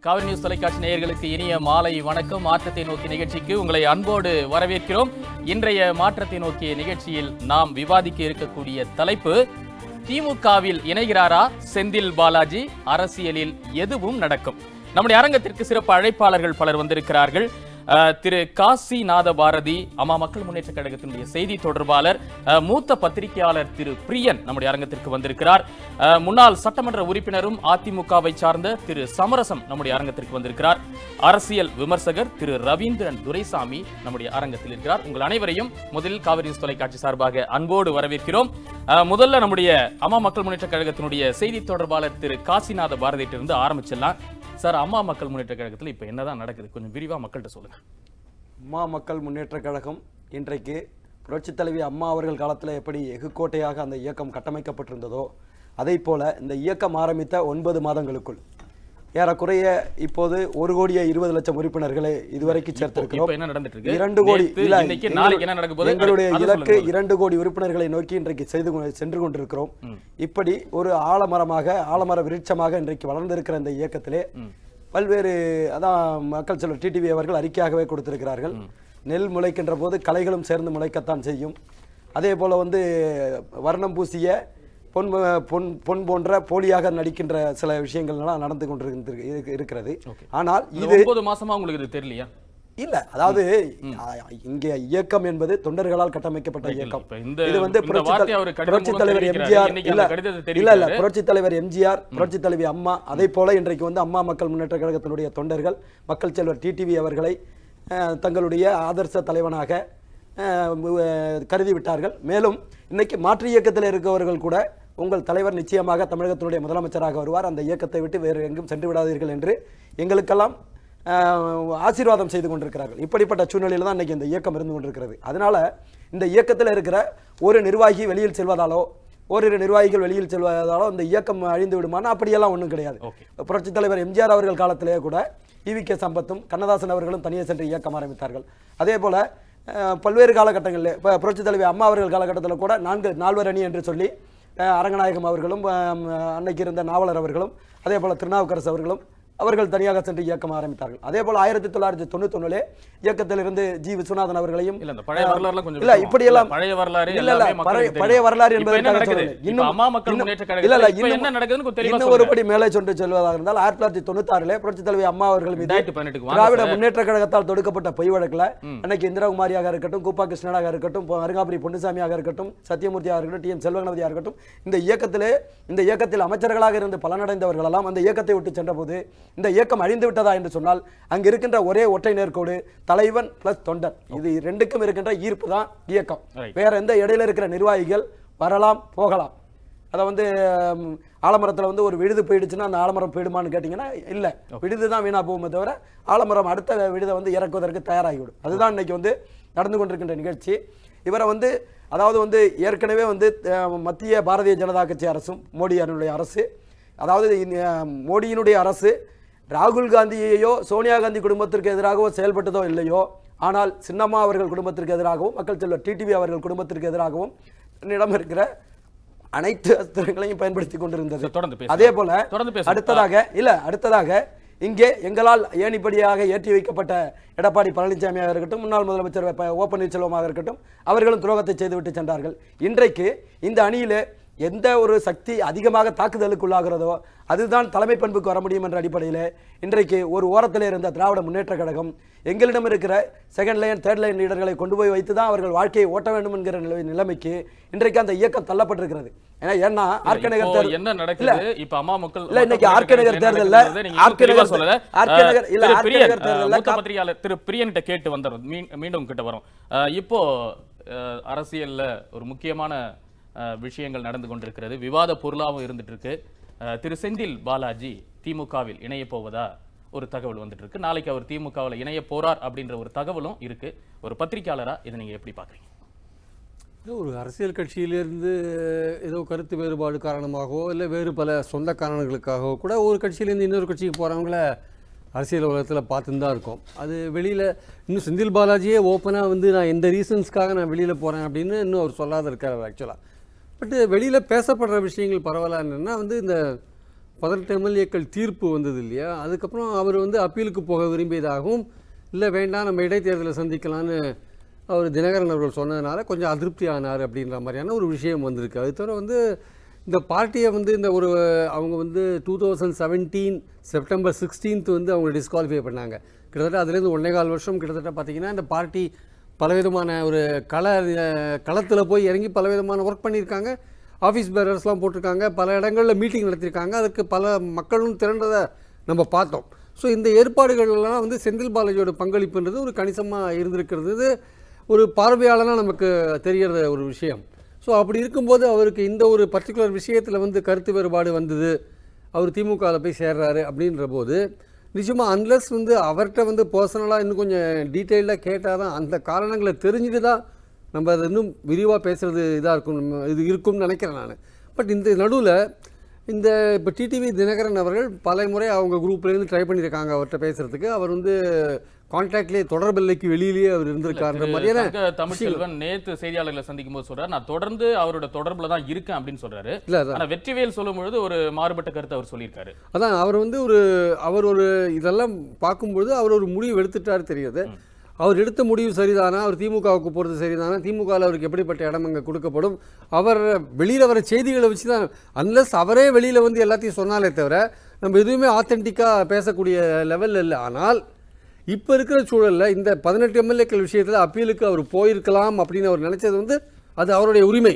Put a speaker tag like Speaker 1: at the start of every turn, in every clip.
Speaker 1: Kaveri news தொலைக்காட்சி நேயர்களுக்கு இனிய மாலை வணக்கம் மாற்றத்தை நோக்கி நிகழ்ச்சிக்கு உங்களை அன்போடு வரவேற்கிறோம் இன்றைய மாற்றத்தை நோக்கிய நிகழ்ச்சியில் நாம் விவாதிக்க இருக்கக்கூடிய தலைப்பு திமுகவில் இணைகிறாரா செந்தில் பாலாஜி அரசியலில் எதுவும் நடக்கும் நம்முடைய அரங்கத்திற்கு சிறப்பு அழைப்பாளர்கள் பலர் வந்திருக்கிறார்கள் அஹ், திரு காசிநாத பாரதி அம்மா மக்கள் முன்னேற்ற கழகத்தினுடைய செய்தி தொடர்பாளர் அஹ், மூத்த பத்திரிகையாளர் திரு பிரியன் நம்முடைய அரங்கத்திற்கு வந்திருக்கிறார் அஹ், முன்னாள் சட்டமன்ற உறுப்பினரும் அதிமுகவை சார்ந்த திரு சமரசம் நம்முடைய அரங்கத்திற்கு வந்திருக்கிறார் அரசியல் விமர்சகர் திரு ரவீந்திரன் துரைசாமி நம்முடைய அரங்கத்தில் இருக்கிறார் உங்கள் அனைவரையும் முதலில் காவிரி நியூஸ் தொலைக்காட்சி சார்பாக அன்போடு வரவேற்கிறோம் அஹ், முதல்ல நம்முடைய அம்மா மக்கள் முன்னேற்ற கழகத்தினுடைய செய்தி தொடர்பாளர் திரு காசிநாத பாரதியிட்டிருந்து ஆரம்பிச்சிடலாம் சார் அம்மா மக்கள் முன்னேற்ற கழகத்தில் இப்போ என்னதான் நடக்குது கொஞ்சம் விரிவா மக்கள்கிட்ட சொல்லுங்க
Speaker 2: அம்மா மக்கள் முன்னேற்றக் கழகம் இன்றைக்கு புரட்சித் தலைவி அம்மா அவர்கள் காலத்தில் எப்படி எகுக்கோட்டையாக அந்த இயக்கம் கட்டமைக்கப்பட்டிருந்ததோ அதை போல இந்த இயக்கம் ஆரம்பித்த ஒன்பது மாதங்களுக்குள் ஏறக்குறைய இப்போது ஒரு கோடியே இருபது லட்சம் உறுப்பினர்களை இதுவரைக்கும்
Speaker 1: இப்போ
Speaker 2: சேர்த்திருக்கிறோம்
Speaker 1: என்ன நடந்துட்டு இருக்கு
Speaker 2: இரண்டு கோடி
Speaker 1: நேத்து,
Speaker 2: இல்ல,
Speaker 1: இன்னைக்கு
Speaker 2: எங்கள்-
Speaker 1: நாளைக்கு என்ன நடக்க போகுது
Speaker 2: எங்களுடைய
Speaker 1: அதை
Speaker 2: இலக்கு
Speaker 1: சொல்லுங்க.
Speaker 2: இரண்டு கோடி உறுப்பினர்களை நோக்கி இன்றைக்கு செய்து கொ- சென்று கொண்டிருக்கிறோம் இப்படி ஒரு ஆலமரமாக ஆலமர விருட்சமாக இன்றைக்கு வளர்ந்திருக்கிற இந்த இயக்கத்திலே பல்வேறு அதான் மக்கள் செல்வர் டிடிவி அவர்கள் அறிக்கையாகவே கொடுத்திருக்கிறார்கள் நெல் முளைக்கின்ற போது களைகளும் சேர்ந்து முளைக்கத்தான் செய்யும் அதே போல வந்து வர்ணம் பூசிய பொன் பொன் பொன் போன்ற போலியாக நடிக்கின்ற சில விஷயங்கள்லாம் நடந்து கொண்டிருக்கு இருக்கிறது ஆனால்
Speaker 1: இந்த
Speaker 2: இது
Speaker 1: ஒன்பது மாசமா உங்களுக்கு இது தெரியலையா
Speaker 2: இல்ல அதாவது அ- இங்கே இயக்கம் என்பது தொண்டர்களால் கட்டமைக்கப்பட்ட இயக்கம்
Speaker 1: இப்ப இந்த-
Speaker 2: இது வந்து
Speaker 1: இந்த
Speaker 2: புரட்சி
Speaker 1: வார்த்தையை
Speaker 2: தலை-
Speaker 1: அவர் கடிதம்
Speaker 2: புரட்சி
Speaker 1: மூலம்
Speaker 2: தலைவர்
Speaker 1: தெரிவிக்கிறாரு.
Speaker 2: எம்ஜிஆர்
Speaker 1: இன்னைக்கு
Speaker 2: இல்ல
Speaker 1: அந்த கடிதத்தை
Speaker 2: இல்ல இல்ல
Speaker 1: தெரிவிக்கிறாரு.
Speaker 2: புரட்சி தலைவர் எம்ஜிஆர் புரட்சி தலைவி அம்மா அதே போல இன்றைக்கு வந்து அம்மா மக்கள் முன்னேற்ற கழகத்தினுடைய தொண்டர்கள் மக்கள் செல்வர் டிடிவி அவர்களை அஹ், தங்களுடைய ஆதர்ச தலைவனாக அஹ், மு- அஹ், கருதி விட்டார்கள் மேலும் இன்னைக்கு மாற்று இயக்கத்தில் இருக்கவர்கள் கூட உங்கள் தலைவர் நிச்சயமாக தமிழகத்தினுடைய முதலமைச்சராக வருவார் அந்த இயக்கத்தை விட்டு வேறு எங்கும் சென்று விடாதீர்கள் என்று எங்களுக்கெல்லாம் ஆஹ் ஆசீர்வாதம் செய்து கொண்டிருக்கிறார்கள் இப்படிப்பட்ட சூழ்நிலையில் தான் இன்னைக்கு இந்த இயக்கம் இருந்து கொண்டிருக்கிறது அதனால இந்த இயக்கத்தில் இருக்கிற ஒரு நிர்வாகி வெளியில் செல்வதாலோ ஓரிரு நிர்வாகிகள் வெளியில் செல்வதாலோ இந்த இயக்கம் அழிந்து விடுமானா அப்படியெல்லாம் ஒன்றும் கிடையாது
Speaker 1: Okay.
Speaker 2: புரட்சித் தலைவர் எம்ஜிஆர் அவர்கள் காலத்திலேயே கூட இவி கே சம்பத்தும் கண்ணதாசன் அவர்களும் தனியே சென்று இயக்கம் ஆரம்பித்தார்கள் அதே போல அஹ், பல்வேறு காலகட்டங்களில் இப்போ புரட்சித் தலைவர் அம்மா அவர்கள் காலகட்டத்தில் கூட நான்கு நால்வர் அணி என்று சொல்லி அஹ், அரங்கநாயகம் அவர்களும் அஹ், அன்னைக்கு இருந்த நாவலர் அவர்களும் அதே போல திருநாவுக்கரசு அவர்களும் அவர்கள் தனியாக சென்று இயக்கம் ஆரம்பித்தார்கள் அதே போல ஆயிரத்தி தொள்ளாயிரத்தி தொண்ணூத்தொன்னுலே இயக்கத்திலிருந்து ஜி விஸ்வநாதன் அவர்களையும்
Speaker 1: இல்ல இந்த பழைய வரலாறுலாம் கொஞ்சம்
Speaker 2: இல்ல
Speaker 1: விட்டுருவோம்.
Speaker 2: இப்படி எல்லாம்
Speaker 1: பழைய வரலாறு
Speaker 2: இல்ல இல்ல
Speaker 1: எல்லாமே
Speaker 2: பழைய
Speaker 1: மக்களுக்கு
Speaker 2: பழைய
Speaker 1: தெரியும்.
Speaker 2: வரலாறு
Speaker 1: இப்ப என்ன
Speaker 2: என்பதற்காக
Speaker 1: நடக்குது
Speaker 2: சொல்லவில்லை.
Speaker 1: இப்ப அம்மா மக்கள்
Speaker 2: இன்னும்
Speaker 1: முன்னேற்ற
Speaker 2: இல்ல
Speaker 1: கழகத்துல
Speaker 2: இல்ல
Speaker 1: இப்ப
Speaker 2: இன்னும்
Speaker 1: என்ன நடக்குதுன்னு கொஞ்சம் தெளிவா
Speaker 2: இன்னும்
Speaker 1: சொல்லுங்க.
Speaker 2: ஒருபடி மேலே சென்று செல்வதாக இருந்தால் ஆயிரத்தி தொள்ளாயிரத்தி தொண்ணூத்தி ஆறுல புரட்சி தலைவி அம்மா அவர்கள் மீது
Speaker 1: ரெண்டாயிரத்தி பதினெட்டுக்கு வாங்க
Speaker 2: திராவிட
Speaker 1: சார்.
Speaker 2: முன்னேற்ற கழகத்தால் தொடுக்கப்பட்ட பொய் வழக்குல அன்னைக்கு இந்திராகுமாரியாக இருக்கட்டும் கூப்பா கிருஷ்ணனாக இருக்கட்டும் பொ- அருங்காபுரி பொன்னுசாமியாக இருக்கட்டும் சத்தியமூர்த்தியாக இருக்கட்டும் டி எம் செல்வகணபதியாக இருக்கட்டும் இந்த இயக்கத்திலே இந்த இயக்கத்தில் அமைச்சர்களாக இருந்து பலனடைந்தவர்கள் எல்லாம் அந்த இயக்கத்தை விட்டு சென்றபோது இந்த இயக்கம் அழிந்து விட்டதா என்று சொன்னால் அங்க இருக்கின்ற ஒரே ஒற்றை நேர்கோடு தலைவன் பிளஸ் தொண்டன் இது ரெண்டுக்கும் இருக்கின்ற ஈர்ப்பு தான் இயக்கம்
Speaker 1: Right.
Speaker 2: வேற எந்த இடையில இருக்கிற நிர்வாகிகள் வரலாம் போகலாம் அதை வந்து ம், ஆலமரத்துல வந்து ஒரு விழுது போயிடுச்சுன்னா அந்த ஆலமரம் போயிடுமான்னு கேட்டிங்கன்னா இல்ல விழுது தான் வீணா போகுமே தவிர ஆலமரம் அடுத்த விழுதை வந்து இறக்குவதற்கு தயாராகிவிடும் அதுதான் இன்னைக்கு வந்து நடந்து கொண்டிருக்கின்ற நிகழ்ச்சி இவரை வந்து அதாவது வந்து ஏற்கனவே வந்து அஹ், மத்திய பாரதிய ஜனதா கட்சி அரசும் மோடி அவர்களுடைய அரசு அதாவது இந்த, அஹ், மோடியினுடைய அரசு ராகுல் காந்தியையோ சோனியா காந்தி குடும்பத்திற்கு எதிராகவோ செயல்பட்டதோ இல்லையோ ஆனால் சின்னம்மா அவர்கள் குடும்பத்திற்கு எதிராகவும் மக்கள் செல்வர் டிடிவி அவர்கள் குடும்பத்திற்கு எதிராகவும் தன்னிடம் இருக்கிற அனைத்து அஸ்திரங்களையும் பயன்படுத்தி கொண்டிருந்தது
Speaker 1: சார், தொடர்ந்து பேசுங்க.
Speaker 2: அதே போல
Speaker 1: தொடர்ந்து பேசுங்க.
Speaker 2: அடுத்ததாக இல்ல அடுத்ததாக இங்கே எங்களால் ஏணிப்படியாக ஏற்றி வைக்கப்பட்ட எடப்பாடி பழனிசாமியாக இருக்கட்டும் முன்னாள் முதலமைச்சர் ப- ஓ பன்னீர்செல்வமாக இருக்கட்டும் அவர்களும் துரோகத்தை செய்துவிட்டு சென்றார்கள் இன்றைக்கு இந்த அணியிலே எந்த ஒரு சக்தி அதிகமாக தாக்குதலுக்குள்ளாகிறதோ அதுதான் தலைமை பண்புக்கு வர முடியும் என்ற அடிப்படையில் இன்றைக்கு ஒரு ஓரத்தில் இருந்த திராவிட முன்னேற்ற கழகம் எங்களிடம் இருக்கிற செகண்ட் லைன் தேர்ட் லைன் லீடர்களை கொண்டு போய் வைத்து தான் அவர்கள் வாழ்க்கையை ஓட்ட வேண்டும் என்கிற நிலை- நிலைமைக்கு இன்றைக்கு அந்த இயக்கம் தள்ளப்பட்டிருக்கிறது ஏன்னா ஏன்னா ஆர்கே நகர்
Speaker 1: இப்போ
Speaker 2: தேர்தல்-
Speaker 1: என்ன
Speaker 2: இல்ல,
Speaker 1: நடக்குது இப்ப அம்மா மக்கள்
Speaker 2: இல்ல, இன்னைக்கு
Speaker 1: மக்கள்
Speaker 2: ஆர்கே நகர்
Speaker 1: என்ன
Speaker 2: தேர்தல்ல,
Speaker 1: நடக்குதுன்றதை நீங்க இன்னும்
Speaker 2: ஆர்கே
Speaker 1: தெளிவா
Speaker 2: நகர்
Speaker 1: சொல்லல.
Speaker 2: ஆர்கே
Speaker 1: அஹ்,
Speaker 2: நகர்- இல்ல,
Speaker 1: திரு
Speaker 2: ஆர்கே
Speaker 1: பிரியன்,
Speaker 2: நகர் தேர்தல்ல
Speaker 1: அஹ், மூத்த
Speaker 2: கா-
Speaker 1: பத்திரிகையாளர் திரு பிரியன்கிட்ட கேட்டு வந்துடும் மீ- மீண்டும் கிட்ட வரும் அஹ், இப்போ அஹ், அரசியல்ல ஒரு முக்கியமான அஹ், விஷயங்கள் நடந்து கொண்டிருக்கிறது விவாத பொருளாகவும் இருந்துட்டு இருக்கு அஹ், திரு செந்தில் பாலாஜி திமுகவில் இணைய போவதா ஒரு தகவல் வந்துட்டு இருக்கு நாளைக்கு அவர் திமுகவில் இணைய போறார் அப்படின்ற ஒரு தகவலும் இருக்கு ஒரு பத்திரிகையாளரா இதை நீங்க எப்படி பாக்குறீங்க
Speaker 3: இது ஒரு அரசியல் கட்சியிலிருந்து ஏதோ கருத்து வேறுபாடு காரணமாகவோ இல்லை வேறு பல சொந்த காரணங்களுக்காகவோ கூட ஒரு கட்சியிலேருந்து இன்னொரு கட்சிக்கு போகிறவங்கள அரசியல் உலகத்தில் பார்த்துன்னு தான் இருக்கோம் அது வெளியில் இன்னும் செந்தில் பாலாஜியே ஓப்பனாக வந்து நான் எந்த ரீசன்ஸ்க்காக நான் வெளியில் போகிறேன் அப்படின்னு இன்னும் அவர் சொல்லாத இருக்கார் ஆக்சுவலாக பட்டு வெளியில் பேசப்படுற விஷயங்கள் பரவாயில்ல என்னென்னா வந்து இந்த பதினெட்டு எம்எல்ஏக்கள் தீர்ப்பு வந்தது இல்லையா அதுக்கப்புறம் அவர் வந்து அப்பீலுக்கு போக விரும்பியதாகவும் இல்லை வேண்டாம் நம்ம இடைத்தேர்தலை சந்திக்கலான்னு அவர் தினகரன் அவர்கள் சொன்னதுனால கொஞ்சம் அதிருப்தி ஆனார் அப்படின்ற மாதிரியான ஒரு விஷயம் வந்திருக்கு அது தவிர வந்து இந்த பார்ட்டியை வந்து இந்த ஒரு அவங்க வந்து two thousand seventeen September sixteenth வந்து அவங்க டிஸ்குவாலிஃபை பண்ணாங்க கிட்டத்தட்ட அதுலேருந்து ஒன்றே கால் வருஷம் கிட்டத்தட்ட பார்த்தீங்கன்னா இந்த பார்ட்டி பலவிதமான ஒரு கள களத்தில் போய் இறங்கி பலவிதமான ஒர்க் பண்ணியிருக்காங்க ஆஃபீஸ் பேரர்ஸ்லாம் போட்டிருக்காங்க பல இடங்களில் மீட்டிங் நடத்தியிருக்காங்க அதுக்கு பல மக்களும் திரண்டதை நம்ம பார்த்தோம் ஸோ இந்த ஏற்பாடுகள்லாம் வந்து செந்தில் பாலாஜியோட பங்களிப்புன்றது ஒரு கணிசமாக இருந்திருக்கிறது இது ஒரு பார்வையாளனாக நமக்கு தெரிகிற ஒரு விஷயம் ஸோ அப்படி இருக்கும்போது அவருக்கு இந்த ஒரு பர்டிகுலர் விஷயத்தில் வந்து கருத்து வேறுபாடு வந்தது அவர் திமுகவில் போய் சேர்றாரு அப்படின்ற போது நிச்சயமாக அன்லஸ் வந்து அவர்கிட்ட வந்து பர்சனலாக இன்னும் கொஞ்சம் டீட்டெயிலாக கேட்டால் தான் அந்த காரணங்களை தெரிஞ்சுட்டு தான் நம்ம அதை இன்னும் விரிவாக பேசுகிறது இதாக இருக்கும் நம்ம இது இருக்கும்னு நினைக்கிறேன் நான் பட் இந்த நடுவில் இந்த இப்போ டிடிவி தினகரன் அவர்கள் பல முறை அவங்க குரூப்லேருந்து ட்ரை பண்ணியிருக்காங்க அவர்கிட்ட பேசுகிறதுக்கு அவர் வந்து கான்டாக்ட்லேயே தொடர்பில்லைக்கு வெளியிலேயே அவர் இருந்திருக்காருன்ற மாதிரியான
Speaker 1: தங்க தமிழ்செல்வன் நேத்து செய்தியாளர்களை சந்திக்கும் போது சொல்றாரு நான் தொடர்ந்து அவரோட தொடர்புல தான் இருக்கேன் அப்படின்னு சொல்றாரு
Speaker 3: இல்லை அதான்
Speaker 1: ஆனா வெற்றிவேல் சொல்லும் பொழுது ஒரு மாறுபட்ட கருத்தை அவர் சொல்லியிருக்காரு
Speaker 3: அதான் அவர் வந்து ஒரு அவர் ஒரு இதெல்லாம் பார்க்கும்பொழுது அவர் ஒரு முடிவு எடுத்துட்டாரு தெரியுது அவர் எடுத்த முடிவு சரிதானா அவர் திமுகவுக்கு போகிறது சரிதானா திமுகவில் அவருக்கு எப்படிப்பட்ட இடம் அங்கே கொடுக்கப்படும் அவர் வெளியில் வர செய்திகளை வச்சு தான் அன்லஸ் அவரே வெளியில் வந்து எல்லாத்தையும் சொன்னாலே தவிர நம்ம எதுவுமே ஆத்தென்டிக்காக பேசக்கூடிய லெவலில் இல்லை ஆனால் இப்போ இருக்கிற சூழலில் இந்த பதினெட்டு எம்எல்ஏக்கள் விஷயத்தில் அப்பீலுக்கு அவர் போயிருக்கலாம் அப்படின்னு அவர் நினச்சது வந்து அது அவருடைய உரிமை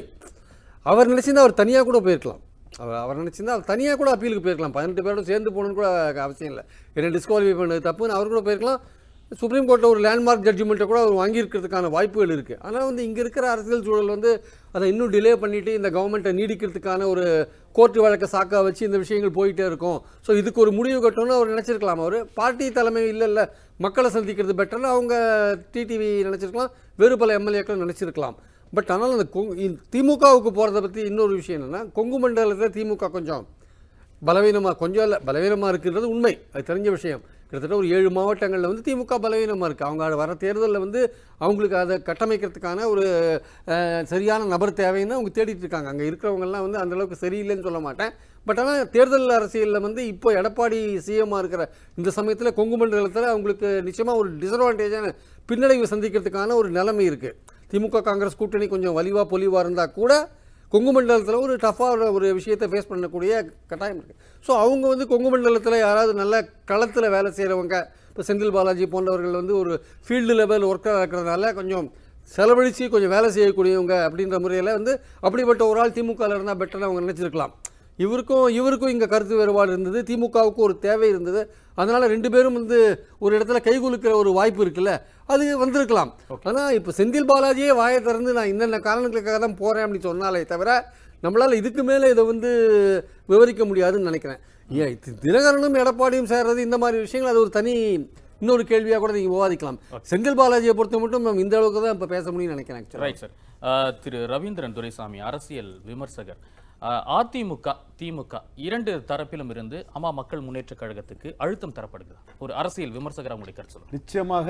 Speaker 3: அவர் நினச்சிருந்தா அவர் தனியாக கூட போயிருக்கலாம் அவர் அவர் நினச்சிருந்தா அவர் தனியாக கூட அப்பீலுக்கு போயிருக்கலாம் பதினெட்டு பேரோட சேர்ந்து போகணுன்னு கூட அவசியம் இல்லை என்ன டிஸ்குவாலிஃபை பண்ணது தப்புன்னு அவர் கூட போயிருக்கலாம் சுப்ரீம் கோர்ட்டில் ஒரு லேண்ட்மார்க் ஜட்ஜ்மெண்ட்டை கூட அவர் வாங்கியிருக்கிறதுக்கான வாய்ப்புகள் இருக்குது ஆனால் வந்து இங்கே இருக்கிற அரசியல் சூழல் வந்து அதை இன்னும் டிலே பண்ணிவிட்டு இந்த கவர்மெண்ட்டை நீடிக்கிறதுக்கான ஒரு கோர்ட்டு வழக்கை சாக்கா வச்சு இந்த விஷயங்கள் போயிட்டே இருக்கும் ஸோ இதுக்கு ஒரு முடிவு கட்டணும்னு அவர் நினச்சிருக்கலாம் அவர் பார்ட்டி தலைமை இல்லை இல்லை மக்களை சந்திக்கிறது பெட்டர்னு அவங்க டிடிவி நினச்சிருக்கலாம் வேறு பல எம்எல்ஏக்கள் நினச்சிருக்கலாம் பட் ஆனால் அந்த கொங்கு இந்த திமுகவுக்கு போகிறத பற்றி இன்னொரு விஷயம் என்னென்னா கொங்கு மண்டலத்தில் திமுக கொஞ்சம் பலவீனமாக கொஞ்சம் இல்லை பலவீனமாக இருக்குன்றது உண்மை அது தெரிஞ்ச விஷயம் கிட்டத்தட்ட ஒரு ஏழு மாவட்டங்களில் வந்து திமுக பலவீனமாக இருக்குது அவங்க வர தேர்தலில் வந்து அவங்களுக்கு அதை கட்டமைக்கிறதுக்கான ஒரு அஹ், சரியான நபர் தேவைன்னு அவங்க தேடிட்டு இருக்காங்க அங்கே இருக்கிறவங்கெல்லாம் வந்து அந்த அளவுக்கு சரியில்லைன்னு சொல்ல மாட்டேன் பட் ஆனால் தேர்தல் அரசியலில் வந்து இப்போ எடப்பாடி சிஎம்மாக இருக்கிற இந்த சமயத்தில் கொங்கு மண்டலத்தில் அவங்களுக்கு நிச்சயமாக ஒரு டிஸ்அட்வான்டேஜான பின்னடைவு சந்திக்கிறதுக்கான ஒரு நிலைமை இருக்குது திமுக காங்கிரஸ் கூட்டணி கொஞ்சம் வலிவா பொலிவாக இருந்தால் கூட கொங்கு மண்டலத்தில் ஒரு டஃப்பாக ஒரு விஷயத்தை ஃபேஸ் பண்ணக்கூடிய கட்டாயம் இருக்குது ஸோ அவங்க வந்து கொங்கு மண்டலத்தில் யாராவது நல்ல களத்தில் வேலை செய்கிறவங்க இப்போ செந்தில் பாலாஜி போன்றவர்கள் வந்து ஒரு ஃபீல்டு லெவல் ஒர்க்கராக இருக்கிறதுனால கொஞ்சம் செலவழித்து கொஞ்சம் வேலை செய்யக்கூடியவங்க அப்படின்ற முறையில் வந்து அப்படிப்பட்ட ஒரு ஆள் திமுகவில் இருந்தால் பெட்டர்னு அவங்க நினச்சிருக்கலாம் இவருக்கும் இவருக்கும் இங்கே கருத்து வேறுபாடு இருந்தது திமுகவுக்கு ஒரு தேவை இருந்தது அதனால ரெண்டு பேரும் வந்து ஒரு இடத்துல கைகுலுக்கிற ஒரு வாய்ப்பு இருக்குல்ல அது வந்திருக்கலாம் ஆனால் இப்போ செந்தில் பாலாஜியே வாயை திறந்து நான் இன்னென்ன காரணங்களுக்காக தான் போகிறேன் அப்படின்னு சொன்னாலே தவிர நம்மளால் இதுக்கு மேலே இதை வந்து விவரிக்க முடியாதுன்னு நினைக்கிறேன் ஏன் இது தினகரனும் எடப்பாடியும் சேர்றது இந்த மாதிரி விஷயங்கள் அது ஒரு தனி இன்னொரு கேள்வியாக கூட நீங்கள் விவாதிக்கலாம் செந்தில் பாலாஜியை பொறுத்த மட்டும் நம்ம இந்த அளவுக்கு தான் இப்போ பேச முடியும்னு நினைக்கிறேன் actually.
Speaker 1: ரைட் சார் அஹ், திரு ரவீந்திரன் துரைசாமி அரசியல் விமர்சகர் அஹ், அதிமுக திமுக இரண்டு தரப்பிலும் இருந்து அம்மா மக்கள் முன்னேற்ற கழகத்துக்கு அழுத்தம் தரப்படுகிறது ஒரு அரசியல் விமர்சகர் உங்களுடைய கருத்து சொல்லுங்க
Speaker 4: நிச்சயமாக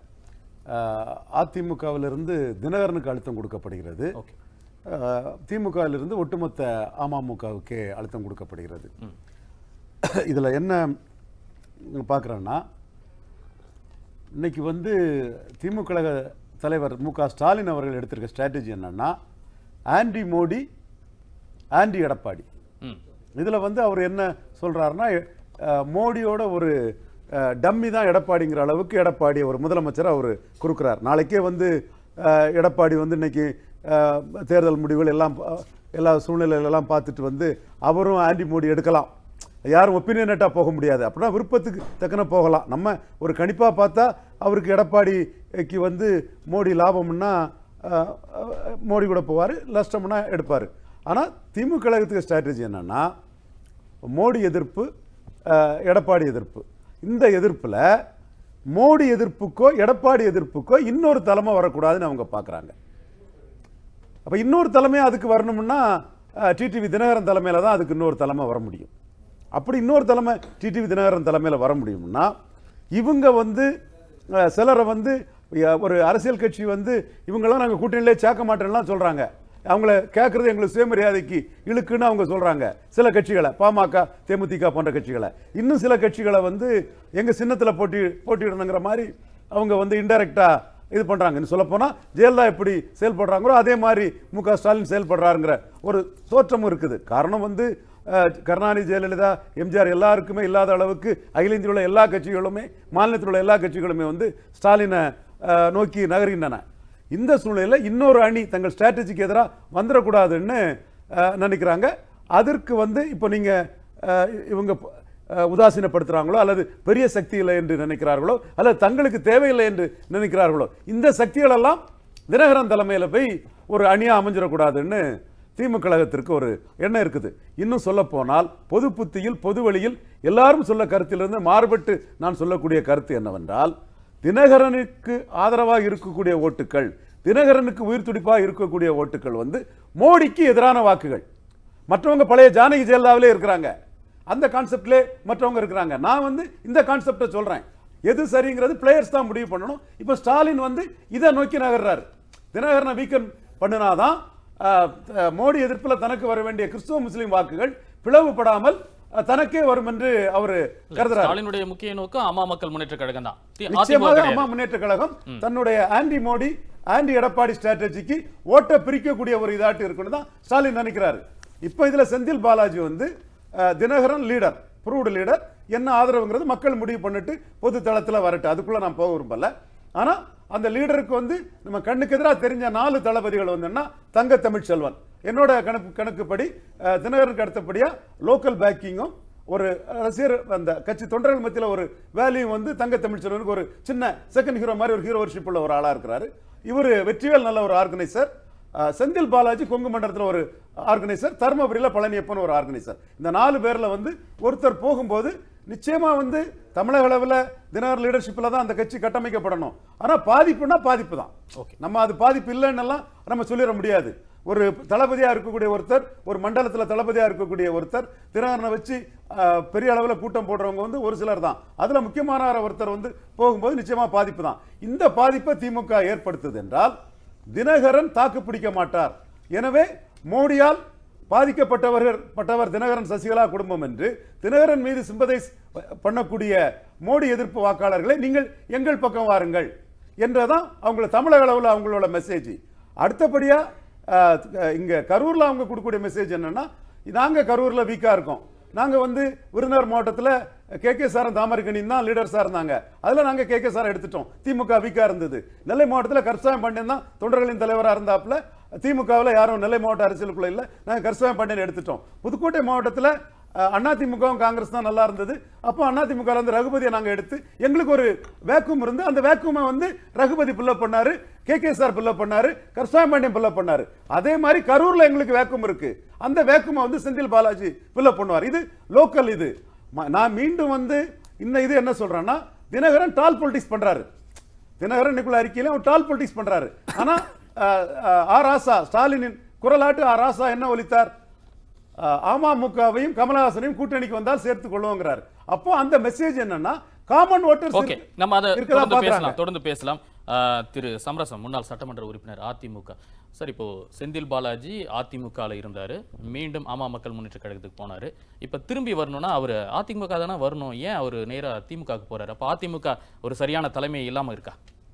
Speaker 4: அஹ், அதிமுகவிலிருந்து தினகரனுக்கு அழுத்தம் கொடுக்கப்படுகிறது
Speaker 1: ஓகே
Speaker 4: அஹ், திமுகவிலிருந்து ஒட்டுமொத்த அமமுகவுக்கே அழுத்தம் கொடுக்கப்படுகிறது இதில் என்ன பார்க்குறேன்னா இன்னைக்கு வந்து திமுக கழக தலைவர் மு க ஸ்டாலின் அவர்கள் எடுத்திருக்க ஸ்ட்ராட்டஜி என்னன்னா ஆன்டி மோடி ஆன்டி எடப்பாடி
Speaker 1: ம்
Speaker 4: இதில் வந்து அவர் என்ன சொல்றாருன்னா அஹ், மோடியோட ஒரு டம்மி தான் எடப்பாடிங்கிற அளவுக்கு எடப்பாடி ஒரு முதலமைச்சர் அவர் கொடுக்குறார் நாளைக்கே வந்து அஹ், எடப்பாடி வந்து இன்னைக்கு அஹ், தேர்தல் முடிவுகள் எல்லாம் பா- எல்லா சூழ்நிலைகளெல்லாம் பார்த்துட்டு வந்து அவரும் ஆன்டி மோடி எடுக்கலாம் யாரும் ஒப்பீனியனேட்டாக போக முடியாது அப்படின்னா விருப்பத்துக்கு தக்கன போகலாம் நம்ம ஒரு கணிப்பாக பார்த்தா அவருக்கு எடப்பாடிக்கு வந்து மோடி லாபம்னா அஹ், அஹ், மோடி கூட போவார் நஷ்டம்னா எடுப்பார் ஆனால் திமுக கழகத்துக்கு ஸ்ட்ராட்டஜி என்னன்னா மோடி எதிர்ப்பு அஹ், எடப்பாடி எதிர்ப்பு இந்த எதிர்ப்பில் மோடி எதிர்ப்புக்கோ எடப்பாடி எதிர்ப்புக்கோ இன்னொரு தலைமை வரக்கூடாதுன்னு அவங்க பார்க்குறாங்க அப்போ இன்னொரு தலைமை அதுக்கு வரணும்னா டிடிவி தினகரன் தலைமையில் தான் அதுக்கு இன்னொரு தலைமை வர முடியும் அப்படி இன்னொரு தலைமை டிடிவி தினகரன் தலைமையில் வர முடியும்னா இவங்க வந்து அஹ், சிலரை வந்து அஹ், ஒரு அரசியல் கட்சி வந்து இவங்கெல்லாம் நாங்கள் கூட்டணியிலே சேர்க்க மாட்டேன்லாம் சொல்கிறாங்க அவங்கள கேட்கறது எங்களுக்கு சுயமரியாதைக்கு இழுக்குன்னு அவங்க சொல்றாங்க சில கட்சிகளை பாமக தேமுதிக போன்ற கட்சிகளை இன்னும் சில கட்சிகளை வந்து எங்க சின்னத்துல போட்டி போட்டியிடணுங்கிற மாதிரி அவங்க வந்து இன்டைரக்டா இது பண்றாங்க சொல்ல போனா ஜெயலலிதா எப்படி செயல்படுறாங்களோ அதே மாதிரி மு க ஸ்டாலின் செயல்படுறாருங்கிற ஒரு தோற்றமும் இருக்குது காரணம் வந்து அஹ், கருணாநிதி ஜெயலலிதா எம்ஜிஆர் எல்லாருக்குமே இல்லாத அளவுக்கு அகில இந்தியில் உள்ள எல்லா கட்சிகளுமே மாநிலத்தில் உள்ள எல்லா கட்சிகளுமே வந்து ஸ்டாலினை அஹ், நோக்கி நகர்கின்றன இந்த சூழ்நிலையில் இன்னொரு அணி தங்கள் ஸ்ட்ராட்டஜிக்கு எதிராக வந்துடக்கூடாதுன்னு அஹ், நினைக்கிறாங்க அதற்கு வந்து இப்போ நீங்க அஹ், இவங்க அஹ், உதாசீனப்படுத்துறாங்களோ அல்லது பெரிய சக்தி இல்லை என்று நினைக்கிறார்களோ அல்லது தங்களுக்கு தேவையில்லை என்று நினைக்கிறார்களோ இந்த சக்திகள் எல்லாம் தினகரன் தலைமையில போய் ஒரு அணியா அமைஞ்சிடக்கூடாதுன்னு திமுக கழகத்திற்கு ஒரு எண்ணம் இருக்குது இன்னும் சொல்ல போனால் பொது புத்தியில் பொது வழியில் எல்லாரும் சொல்ல கருத்திலிருந்து மாறுபட்டு நான் சொல்லக்கூடிய கருத்து என்னவென்றால் தினகரனுக்கு ஆதரவாக இருக்கக்கூடிய ஓட்டுக்கள் தினகரனுக்கு உயிர் துடிப்பாக இருக்கக்கூடிய ஓட்டுக்கள் வந்து மோடிக்கு எதிரான வாக்குகள் மற்றவங்க பழைய ஜானகி ஜெயலலிதாவிலே இருக்கிறாங்க அந்த கான்செப்ட்லே மற்றவங்க இருக்கிறாங்க நான் வந்து இந்த கான்செப்டை சொல்றேன் எது சரிங்கிறது பிளேயர்ஸ் தான் முடிவு பண்ணணும் இப்போ ஸ்டாலின் வந்து இதை நோக்கி நகர்றாரு தினகரனை வீக்கன் பண்ணினாதான் ஆஹ், அஹ், மோடி எதிர்ப்பில் தனக்கு வர வேண்டிய கிறிஸ்துவ முஸ்லீம் வாக்குகள் பிளவுபடாமல் அஹ், தனக்கே வரும் என்று அவர் கருதுறாரு
Speaker 1: ஸ்டாலினுடைய முக்கிய நோக்கம் அம்மா மக்கள் முன்னேற்ற கழகம் தான் தி- அதிமுக
Speaker 4: நிச்சயமாக
Speaker 1: கிடையாது.
Speaker 4: அம்மா முன்னேற்ற கழகம் தன்னுடைய ஆன்டி மோடி ஆன்டி எடப்பாடி ஸ்ட்ராட்டஜிக்கு ஓட்டை பிரிக்கக்கூடிய ஒரு இதாட்டு இருக்குன்னு தான் ஸ்டாலின் நினைக்கிறாரு இப்போ இதுல செந்தில் பாலாஜி வந்து அஹ், தினகரன் லீடர் ப்ரூவ்டு லீடர் என்ன ஆதரவுங்கிறது மக்கள் முடிவு பண்ணிட்டு பொது தளத்துல வரட்டும் அதுக்குள்ள நான் போக விரும்பல ஆனா அந்த லீடருக்கு வந்து நம்ம கண்ணுக்கு எதிராக தெரிஞ்ச நாலு தளபதிகள் வந்தோம்னா தங்க தமிழ் செல்வன் என்னோட கணக்கு கணக்குப்படி அஹ், தினகரனுக்கு அடுத்தபடியா லோக்கல் பேக்கிங்கும் ஒரு ரசிகர் அந்த கட்சி தொண்டர்கள் மத்தியில் ஒரு வேல்யூ வந்து தங்க தமிழ்ச்செல்வனுக்கு ஒரு சின்ன செகண்ட் ஹீரோ மாதிரி ஒரு ஹீரோ வர்ஷிப் உள்ள ஒரு ஆளா இருக்கிறாரு இவர் வெற்றிவேல் நல்ல ஒரு ஆர்கனைசர் செந்தில் பாலாஜி கொங்கு மண்டலத்தில் ஒரு ஆர்கனைசர் தருமபுரியில் பழனியப்பன் ஒரு ஆர்கனைசர் இந்த நாலு பேர்ல வந்து ஒருத்தர் போகும்போது நிச்சயமா வந்து தமிழக அளவில் தினகர் லீடர்ஷிப்பில் தான் அந்த கட்சி கட்டமைக்கப்படணும் ஆனா பாதிப்புனா பாதிப்பு தான் நம்ம அது பாதிப்பு இல்லைன்னெல்லாம் நம்ம சொல்லிட முடியாது ஒரு தளபதியா இருக்கக்கூடிய ஒருத்தர் ஒரு மண்டலத்துல தளபதியா இருக்கக்கூடிய ஒருத்தர் தினகரனை வச்சு அஹ், பெரிய அளவுல கூட்டம் போடுறவங்க வந்து ஒரு சிலர் தான் அதுல முக்கியமான ஒருத்தர் வந்து போகும்போது நிச்சயமா பாதிப்பு தான் இந்த பாதிப்பை திமுக ஏற்படுத்துது என்றால் தினகரன் தாக்கு பிடிக்க மாட்டார் எனவே மோடியால் பாதிக்கப்பட்டவர்கள் பட்டவர் தினகரன் சசிகலா குடும்பம் என்று தினகரன் மீது சிம்பதைஸ் பண்ணக்கூடிய மோடி எதிர்ப்பு வாக்காளர்களை நீங்கள் எங்கள் பக்கம் வாருங்கள் என்றதான் அவங்கள தமிழக அளவில் அவங்களோட மெசேஜ் அடுத்தபடியா அஹ், இங்க கரூர்ல அவங்க கொடுக்கக்கூடிய மெசேஜ் என்னன்னா நாங்க கரூர்ல வீக்கா இருக்கோம் நாங்க வந்து விருதுநகர் மாவட்டத்துல கே கே சாரும் தாமரக்கணியும் தான் லீடர்ஸா இருந்தாங்க அதுல நாங்க கே கே சாரை எடுத்துட்டோம் திமுக வீக்கா இருந்தது நெல்லை மாவட்டத்துல கருசாயம் பாண்டியன் தான் தொண்டர்களின் தலைவரா இருந்தாப்புல திமுகவில் யாரும் நெல்லை மாவட்ட அரசியலுக்குள்ள இல்ல நாங்க கருசாயம் பாண்டியன் எடுத்துட்டோம் புதுக்கோட்டை மாவட்டத்துல அஹ், அதிமுகவும் காங்கிரஸ் தான் நல்லா இருந்தது அப்போ அதிமுக இருந்து ரகுபதியை நாங்க எடுத்து எங்களுக்கு ஒரு வேக்கும் இருந்து அந்த வேக்குமை வந்து ரகுபதி பில்லப் பண்ணாரு கே கே சார் பில்லப் பண்ணாரு கருசாயபாண்டியம் பில்லப் பண்ணாரு அதே மாதிரி கரூர்ல எங்களுக்கு வேக்கும் இருக்கு அந்த வேக்குமை வந்து செந்தில் பாலாஜி பில்லப் பண்ணுவார் இது லோக்கல் இது ம- நான் மீண்டும் வந்து இந்த இது என்ன சொல்றேன்னா தினகரன் டால் பொலிட்டிக்ஸ் பண்றாரு தினகரன் இன்னைக்குள்ள அறிக்கையில அவன் டால் பொலிட்டிக்ஸ் பண்றாரு ஆனா அஹ், அஹ், ஆ ராசா ஸ்டாலினின் குரலாட்டு ஆ ராசா என்ன ஒலித்தார் அஹ், அமமுகவையும் கமலஹாசனையும் கூட்டணிக்கு வந்தால் சேர்த்துக் கொள்வோங்கிறார் அப்போ அந்த மெசேஜ் என்னன்னா காமன் ஓட்டர்ஸ்
Speaker 1: ஓகே நம்ம அதை
Speaker 4: இருக்கதா
Speaker 1: தொடர்ந்து
Speaker 4: பாக்குறாங்க
Speaker 1: பேசலாம் தொடர்ந்து பேசலாம் ஆஹ், திரு சமரசம் முன்னாள் சட்டமன்ற உறுப்பினர் அதிமுக சார் இப்போ செந்தில் பாலாஜி அதிமுகல இருந்தாரு மீண்டும் அம்மா மக்கள் முன்னேற்ற கழகத்துக்கு போனாரு இப்ப திரும்பி வரணும்னா அவர் அதிமுக தானே வரணும் ஏன் அவர் நேரா திமுகவுக்கு போறாரு அப்ப அதிமுக ஒரு சரியான தலைமை இல்லாம இருக்கா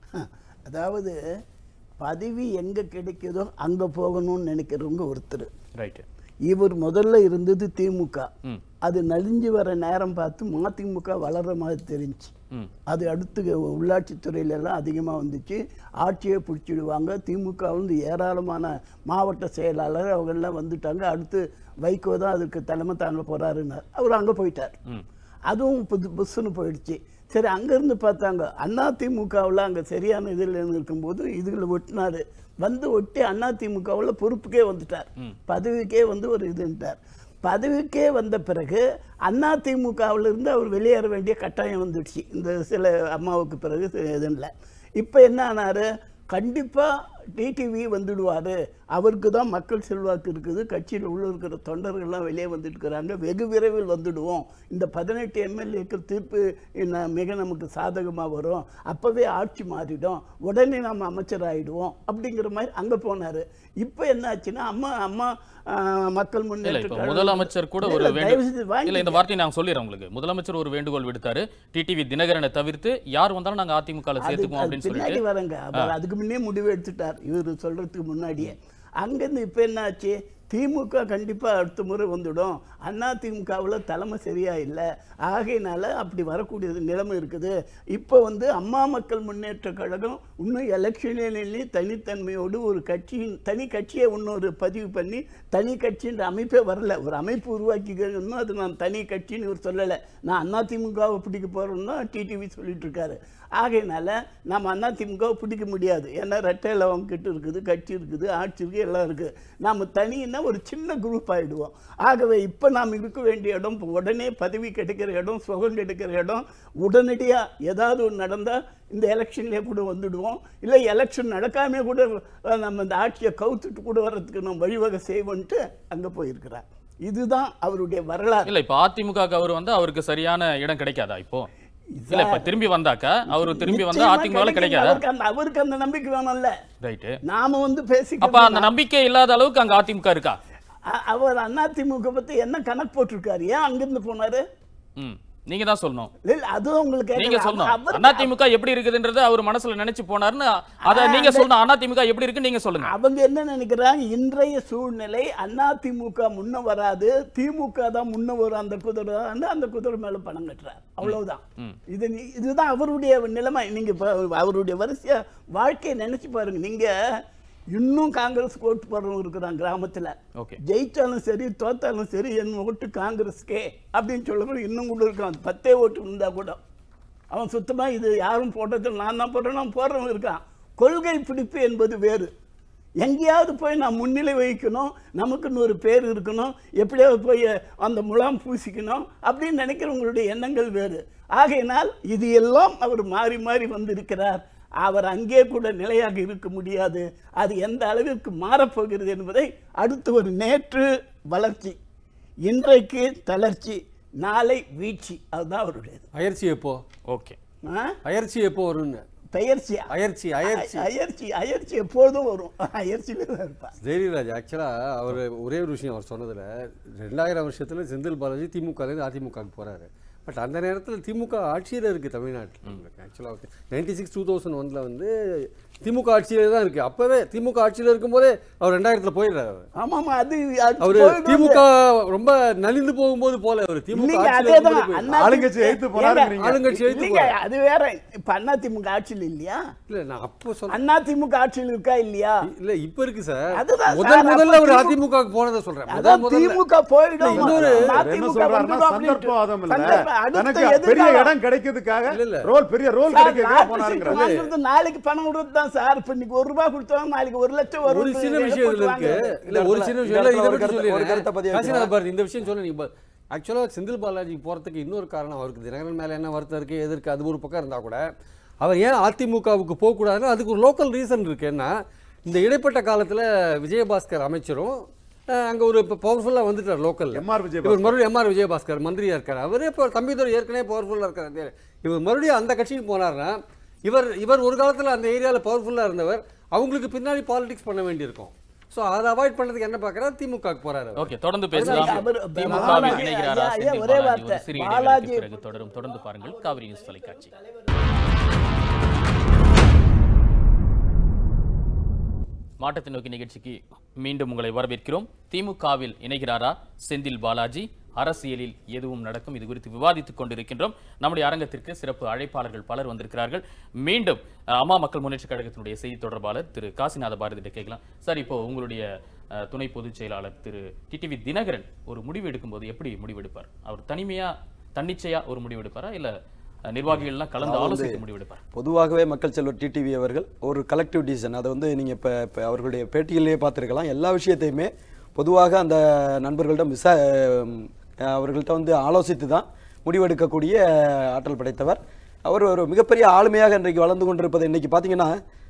Speaker 5: அதாவது பதவி எங்கே கிடைக்குதோ அங்கே போகணும்னு நினைக்கிறவங்க ஒருத்தர்
Speaker 1: ரைட்டு
Speaker 5: இவர் முதல்ல இருந்தது திமுக
Speaker 1: ம்
Speaker 5: அது நலிஞ்சு வர நேரம் பார்த்து மதிமுக வளர்ற மாதிரி தெரிஞ்சு
Speaker 1: ம்
Speaker 5: அது அடுத்து உள்ளாட்சித்துறையில எல்லாம் அதிகமாக வந்துச்சு ஆட்சியை பிடிச்சிடுவாங்க திமுக வந்து ஏராளமான மாவட்ட செயலாளர் அவங்கெல்லாம் வந்துட்டாங்க அடுத்து வைகோ தான் அதுக்கு தலைமை தாங்க போறாருன்னு அவர் அங்கே போயிட்டார்
Speaker 1: ம்
Speaker 5: அதுவும் புது புஸ்ஸுன்னு போயிடுச்சு சரி அங்கேருந்து பார்த்தாங்க அண்ணா திமுகவில் அங்கே சரியான இதில் இருக்கும்போது இதில் ஒட்டினாரு வந்து ஒட்டி அண்ணா திமுகவில் பொறுப்புக்கே வந்துட்டார் பதவிக்கே வந்து ஒரு இதுன்ட்டார் பதவிக்கே வந்த பிறகு அண்ணா திமுகவில் இருந்து அவர் வெளியேற வேண்டிய கட்டாயம் வந்துடுச்சு இந்த சில அம்மாவுக்கு பிறகு இதுல இப்போ என்ன ஆனாரு கண்டிப்பாக டிடிவி வந்துடுவாரு அவருக்கு தான் மக்கள் செல்வாக்கு இருக்குது கட்சியில் உள்ள இருக்கிற தொண்டர்கள்லாம் வெளியே வந்துட்டு இருக்கிறாங்க வெகு விரைவில் வந்துடுவோம் இந்த பதினெட்டு எம்எல்ஏக்கள் தீர்ப்பு என்ன மிக நமக்கு சாதகமாக வரும் அப்போவே ஆட்சி மாறிடும் உடனே நாம் அமைச்சர் ஆயிடுவோம் அப்படிங்கிற மாதிரி அங்கே போனார் இப்போ என்ன ஆச்சுன்னா அம்மா அம்மா ஆஹ், மக்கள்
Speaker 1: இல்ல
Speaker 5: முன்னேற்ற
Speaker 1: இப்ப
Speaker 5: கழகம்
Speaker 1: முதலமைச்சர் கூட
Speaker 5: இல்ல,
Speaker 1: ஒரு
Speaker 5: இல்ல, தயவு செஞ்சு
Speaker 1: வேண்டு
Speaker 5: வாங்கிக்க.
Speaker 1: இல்ல இந்த வார்த்தையை நான் சொல்லிடுறேன் உங்களுக்கு முதலமைச்சர் ஒரு வேண்டுகோள் விடுத்தாரு டிடிவி தினகரனை தவிர்த்து யார் வந்தாலும் நாங்க அதிமுக ல
Speaker 5: அது-
Speaker 1: சேர்த்துக்குவோம்
Speaker 5: அது
Speaker 1: அப்படின்னு
Speaker 5: பின்னாடி
Speaker 1: சொல்லிட்டு
Speaker 5: வரங்க அவர் அதுக்கு முன்னே முடிவு எடுத்துட்டார் இவர் சொல்றதுக்கு முன்னாடியே அங்கேருந்து இப்போ என்ன ஆச்சு திமுக கண்டிப்பா அடுத்த முறை வந்துடும் அண்ணா திமுகவில் தலைமை சரியா இல்லை ஆகையினால அப்படி வரக்கூடியது நிலைமை இருக்குது இப்போ வந்து அம்மா மக்கள் முன்னேற்ற கழகம் இன்னும் எலெக்ஷனிலே தனித்தன்மையோடு ஒரு கட்சியின் தனி கட்சியை இன்னொரு பதிவு பண்ணி தனி கட்சின்ற அமைப்பே வரல ஒரு அமைப்பு உருவாக்கிக்கணும் அது நான் தனி கட்சின்னு இவர் சொல்லலை நான் அண்ணா திமுகவை பிடிக்க போகிறோம்னா டிடிவி சொல்லிட்டு இருக்காரு ஆகையினால நம்ம அண்ணா திமுகவை பிடிக்க முடியாது ஏன்னா ரெட்டையில் அவங்ககிட்ட இருக்குது கட்சி இருக்குது ஆட்சி இருக்குது எல்லாம் இருக்குது நாம் தனின்னா ஒரு சின்ன குரூப் ஆகிடுவோம் ஆகவே இப்போ நாம் இருக்க வேண்டிய இடம் இப்போ உடனே பதவி கிடைக்கிற இடம் சுகம் கிடைக்கிற இடம் உடனடியாக ஏதாவது ஒன்று நடந்தால் இந்த எலெக்ஷன்லேயே கூட வந்துடுவோம் இல்லை எலெக்ஷன் நடக்காமே கூட அஹ், நம்ம இந்த ஆட்சியை கவுத்துட்டு கூட வர்றதுக்கு நம்ம வழிவகை செய்வோன்ட்டு அங்கே போயிருக்கிறார் இதுதான் அவருடைய வரலாறு
Speaker 1: இல்ல இப்ப அதிமுக அவர் வந்து அவருக்கு சரியான இடம் கிடைக்காதா இப்போ இல்ல இப்ப திரும்பி வந்தாக்கா அவரு திரும்பி வந்தா
Speaker 5: நிச்சயமா
Speaker 1: அதிமுக ல
Speaker 5: கிடைக்கும்.
Speaker 1: கிடைக்காதா
Speaker 5: அவருக்கு அந்த அவருக்கு அந்த நம்பிக்கை வேணும்ல
Speaker 1: ரைட்டு
Speaker 5: நாம வந்து பேசி
Speaker 1: அப்ப அந்த நம்பிக்கை இல்லாத அளவுக்கு அங்க அதிமுக இருக்கா
Speaker 5: அவர் அதிமுக பத்தி என்ன கணக்கு போட்டிருக்காரு ஏன் அங்கிருந்து போனாரு
Speaker 1: ம் நீங்க தான் சொல்லணும்
Speaker 5: இல்ல அதுவும் உங்களுக்கு
Speaker 1: நீங்க
Speaker 5: கேட்கல.
Speaker 1: சொல்லணும்
Speaker 5: அவருக்கு-
Speaker 1: அதிமுக எப்படி இருக்குதுன்றது அவர் மனசுல நினைச்சு போனாருன்னு அத நீங்க சொல்லணும் அதிமுக எப்படி இருக்கு நீங்க சொல்லுங்க
Speaker 5: அவங்க என்ன நினைக்கிறாங்க இன்றைய சூழ்நிலை அதிமுக முன்ன வராது திமுக தான் முன்ன வரும் அந்த குதிரை வந்து அந்த குதிரை மேல பணம் கட்டுறார் அவ்வளவுதான் இது நீ- இதுதான் அவருடைய நிலைமை நீங்க இப்ப அவருடைய வரிசையா வாழ்க்கையை நினைச்சு பாருங்க நீங்க இன்னும் காங்கிரஸ் ஓட்டு போடுறவங்க இருக்கிறாங்க கிராமத்துல
Speaker 1: ஓகே
Speaker 5: ஜெயிச்சாலும் சரி தோத்தாலும் சரி என் ஓட்டு காங்கிரஸ்க்கே அப்படின்னு சொல்லக்கூட இன்னும் கூட இருக்கான் அது பத்தே ஓட்டு இருந்தா கூட அவன் சுத்தமா இது யாரும் போட்டது நான் தான் போடுறேன் நான் போடுறவன் இருக்கான் கொள்கை பிடிப்பு என்பது வேறு எங்கேயாவது போய் நான் முன்னிலை வகிக்கணும் நமக்குன்னு ஒரு பேர் இருக்கணும் எப்படியாவது போய் அந்த முலாம் பூசிக்கணும் அப்படின்னு நினைக்கிறவங்களுடைய எண்ணங்கள் வேறு ஆகையினால் இது எல்லாம் அவர் மாறி மாறி வந்திருக்கிறார் அவர் அங்கே கூட நிலையாக இருக்க முடியாது அது எந்த அளவிற்கு மாறப்போகிறது என்பதை அடுத்து ஒரு நேற்று வளர்ச்சி இன்றைக்கு தளர்ச்சி நாளை வீழ்ச்சி அதுதான் அவருடையது
Speaker 3: அயற்சி எப்போ
Speaker 1: ஓகே
Speaker 5: ஆ?
Speaker 3: அயற்சி எப்போ வரும்னு
Speaker 5: பெயர்ச்சியா
Speaker 3: அயற்சி அயற்சி
Speaker 5: அயற்சி அயற்சி எப்பொழுதும் வரும் அயற்சியில தான் இருப்பார்
Speaker 3: ஜெயலலிராஜ் ஆக்சுவலாக அவர் ஒரே ஒரு விஷயம் அவர் சொன்னதில் ரெண்டாயிரம் வருஷத்தில் செந்தில் பாலாஜி திமுகலேருந்து அதிமுகவுக்கு போகிறாரு பட் அந்த நேரத்தில் திமுக ஆட்சியில் இருக்குது தமிழ்நாட்டில் ஆக்சுவலாக நைன்டி சிக்ஸ் டூ தௌசண்ட் ஒனில் வந்து திமுக ஆட்சியிலே தான் இருக்குது அப்போவே திமுக ஆட்சியில் இருக்கும்போதே அவர் ரெண்டாயிரத்தில் போயிடுறாரு அவர்.
Speaker 5: ஆமாமா அது அது
Speaker 3: அவர்
Speaker 5: போயிடும்
Speaker 3: திமுக ரொம்ப நலிந்து போகும்போது போல அவர் திமுக
Speaker 5: இல்லைங்க,
Speaker 3: ஆட்சியில்
Speaker 5: அதேதான்.
Speaker 3: இருக்கும்போது போயிடுறாரு.
Speaker 5: அண்ணா
Speaker 4: ஆளுங்கட்சி
Speaker 5: திமுக
Speaker 4: எதிர்த்து போனாருங்கிறீங்க.
Speaker 5: ஏங்க,
Speaker 3: ஆளுங்கட்சி எதிர்த்து
Speaker 5: இல்லைங்க,
Speaker 3: போறாரு.
Speaker 5: அது வேற இப்ப அண்ணா திமுக ஆட்சியில் இல்லையா
Speaker 3: இல்லை நான் அப்போ சொல்ல
Speaker 5: அண்ணா திமுக ஆட்சியில் இருக்கா இல்லையா
Speaker 3: இல்ல இப்ப இருக்கு சார்
Speaker 5: அதுதான்
Speaker 3: முதல்
Speaker 5: சார்,
Speaker 3: முதல்ல
Speaker 5: அப்ப
Speaker 3: அவர்
Speaker 5: திமுக
Speaker 3: அதிமுக போனதை சொல்றேன் முதல்
Speaker 5: அதான்
Speaker 3: முதல்ல
Speaker 5: திமுக போயிடும்
Speaker 3: இன்னொரு-
Speaker 5: அண்ணா
Speaker 4: என்ன
Speaker 5: திமுக
Speaker 4: சொல்றாருன்னா
Speaker 5: வந்துடும் அப்படின்ட்டு.
Speaker 4: சந்தர்ப்பவாதம் இல்ல
Speaker 5: சந்தர்ப்பம் அடுத்த
Speaker 4: தனக்கு பெரிய
Speaker 5: எதிர்காலம்.
Speaker 4: இடம் கிடைக்கிறதுக்காக
Speaker 3: இல்ல, இல்ல.
Speaker 4: ரோல் பெரிய ரோல்
Speaker 5: சார்,
Speaker 4: கிடைக்கிறதுக்காக
Speaker 5: லாட்டரி
Speaker 4: போனாருங்கிற
Speaker 5: சீட்டு வாங்குறது நாளைக்கு பணம் கொடுத்து தான் சார் இப்ப இன்னைக்கு ஒரு ரூபாய் கொடுத்தா நாளைக்கு ஒரு லட்சம் வரும்
Speaker 3: ஒரு சின்ன விஷயம் இதுல இருக்கு இல்ல ஒரு சின்ன விஷயம் இல்ல இதை
Speaker 2: ஒரு
Speaker 3: பற்றி
Speaker 2: கருத்தை- ஒரு கருத்தை பதிவு
Speaker 3: சொல்லிடுறேன்
Speaker 2: வைக்கிறேன்.
Speaker 3: பாரு இந்த விஷயம் சொல்ல நீங்க ஆக்சுவலாக செந்தில் பாலாஜி போறதுக்கு இன்னொரு காரணம் அவருக்கு தினகரன் மேல என்ன வருத்தம் இருக்கு எது இருக்கு அது ஒரு பக்கம் இருந்தா கூட அவர் ஏன் அதிமுகவுக்கு போகக்கூடாதுன்னா அதுக்கு ஒரு லோக்கல் ரீசன் இருக்கு என்ன இந்த இடைப்பட்ட காலத்துல விஜயபாஸ்கர் அமைச்சரும் அஹ், அங்க ஒரு இப்போ பவர்ஃபுல்லாக வந்துட்டார் லோக்கல்
Speaker 4: எம்.ஆர். விஜயபாஸ்கர்.
Speaker 3: இவர் மறுபடியும் எம்ஆர் விஜயபாஸ்கர் மந்திரியா இருக்காரு அவரே இப்போ தம்பிதுரை ஏற்கனவே பவர்ஃபுல்லாக இருக்காரு இவர் மறுபடியும் அந்த கட்சிக்கு போனார்னா இவர் இவர் ஒரு காலத்துல அந்த ஏரியாவில் பவர்ஃபுல்லாக இருந்தவர் அவங்களுக்கு பின்னாடி பாலிடிக்ஸ் பண்ண வேண்டியிருக்கும் ஸோ அதை அவாய்ட் பண்ணதுக்கு என்ன பார்க்குறாரு திமுகவுக்கு போறாரு அவர்.
Speaker 1: ஓகே தொடர்ந்து பேசலாம்
Speaker 5: அவர்
Speaker 1: திமுகவில்
Speaker 5: பாலாஜி-
Speaker 1: இணைகிறாரா
Speaker 5: ஐயா,
Speaker 1: செந்தில்
Speaker 5: ஒரே
Speaker 1: பாலாஜி
Speaker 5: வார்த்தை.
Speaker 1: ஒரு சிறிய
Speaker 5: பாலாஜி-
Speaker 1: இடைவெளிக்கு பிறகு தொடரும் தொடர்ந்து பாருங்கள் காவிரி நியூஸ் தொலைக்காட்சி மாற்றத்தை நோக்கி நிகழ்ச்சிக்கு மீண்டும் உங்களை வரவேற்கிறோம் திமுகவில் இணைகிறாரா செந்தில் பாலாஜி அரசியலில் எதுவும் நடக்கும் இது குறித்து விவாதித்துக் கொண்டிருக்கின்றோம் நம்முடைய அரங்கத்திற்கு சிறப்பு அழைப்பாளர்கள் பலர் வந்திருக்கிறார்கள் மீண்டும் அஹ், அம்மா மக்கள் முன்னேற்ற கழகத்தினுடைய செய்தி தொடர்பாளர் திரு காசிநாத பாரதிட்ட கேட்கலாம் சார் இப்போ உங்களுடைய அஹ், துணை பொதுச் செயலாளர் திரு டிடிவி தினகரன் ஒரு முடிவு எடுக்கும்போது எப்படி முடிவெடுப்பார் அவர் தனிமையா தன்னிச்சையா ஒரு முடிவு எடுப்பாரா இல்ல அஹ், நிர்வாகிகள்லாம் கலந்து ஆலோசித்து முடிவெடுப்பார்
Speaker 2: பொதுவாகவே மக்கள் செல்வர் டிடிவி அவர்கள் ஒரு கலெக்டிவ் டிசிஷன் அதை வந்து நீங்கள் இப்போ இப்போ அவர்களுடைய பேட்டிகளிலே பார்த்துருக்கலாம் எல்லா விஷயத்தையுமே பொதுவாக அந்த நண்பர்களிடம் விசா அஹ் அவர்கள்ட்ட வந்து ஆலோசித்து தான் முடிவெடுக்கக்கூடிய ஆற்றல் படைத்தவர் அவர் ஒரு மிகப்பெரிய ஆளுமையாக இன்றைக்கு வளர்ந்து கொண்டிருப்பது இன்னைக்கு பார்த்தீங்கன்னா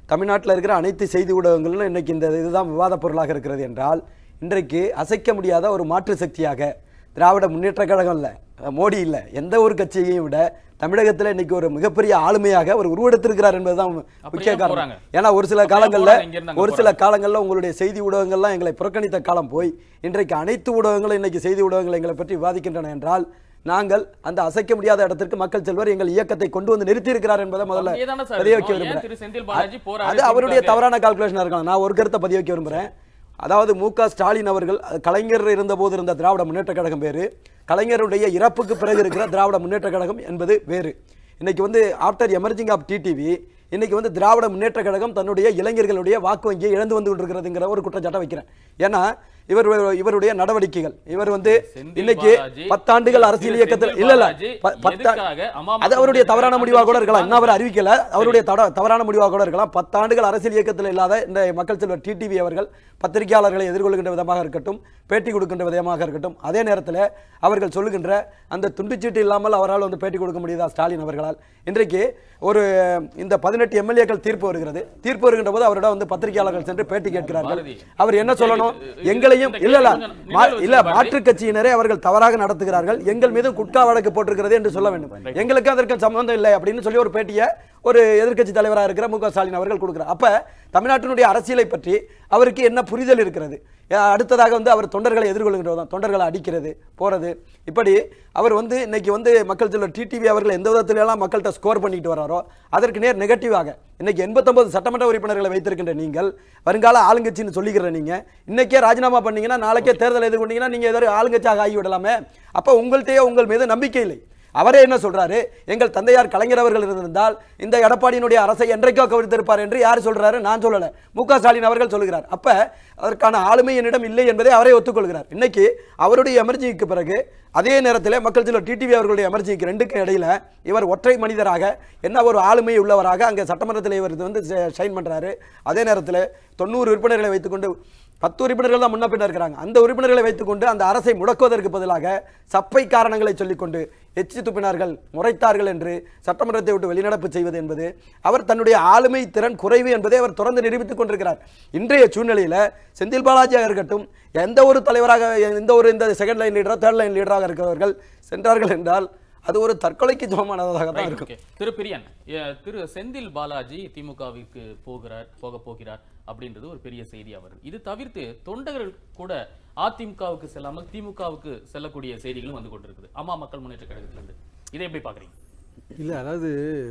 Speaker 2: தமிழ்நாட்டில் இருக்கிற அனைத்து செய்தி ஊடகங்களிலும் இன்னைக்கு இந்த இதுதான் விவாத பொருளாக இருக்கிறது என்றால் இன்றைக்கு அசைக்க முடியாத ஒரு மாற்று சக்தியாக திராவிட முன்னேற்ற கழகம் இல்லை மோடி இல்லை எந்த ஒரு கட்சியையும் விட தமிழகத்தில் இன்னைக்கு ஒரு மிகப்பெரிய ஆளுமையாக அவர் உருவெடுத்திருக்கிறார் என்பதுதான் முக்கிய
Speaker 1: ஏன்
Speaker 2: காரணம்
Speaker 1: போறாங்க?
Speaker 2: ஏன்னா ஒரு சில
Speaker 1: அப்படியே
Speaker 2: காலங்கள்ல
Speaker 1: போறாங்க, இங்கிருந்து அங்க
Speaker 2: ஒரு சில காலங்கள்ல உங்களுடைய செய்தி ஊடகங்கள்லாம் எங்களை புறக்கணித்த காலம் போய் இன்றைக்கு அனைத்து ஊடகங்களும் இன்னைக்கு செய்தி ஊடகங்கள் எங்களை பற்றி விவாதிக்கின்றன என்றால் நாங்கள் அந்த அசைக்க முடியாத இடத்திற்கு மக்கள் செல்வர் எங்கள் இயக்கத்தை கொண்டு வந்து நிறுத்தி இருக்கிறார் என்பதை முதல்ல
Speaker 1: அப்படியேதானே சார்
Speaker 2: பதிய வைக்க
Speaker 1: இருக்கணும். ஏன் திரு செந்தில் பாலாஜி
Speaker 2: விரும்புகிறேன்
Speaker 1: போராடி
Speaker 2: அது அவருடைய
Speaker 1: திமுக
Speaker 2: தவறான கால்குலேஷனா இருக்கலாம் நான் ஒரு கருத்தை பதிய வைக்க விரும்புகிறேன் அதாவது மு க ஸ்டாலின் அவர்கள் அது கலைஞர் இருந்தபோது இருந்த திராவிட முன்னேற்ற கழகம் வேறு கலைஞருடைய இறப்புக்கு பிறகு இருக்கிற திராவிட முன்னேற்ற கழகம் என்பது வேறு இன்னைக்கு வந்து ஆஃப்டர் எமர்ஜிங் ஆஃப் டிடிவி இன்னைக்கு வந்து திராவிட முன்னேற்ற கழகம் தன்னுடைய இளைஞர்களுடைய வாக்கு வங்கியை இழந்து வந்து கொண்டிருக்கிறதுங்கிற ஒரு குற்றச்சாட்டை வைக்கிறேன் ஏன்னா இவர் இவருடைய நடவடிக்கைகள் இவர் வந்து
Speaker 1: செந்தில்
Speaker 2: இன்னைக்கு
Speaker 1: பாலாஜி,
Speaker 2: பத்தாண்டுகள் அரசியல்
Speaker 1: திரு
Speaker 2: இயக்கத்தில்
Speaker 1: செந்தில்
Speaker 2: இல்ல இல்ல
Speaker 1: பாலாஜி
Speaker 2: ப- பத்தா-
Speaker 1: எதுக்காக அம்மா
Speaker 2: அது அவருடைய
Speaker 1: மக்கள்
Speaker 2: தவறான
Speaker 1: முன்னேற்ற
Speaker 2: முடிவாக கூட
Speaker 1: கழகம்
Speaker 2: இருக்கலாம் இன்னும் அவர் அறிவிக்கல அவருடைய தட- தவறான முடிவாக கூட இருக்கலாம் பத்தாண்டுகள் அரசியல் இயக்கத்தில் இல்லாத இந்த மக்கள் செல்வர் டிடிவி அவர்கள் பத்திரிகையாளர்களை எதிர்கொள்கின்ற விதமாக இருக்கட்டும் பேட்டி கொடுக்கின்ற விதமாக இருக்கட்டும் அதே நேரத்தில் அவர்கள் சொல்லுகின்ற அந்த துண்டுச்சீட்டு இல்லாமல் அவரால் வந்து பேட்டி கொடுக்க முடியுதா ஸ்டாலின் அவர்களால் இன்றைக்கு ஒரு இந்த பதினெட்டு எம்எல்ஏக்கள் தீர்ப்பு வருகிறது தீர்ப்பு வருகின்ற போது அவரிடம் வந்து பத்திரிகையாளர்கள் சென்று பேட்டி கேட்கிறார்கள்
Speaker 1: பாரதி.
Speaker 2: அவர் என்ன சொல்லணும்
Speaker 1: இது-
Speaker 2: எங்களையும்
Speaker 1: இந்த
Speaker 2: இல்ல இல்ல
Speaker 1: கேள்வி கொஞ்சம்
Speaker 2: மா-
Speaker 1: நினைவில்
Speaker 2: இல்ல
Speaker 1: வச்சுக்கோ பாரதி.
Speaker 2: மாற்றுக் கட்சியினரை அவர்கள் தவறாக நடத்துகிறார்கள் எங்கள் மீது குட்கா வழக்கு போட்டிருக்கிறது என்று சொல்ல வேண்டும் எங்களுக்கு அதற்கு சம்பந்தம் இல்லை அப்படின்னு சொல்லி ஒரு பேட்டியை ஒரு எதிர்க்கட்சி தலைவராக இருக்கிற மு க ஸ்டாலின் அவர்கள் கொடுக்கிறார் அப்ப தமிழ்நாட்டினுடைய அரசியலை பற்றி அவருக்கு என்ன புரிதல் இருக்கிறது அஹ் அடுத்ததாக வந்து அவர் தொண்டர்களை எதிர்கொள்கிறதான் தொண்டர்களை அடிக்கிறது போறது இப்படி அவர் வந்து இன்னைக்கு வந்து மக்கள் செல்வர் டிடிவி அவர்கள் எந்த விதத்துல எல்லாம் மக்கள்கிட்ட ஸ்கோர் பண்ணிட்டு வராரோ அதற்கு நேர் நெகட்டிவாக இன்னைக்கு எண்பத்தொன்பது சட்டமன்ற உறுப்பினர்களை வைத்திருக்கின்ற நீங்கள் வருங்கால ஆளுங்கட்சின்னு சொல்லிக்கிற நீங்க இன்னைக்கே ராஜினாமா பண்ணீங்கன்னா நாளைக்கே தேர்தல் எதிர்கொண்டீங்கன்னா நீங்க ஏதாவது ஆளுங்கட்சியாக ஆகி விடலாமே அப்ப உங்கள்கிட்டயே உங்கள் மீது நம்பிக்கை இல்லை அவரே என்ன சொல்றாரு எங்கள் தந்தையார் கலைஞர் அவர்கள் இருந்திருந்தால் இந்த எடப்பாடியினுடைய அரசை என்றைக்கோ கவிழ்த்திருப்பார் என்று யார் சொல்றாரு நான் சொல்லல மு க ஸ்டாலின் அவர்கள் சொல்கிறார் அப்ப அதற்கான ஆளுமை என்னிடம் இல்லை என்பதை அவரே ஒத்துக்கொள்கிறார் இன்னைக்கு அவருடைய எமர்ஜிக்கு பிறகு அதே நேரத்தில் மக்கள் சிலர் டிடிவி அவர்களுடைய எமர்ஜிக்கு ரெண்டுக்கும் இடையில இவர் ஒற்றை மனிதராக என்ன ஒரு ஆளுமை உள்ளவராக அங்கே சட்டமன்றத்தில் இவர் இது வந்து ஷைன் பண்றாரு அதே நேரத்தில் தொண்ணூறு உறுப்பினர்களை வைத்துக்கொண்டு பத்து உறுப்பினர்கள் தான் முன்ன பின்ன இருக்கிறாங்க அந்த உறுப்பினர்களை வைத்துக்கொண்டு அந்த அரசை முடக்குவதற்கு பதிலாக சப்பை காரணங்களை சொல்லிக்கொண்டு எச்சி துப்பினார்கள் முறைத்தார்கள் என்று சட்டமன்றத்தை விட்டு வெளிநடப்பு செய்வது என்பது அவர் தன்னுடைய ஆளுமை திறன் குறைவு என்பதை அவர் தொடர்ந்து நிரூபித்துக் கொண்டிருக்கிறார் இன்றைய சூழ்நிலையில செந்தில் பாலாஜியாக இருக்கட்டும் எந்த ஒரு தலைவராக எந்த ஒரு இந்த செகண்ட் லைன் லீடரோ தேர்ட் லைன் லீடராக இருக்கிறவர்கள் சென்றார்கள் என்றால் அது ஒரு தற்கொலைக்கு சமமானதாக தான்
Speaker 1: Right,
Speaker 2: இருக்கும்
Speaker 1: okay. திரு பிரியன் எ, திரு செந்தில் பாலாஜி திமுகவிற்கு போகிறார் போக போகிறார் அப்படின்றது ஒரு பெரிய செய்தியா வருது இது தவிர்த்து தொண்டர்கள் கூட அதிமுகவுக்கு செல்லாமல் திமுகவுக்கு செல்லக்கூடிய செய்திகளும் வந்து கொண்டிருக்குது அம்மா மக்கள் முன்னேற்ற கழகத்திலிருந்து இதை எப்படி பாக்குறீங்க
Speaker 3: இல்லை அதாவது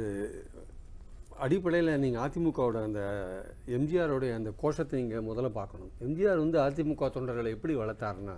Speaker 3: அடிப்படையில் நீங்கள் அதிமுகவோட அந்த எம்ஜிஆரோடைய அந்த கோஷத்தை நீங்கள் முதல்ல பார்க்கணும் எம்ஜிஆர் வந்து அதிமுக தொண்டர்களை எப்படி வளர்த்தாருன்னா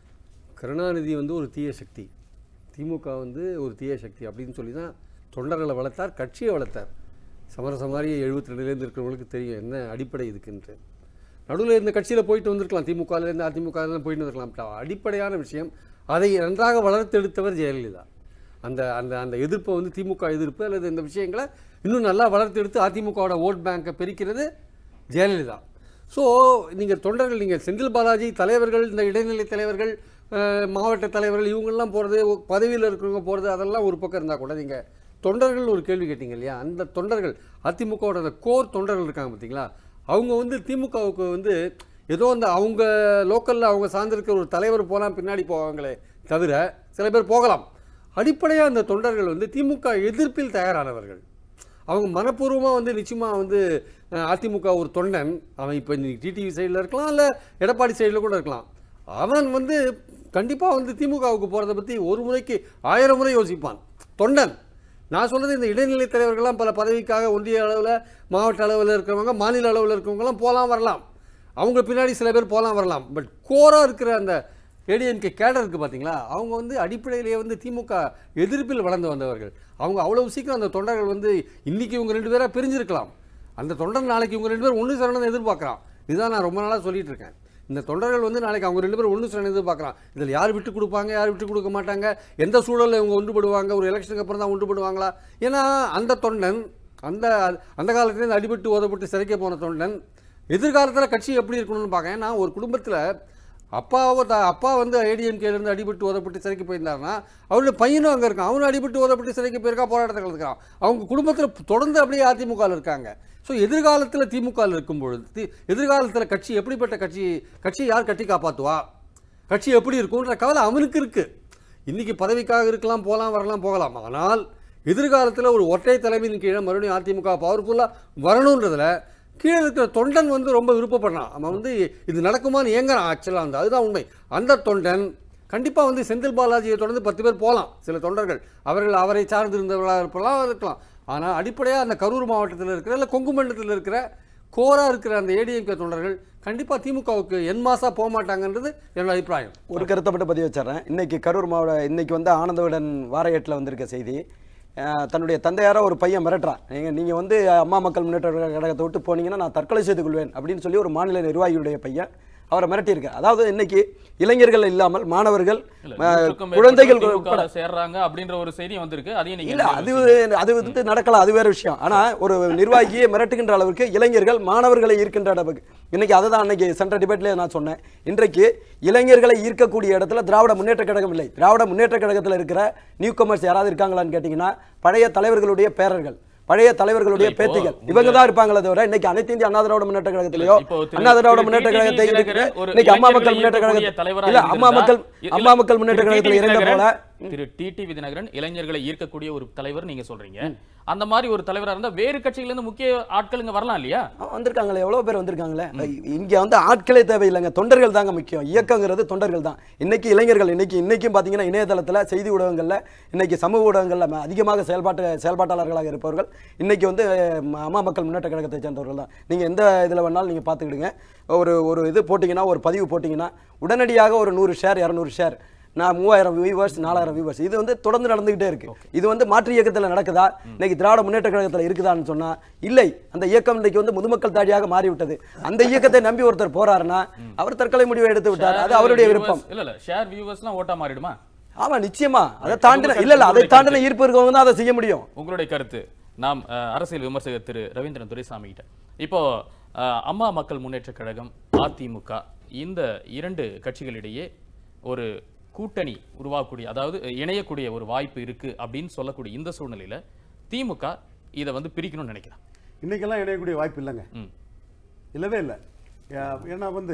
Speaker 3: கருணாநிதி வந்து ஒரு தீய சக்தி திமுக வந்து ஒரு தீய சக்தி அப்படின்னு சொல்லி தான் தொண்டர்களை வளர்த்தார் கட்சியை வளர்த்தார் சமரச மாதிரி எழுபத்தி ரெண்டுலேருந்து இருக்கிறவங்களுக்கு தெரியும் என்ன அடிப்படை இதுக்குன்ட்டு நடுவில் இந்த கட்சியில் போயிட்டு வந்திருக்கலாம் திமுகலேருந்து அதிமுகலேருந்து போயிட்டு வந்திருக்கலாம் அடிப்படையான விஷயம் அதை நன்றாக வளர்த்தெடுத்தவர் ஜெயலலிதா அந்த அந்த அந்த எதிர்ப்பை வந்து திமுக எதிர்ப்பு அல்லது இந்த விஷயங்களை இன்னும் நல்லா வளர்த்தெடுத்து அதிமுகவோட ஓட் பேங்கை பெருக்கிறது ஜெயலலிதா ஸோ நீங்கள் தொண்டர்கள் நீங்கள் செந்தில் பாலாஜி தலைவர்கள் இந்த இடைநிலை தலைவர்கள் அஹ், மாவட்ட தலைவர்கள் இவங்கெல்லாம் போகிறது பதவியில் இருக்கிறவங்க போகிறது அதெல்லாம் ஒரு பக்கம் இருந்தால் கூட நீங்கள் தொண்டர்கள் ஒரு கேள்வி கேட்டீங்க இல்லையா அந்த தொண்டர்கள் அதிமுகவோட அந்த கோர் தொண்டர்கள் இருக்காங்க பார்த்தீங்களா அவங்க வந்து திமுகவுக்கு வந்து ஏதோ அந்த அவங்க லோக்கலில் அவங்க சார்ந்திருக்கிற ஒரு தலைவர் போகலாம் பின்னாடி போவாங்களே தவிர சில பேர் போகலாம் அடிப்படையாக அந்த தொண்டர்கள் வந்து திமுக எதிர்ப்பில் தயாரானவர்கள் அவங்க மனப்பூர்வமாக வந்து நிச்சயமாக வந்து அஹ், அதிமுக ஒரு தொண்டன் அவன் இப்போ டிடிவி சைடில் இருக்கலாம் இல்லை எடப்பாடி சைடில் கூட இருக்கலாம் அவன் வந்து கண்டிப்பாக வந்து திமுகவுக்கு போகிறத பற்றி ஒரு முறைக்கு ஆயிரம் முறை யோசிப்பான் தொண்டன் நான் சொல்றது இந்த இடைநிலை தலைவர்கள்லாம் பல பதவிக்காக ஒன்றிய அளவில் மாவட்ட அளவில் இருக்கிறவங்க மாநில அளவில் இருக்கிறவங்கலாம் போகலாம் வரலாம் அவங்க பின்னாடி சில பேர் போகலாம் வரலாம் பட் கோராக இருக்கிற அந்த ஏடிஎம்கே கேடர் இருக்குது பார்த்தீங்களா அவங்க வந்து அடிப்படையிலேயே வந்து திமுக எதிர்ப்பில் வளர்ந்து வந்தவர்கள் அவங்க அவ்வளவு சீக்கிரம் அந்த தொண்டர்கள் வந்து இன்னைக்கு இவங்க ரெண்டு பேராக பிரிஞ்சிருக்கலாம் அந்த தொண்டர் நாளைக்கு இவங்க ரெண்டு பேரும் ஒன்று சேரணும்னு எதிர்பார்க்குறான் இதுதான் நான் ரொம்ப நாளாக சொல்லிட்டு இருக்கேன் இந்த தொண்டர்கள் வந்து நாளைக்கு அவங்க ரெண்டு பேரும் ஒன்று சேரணும் எதிர்பார்க்குறான் இதில் யார் விட்டு கொடுப்பாங்க யார் விட்டு கொடுக்க மாட்டாங்க எந்த சூழலில் இவங்க ஒன்றுபடுவாங்க ஒரு எலெக்ஷனுக்கு அப்புறம் தான் ஒன்றுபடுவாங்களா ஏன்னா அந்த தொண்டன் அந்த அந்த காலத்துலேருந்து அடிபட்டு ஓதப்பட்டு சிறைக்க போன தொண்டன் எதிர்காலத்தில் கட்சி எப்படி இருக்கணும்னு பார்க்க ஏன்னா ஒரு குடும்பத்தில் அப்பாவை த அப்பா வந்து ஏடிஎம்கேலேருந்து அடிபட்டு ஓதப்பட்டு சிறைக்கு போயிருந்தாருன்னா அவருடைய பையனும் அங்கே இருக்கான் அவனும் அடிபட்டு ஓதப்பட்டு சிறைக்கு போயிருக்கா போராட்டத்தில் இருக்கிறான் அவங்க குடும்பத்தில் தொடர்ந்து அப்படியே அதிமுகவில் இருக்காங்க ஸோ எதிர்காலத்தில் திமுக ல இருக்கும் பொழுது தி- எதிர்காலத்தில் கட்சி எப்படிப்பட்ட கட்சி கட்சியை யார் கட்டி காப்பாற்றுவா கட்சி எப்படி இருக்கும்ன்ற கவலை அவனுக்கு இருக்கு இன்னைக்கு பதவிக்காக இருக்கலாம் போகலாம் வரலாம் போகலாம் ஆனால் எதிர்காலத்தில் ஒரு ஒற்றை தலைமையின் கீழே மறுபடியும் அதிமுக பவர்ஃபுல்லாக வரணுன்றதுல கீழே இருக்கிற தொண்டன் வந்து ரொம்ப விருப்பப்படுறான் அவன் வந்து இது நடக்குமான்னு ஏங்குறான் ஆக்சுவலாக அந்த அதுதான் உண்மை அந்த தொண்டன் கண்டிப்பாக வந்து செந்தில் பாலாஜியை தொடர்ந்து பத்து பேர் போகலாம் சில தொண்டர்கள் அவர்கள் அவரை சார்ந்திருந்தவர்களாக இருப்பலாம் இருக்கலாம் ஆனால் அடிப்படையாக அந்த கரூர் மாவட்டத்தில் இருக்கிற இல்லை கொங்கு மண்டலத்தில் இருக்கிற கோரா இருக்கிற அந்த ஏடிஎம்கே தொண்டர்கள் கண்டிப்பாக திமுகவுக்கு என் மாசா போக மாட்டாங்கன்றது என்னோட அபிப்பிராயம்
Speaker 2: ஒரு கருத்தை மட்டும் பதிவு வச்சிடுறேன் இன்னைக்கு கரூர் மாவட்ட இன்னைக்கு வந்து ஆனந்தவிடன் வார ஏட்டில் வந்திருக்க செய்தி அஹ், தன்னுடைய தந்தையார ஒரு பையன் மிரட்டுறான் நீங்கள் நீங்கள் வந்து அம்மா மக்கள் முன்னேற்ற கழகத்தை விட்டு போனீங்கன்னா நான் தற்கொலை செய்து கொள்வேன் அப்படின்னு சொல்லி ஒரு மாநில நிர்வாகியுடைய பையன் அவரை மிரட்டியிருக்கார் அதாவது இன்னைக்கு இளைஞர்கள் இல்லாமல் மாணவர்கள்
Speaker 1: இல்ல,
Speaker 2: அஹ்,
Speaker 1: நூற்றுக்கும்
Speaker 2: குழந்தைகள்
Speaker 1: மேற்பட்டோர்
Speaker 2: உட்பட
Speaker 1: திமுகல சேர்றாங்க அப்படின்ற ஒரு செய்தி வந்திருக்கு அதையும் நீங்க
Speaker 2: இல்ல
Speaker 1: எப்படி
Speaker 2: அது
Speaker 1: யோசிக்கிறீங்க?
Speaker 2: அது வந்து நடக்கலாம் அது வேற விஷயம் ஆனா ஒரு நிர்வாகியை மிரட்டுகின்ற அளவுக்கு இளைஞர்கள் மாணவர்களை ஈர்க்கின்ற அளவுக்கு இன்னைக்கு அதை தான் அன்னைக்கு சென்ற டிபேட்லேயே நான் சொன்னேன் இன்றைக்கு இளைஞர்களை ஈர்க்கக்கூடிய இடத்துல திராவிட முன்னேற்ற கழகம் இல்லை திராவிட முன்னேற்ற கழகத்தில் இருக்கிற நியூ கமர்ஸ் யாராவது இருக்காங்களான்னு கேட்டிங்கன்னா பழைய தலைவர்களுடைய பேரர்கள் பழைய தலைவர்களுடைய
Speaker 1: இல்ல, இப்போ
Speaker 2: பேத்திகள்
Speaker 1: உங்க-
Speaker 2: இவங்க தான் இருப்பாங்களே தவிர இன்னைக்கு அனைத்து இந்திய அண்ணா திராவிட முன்னேற்ற கழகத்திலேயோ
Speaker 1: இப்போ திரு-
Speaker 2: அண்ணா திராவிட
Speaker 1: திரு
Speaker 2: முன்னேற்ற
Speaker 1: டிடிவி
Speaker 2: கழகத்தை
Speaker 1: தினகரன்
Speaker 2: இருக்கிற-
Speaker 1: ஒரு
Speaker 2: இன்னைக்கு அம்மா மக்கள்
Speaker 1: இளைஞர்களை
Speaker 2: முன்னேற்ற
Speaker 1: ஈர்க்கக்கூடிய
Speaker 2: கழகத்தில்
Speaker 1: தலைவரா
Speaker 2: இல்ல அம்மா
Speaker 1: இருந்திருந்தா,
Speaker 2: மக்கள்
Speaker 1: இல்ல,
Speaker 2: அம்மா மக்கள் முன்னேற்ற
Speaker 1: திரு
Speaker 2: கழகத்தில்
Speaker 1: டிடிவி
Speaker 2: இருந்த போல
Speaker 1: தினகரன், திரு டிடி விதிநகரன் இளைஞர்களை ஈர்க்கக்கூடிய ஒரு தலைவர் நீங்க சொல்றீங்க அந்த மாதிரி ஒரு தலைவரா இருந்தா வேறு கட்சியில இருந்து முக்கிய ஆட்கள் இங்க வரலாம் இல்லையா
Speaker 2: ஆ, வந்திருக்காங்களே எவ்வளவு பேர் வந்திருக்காங்களே இங்க வந்து ஆட்களே தேவையில்லைங்க தொண்டர்கள் தாங்க முக்கியம் இயக்கங்கிறது தொண்டர்கள் தான் இன்னைக்கு இளைஞர்கள் இன்னைக்கு இன்னைக்கும் பாத்தீங்கன்னா இணையதளத்துல செய்தி ஊடகங்கள்ல இன்னைக்கு சமூக ஊடகங்கள்ல ம- அதிகமாக செயல்பாட்டு செயல்பாட்டாளர்களாக இருப்பவர்கள் இன்னைக்கு வந்து ம- அம்மா மக்கள் முன்னேற்ற கழகத்தை சேர்ந்தவர்கள் தான் நீங்க எந்த இதுல வேணாலும் நீங்க பாத்துக்கிடுங்க ஒரு ஒரு இது போட்டீங்கன்னா ஒரு பதிவு போட்டீங்கன்னா உடனடியாக ஒரு நூறு ஷேர் இரநூறு ஷேர் நான் மூவாயிரம் வியூவர்ஸ் நாலாயிரம் வியூவர்ஸ் இது வந்து தொடர்ந்து நடந்துகிட்டே இருக்கு இது வந்து மாற்று இயக்கத்தில் நடக்குதா இன்னைக்கு திராவிட முன்னேற்ற கழகத்தில் இருக்குதான்னு சொன்னா இல்லை அந்த இயக்கம் இன்னைக்கு வந்து முதுமக்கள் தாடியாக மாறிவிட்டது அந்த இயக்கத்தை நம்பி ஒருத்தர் போறாருன்னா அவர் தற்கொலை முடிவை எடுத்து விட்டார் அது அவருடைய
Speaker 1: Viewers-
Speaker 2: விருப்பம்
Speaker 1: இல்ல இல்ல ஷேர் வியூவர்ஸ்லாம் ஓட்டா மாறிடுமா
Speaker 2: ஆமா நிச்சயமா அதை தாண்டின இல்ல இல்ல அதை தாண்டின ஈர்ப்பு இருக்கவங்க தான் அதை செய்ய முடியும்
Speaker 1: உங்களுடைய கருத்து நாம் அஹ், அரசியல் விமர்சகர் திரு ரவீந்திரன் துரைசாமி கிட்ட இப்போ அஹ், அம்மா மக்கள் முன்னேற்ற கழகம் அதிமுக இந்த இரண்டு கட்சிகளிடையே ஒரு கூட்டணி உருவாகக்கூடிய அதாவது அஹ், இணையக்கூடிய ஒரு வாய்ப்பு இருக்கு அப்படின்னு சொல்லக்கூடிய இந்த சூழ்நிலையில திமுக இதை வந்து பிரிக்கணும்னு நினைக்கிறேன்
Speaker 4: இன்னைக்கெல்லாம் இணையக்கூடிய வாய்ப்பு இல்லைங்க
Speaker 1: ம்.
Speaker 4: இல்லவே இல்லை ஏன்னா வந்து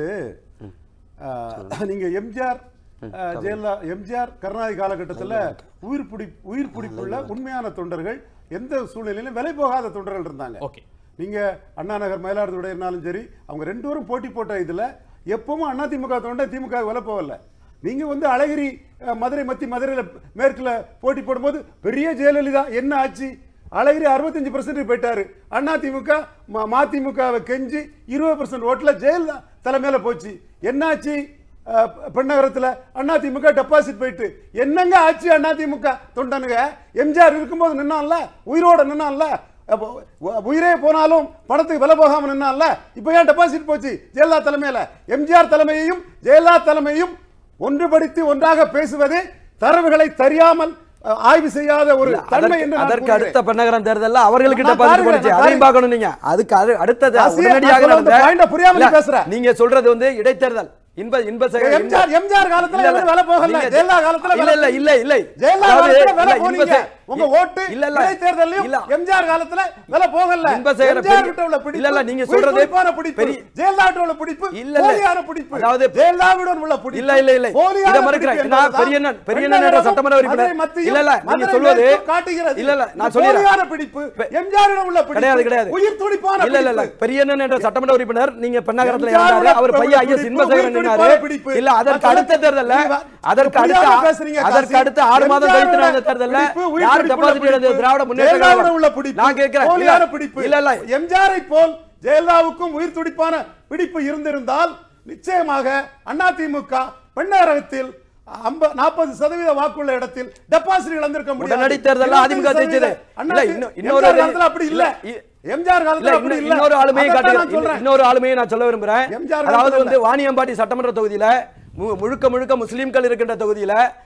Speaker 4: ஆஹ், நீங்க எம்ஜிஆர் ஆஹ், ஜெயலலிதா எம்ஜிஆர் கருணாநிதி காலகட்டத்தில் உயிர் பிடி உயிர் பிடிப்புள்ள உண்மையான தொண்டர்கள் எந்த சூழ்நிலையிலும் விலை போகாத தொண்டர்கள் இருந்தாங்க
Speaker 1: ஓகே
Speaker 4: நீங்க அண்ணா நகர் மயிலாடுதுறை இருந்தாலும் சரி அவங்க ரெண்டு பேரும் போட்டி போட்ட இதுல எப்பவும் அண்ணா திமுக தொண்டை திமுக விலை போகல நீங்க வந்து அழகிரி அஹ், மதுரை மத்தி மதுரையில மேற்குல போட்டி போடும்போது பெரிய ஜெயலலிதா என்ன ஆச்சு அழகிரி அறுபத்தஞ்சு பர்சன்ட் போயிட்டாரு அண்ணா திமுக ம- மதிமுகவை கெஞ்சி இருபது பர்சன்ட் ஓட்டுல ஜெயலலிதா தலைமையில போச்சு என்னாச்சு அஹ், பெண்ணகரத்துல அண்ணா திமுக டெபாசிட் போயிட்டு என்னங்க ஆச்சு அண்ணா திமுக தொண்டனுங்க எம்ஜிஆர் இருக்கும்போது நின்னான்ல உயிரோட நின்னான்ல அப்போ உ- உயிரே போனாலும் பணத்துக்கு விலை போகாம நின்னான்ல இப்போ ஏன் டெபாசிட் போச்சு ஜெயலலிதா தலைமையில எம்ஜிஆர் தலைமையையும் ஜெயலலிதா தலைமையும் ஒன்றுபடுத்தி ஒன்றாக பேசுவது தரவுகளை தெரியாமல் அஹ், ஆய்வு செய்யாத ஒரு
Speaker 2: இல்ல,
Speaker 4: தன்மை
Speaker 2: அதற்கு-
Speaker 4: என்று நான்
Speaker 2: அதற்கு
Speaker 4: கூறுகிறேன்.
Speaker 2: அடுத்த பெண்ணகரம் தேர்தல்ல அவர்களுக்கு
Speaker 4: நான்
Speaker 2: டெபாசிட்
Speaker 4: பாருங்க,
Speaker 2: போனுச்சு
Speaker 4: நான்
Speaker 2: அதையும்
Speaker 4: பாருங்க.
Speaker 2: பார்க்கணும் நீங்க அதுக்கு அது அடுத்தது
Speaker 4: ஆசிரியர்,
Speaker 2: உடனடியாக
Speaker 4: நான் சொல்ல வந்த
Speaker 2: நடந்த-
Speaker 4: point அ புரியாம நீ
Speaker 2: இல்ல,
Speaker 4: பேசுற.
Speaker 2: நீங்க சொல்றது வந்து இடைத்தேர்தல் இன்ப இன்ப சேகர்
Speaker 4: எம்ஜிஆர் எம்ஜிஆர் காலத்துல
Speaker 2: இல்ல, இல்ல.
Speaker 4: எவ்வளவு விலை போகல
Speaker 2: நீங்க-
Speaker 4: ஜெயலலிதா காலத்துல
Speaker 2: இல்ல
Speaker 4: விலை
Speaker 2: இல்ல இல்ல இல்ல
Speaker 4: ஜெயலலிதா
Speaker 2: அதாவது
Speaker 4: காலத்துல விலை
Speaker 2: இல்ல, இன்ப
Speaker 4: போனீங்க
Speaker 2: சே-
Speaker 4: உங்க ஓட்டு
Speaker 2: இல்ல இல்ல
Speaker 4: இடைத்தேர்தலையும்
Speaker 2: இல்ல
Speaker 4: எம்ஜிஆர் காலத்துல விலை போகல
Speaker 2: இன்பசேகர
Speaker 4: எம்ஜிஆர்
Speaker 2: பெரிய-
Speaker 4: கிட்ட உள்ள பிடிப்பு
Speaker 2: இல்ல, இல்ல, நீங்க
Speaker 4: உயிர்
Speaker 2: சொல்றது
Speaker 4: துடிப்பான பிடிப்பு
Speaker 2: பெரிய-
Speaker 4: ஜெயலலிதா கிட்ட உள்ள பிடிப்பு
Speaker 2: இல்ல, இல்ல.
Speaker 4: போலியான பிடிப்பு
Speaker 2: அதாவது-
Speaker 4: ஜெயலலிதாவுடன் உள்ள பிடிப்பு
Speaker 2: இல்ல இல்ல இல்ல
Speaker 4: போலியான
Speaker 2: இத மறுக்கிறேன்
Speaker 4: பிடிப்பு
Speaker 2: நான்
Speaker 4: என்பதுதான்
Speaker 2: பெரியண்ணன் பெரியண்ணன் என்ற
Speaker 4: பெண்ணகரமும்
Speaker 2: சட்டமன்ற உறுப்பினர்
Speaker 4: மதுரை மத்தியும்
Speaker 2: இல்ல இல்ல நீங்க
Speaker 4: மதுரை
Speaker 2: சொல்வது
Speaker 4: மேற்கும் காட்டுகிறது
Speaker 2: இல்ல இல்ல நான்
Speaker 4: இது போலியான
Speaker 2: சொல்லிடுறேன்
Speaker 4: பிடிப்பு
Speaker 2: பெ-
Speaker 4: எம்ஜிஆரிடம் உள்ள பிடிப்பு
Speaker 2: கிடையாது கிடையாது
Speaker 4: உயிர் துடிப்பான
Speaker 2: இல்ல இல்ல இல்ல
Speaker 4: பிடிப்பு.
Speaker 2: பெரியண்ணன் என்ற சட்டமன்ற உறுப்பினர் நீங்க பெண்ணகரத்துல
Speaker 4: எம்ஜிஆரோட
Speaker 2: இருந்தாரு அவர் பையன்
Speaker 4: பிடிப்பு,
Speaker 2: ஐஎஸ் இன்பசேகரன்
Speaker 4: உயிர்
Speaker 2: நின்னாரு
Speaker 4: துடிப்பான பிடிப்பு.
Speaker 2: இல்ல அதற்கு அடுத்த தேர்தல்ல
Speaker 4: நீங்க
Speaker 2: அதற்கு அடுத்த
Speaker 4: புரியாம பேசுறீங்க,
Speaker 2: அதற்கு
Speaker 4: காசி.
Speaker 2: அடுத்த ஆறு மாதம் கழித்து
Speaker 4: எம்ஜிஆரோட
Speaker 2: நடந்த தேர்தல்ல
Speaker 4: பிடிப்பு, உயிர்
Speaker 2: யார்
Speaker 4: துடிப்புள்ள
Speaker 2: டெபாசிட் எடுத்தது
Speaker 4: பிடிப்பு.
Speaker 2: திராவிட முன்னேற்ற
Speaker 4: ஜெயலலிதாவோட
Speaker 2: கழகம்
Speaker 4: உள்ள பிடிப்பு
Speaker 2: நான் கேட்கிறேன்
Speaker 4: போலியான
Speaker 2: இல்ல,
Speaker 4: பிடிப்பு
Speaker 2: இல்ல இல்ல
Speaker 4: எம்ஜிஆரை போல் ஜெயலலிதாவுக்கும் உயிர் துடிப்பான பிடிப்பு இருந்திருந்தால் நிச்சயமாக அதிமுக பெண்ணரகத்தில் நாற்பது சதவீத வாக்குள்ள இடத்தில் டெபாசிட் இழந்திருக்க முடியாது
Speaker 2: உடனடி தேர்தல்ல அதிமுக ஜெயிச்சது. இல்ல, இன்னும் இன்னொரு
Speaker 4: எம்ஜிஆர் காலத்துல அப்படி இல்ல
Speaker 2: இல்ல,
Speaker 4: எம்ஜிஆர்
Speaker 2: இல்ல
Speaker 4: காலத்துல அப்படி
Speaker 2: இன்னும்
Speaker 4: இல்ல
Speaker 2: இன்னொரு ஆளுமையை
Speaker 4: அதைத்தான்
Speaker 2: காட்டுகிறேன்
Speaker 4: நான் சொல்றேன்.
Speaker 2: இன்னொரு ஆளுமையை நான் சொல்ல விரும்புறேன்
Speaker 4: எம்ஜிஆர்
Speaker 2: அதாவது
Speaker 4: காலத்துல
Speaker 2: வந்து வாணியம்பாடி சட்டமன்ற தொகுதியில மு- முழுக்க முழுக்க முஸ்லிம்கள் இருக்கின்ற தொகுதியில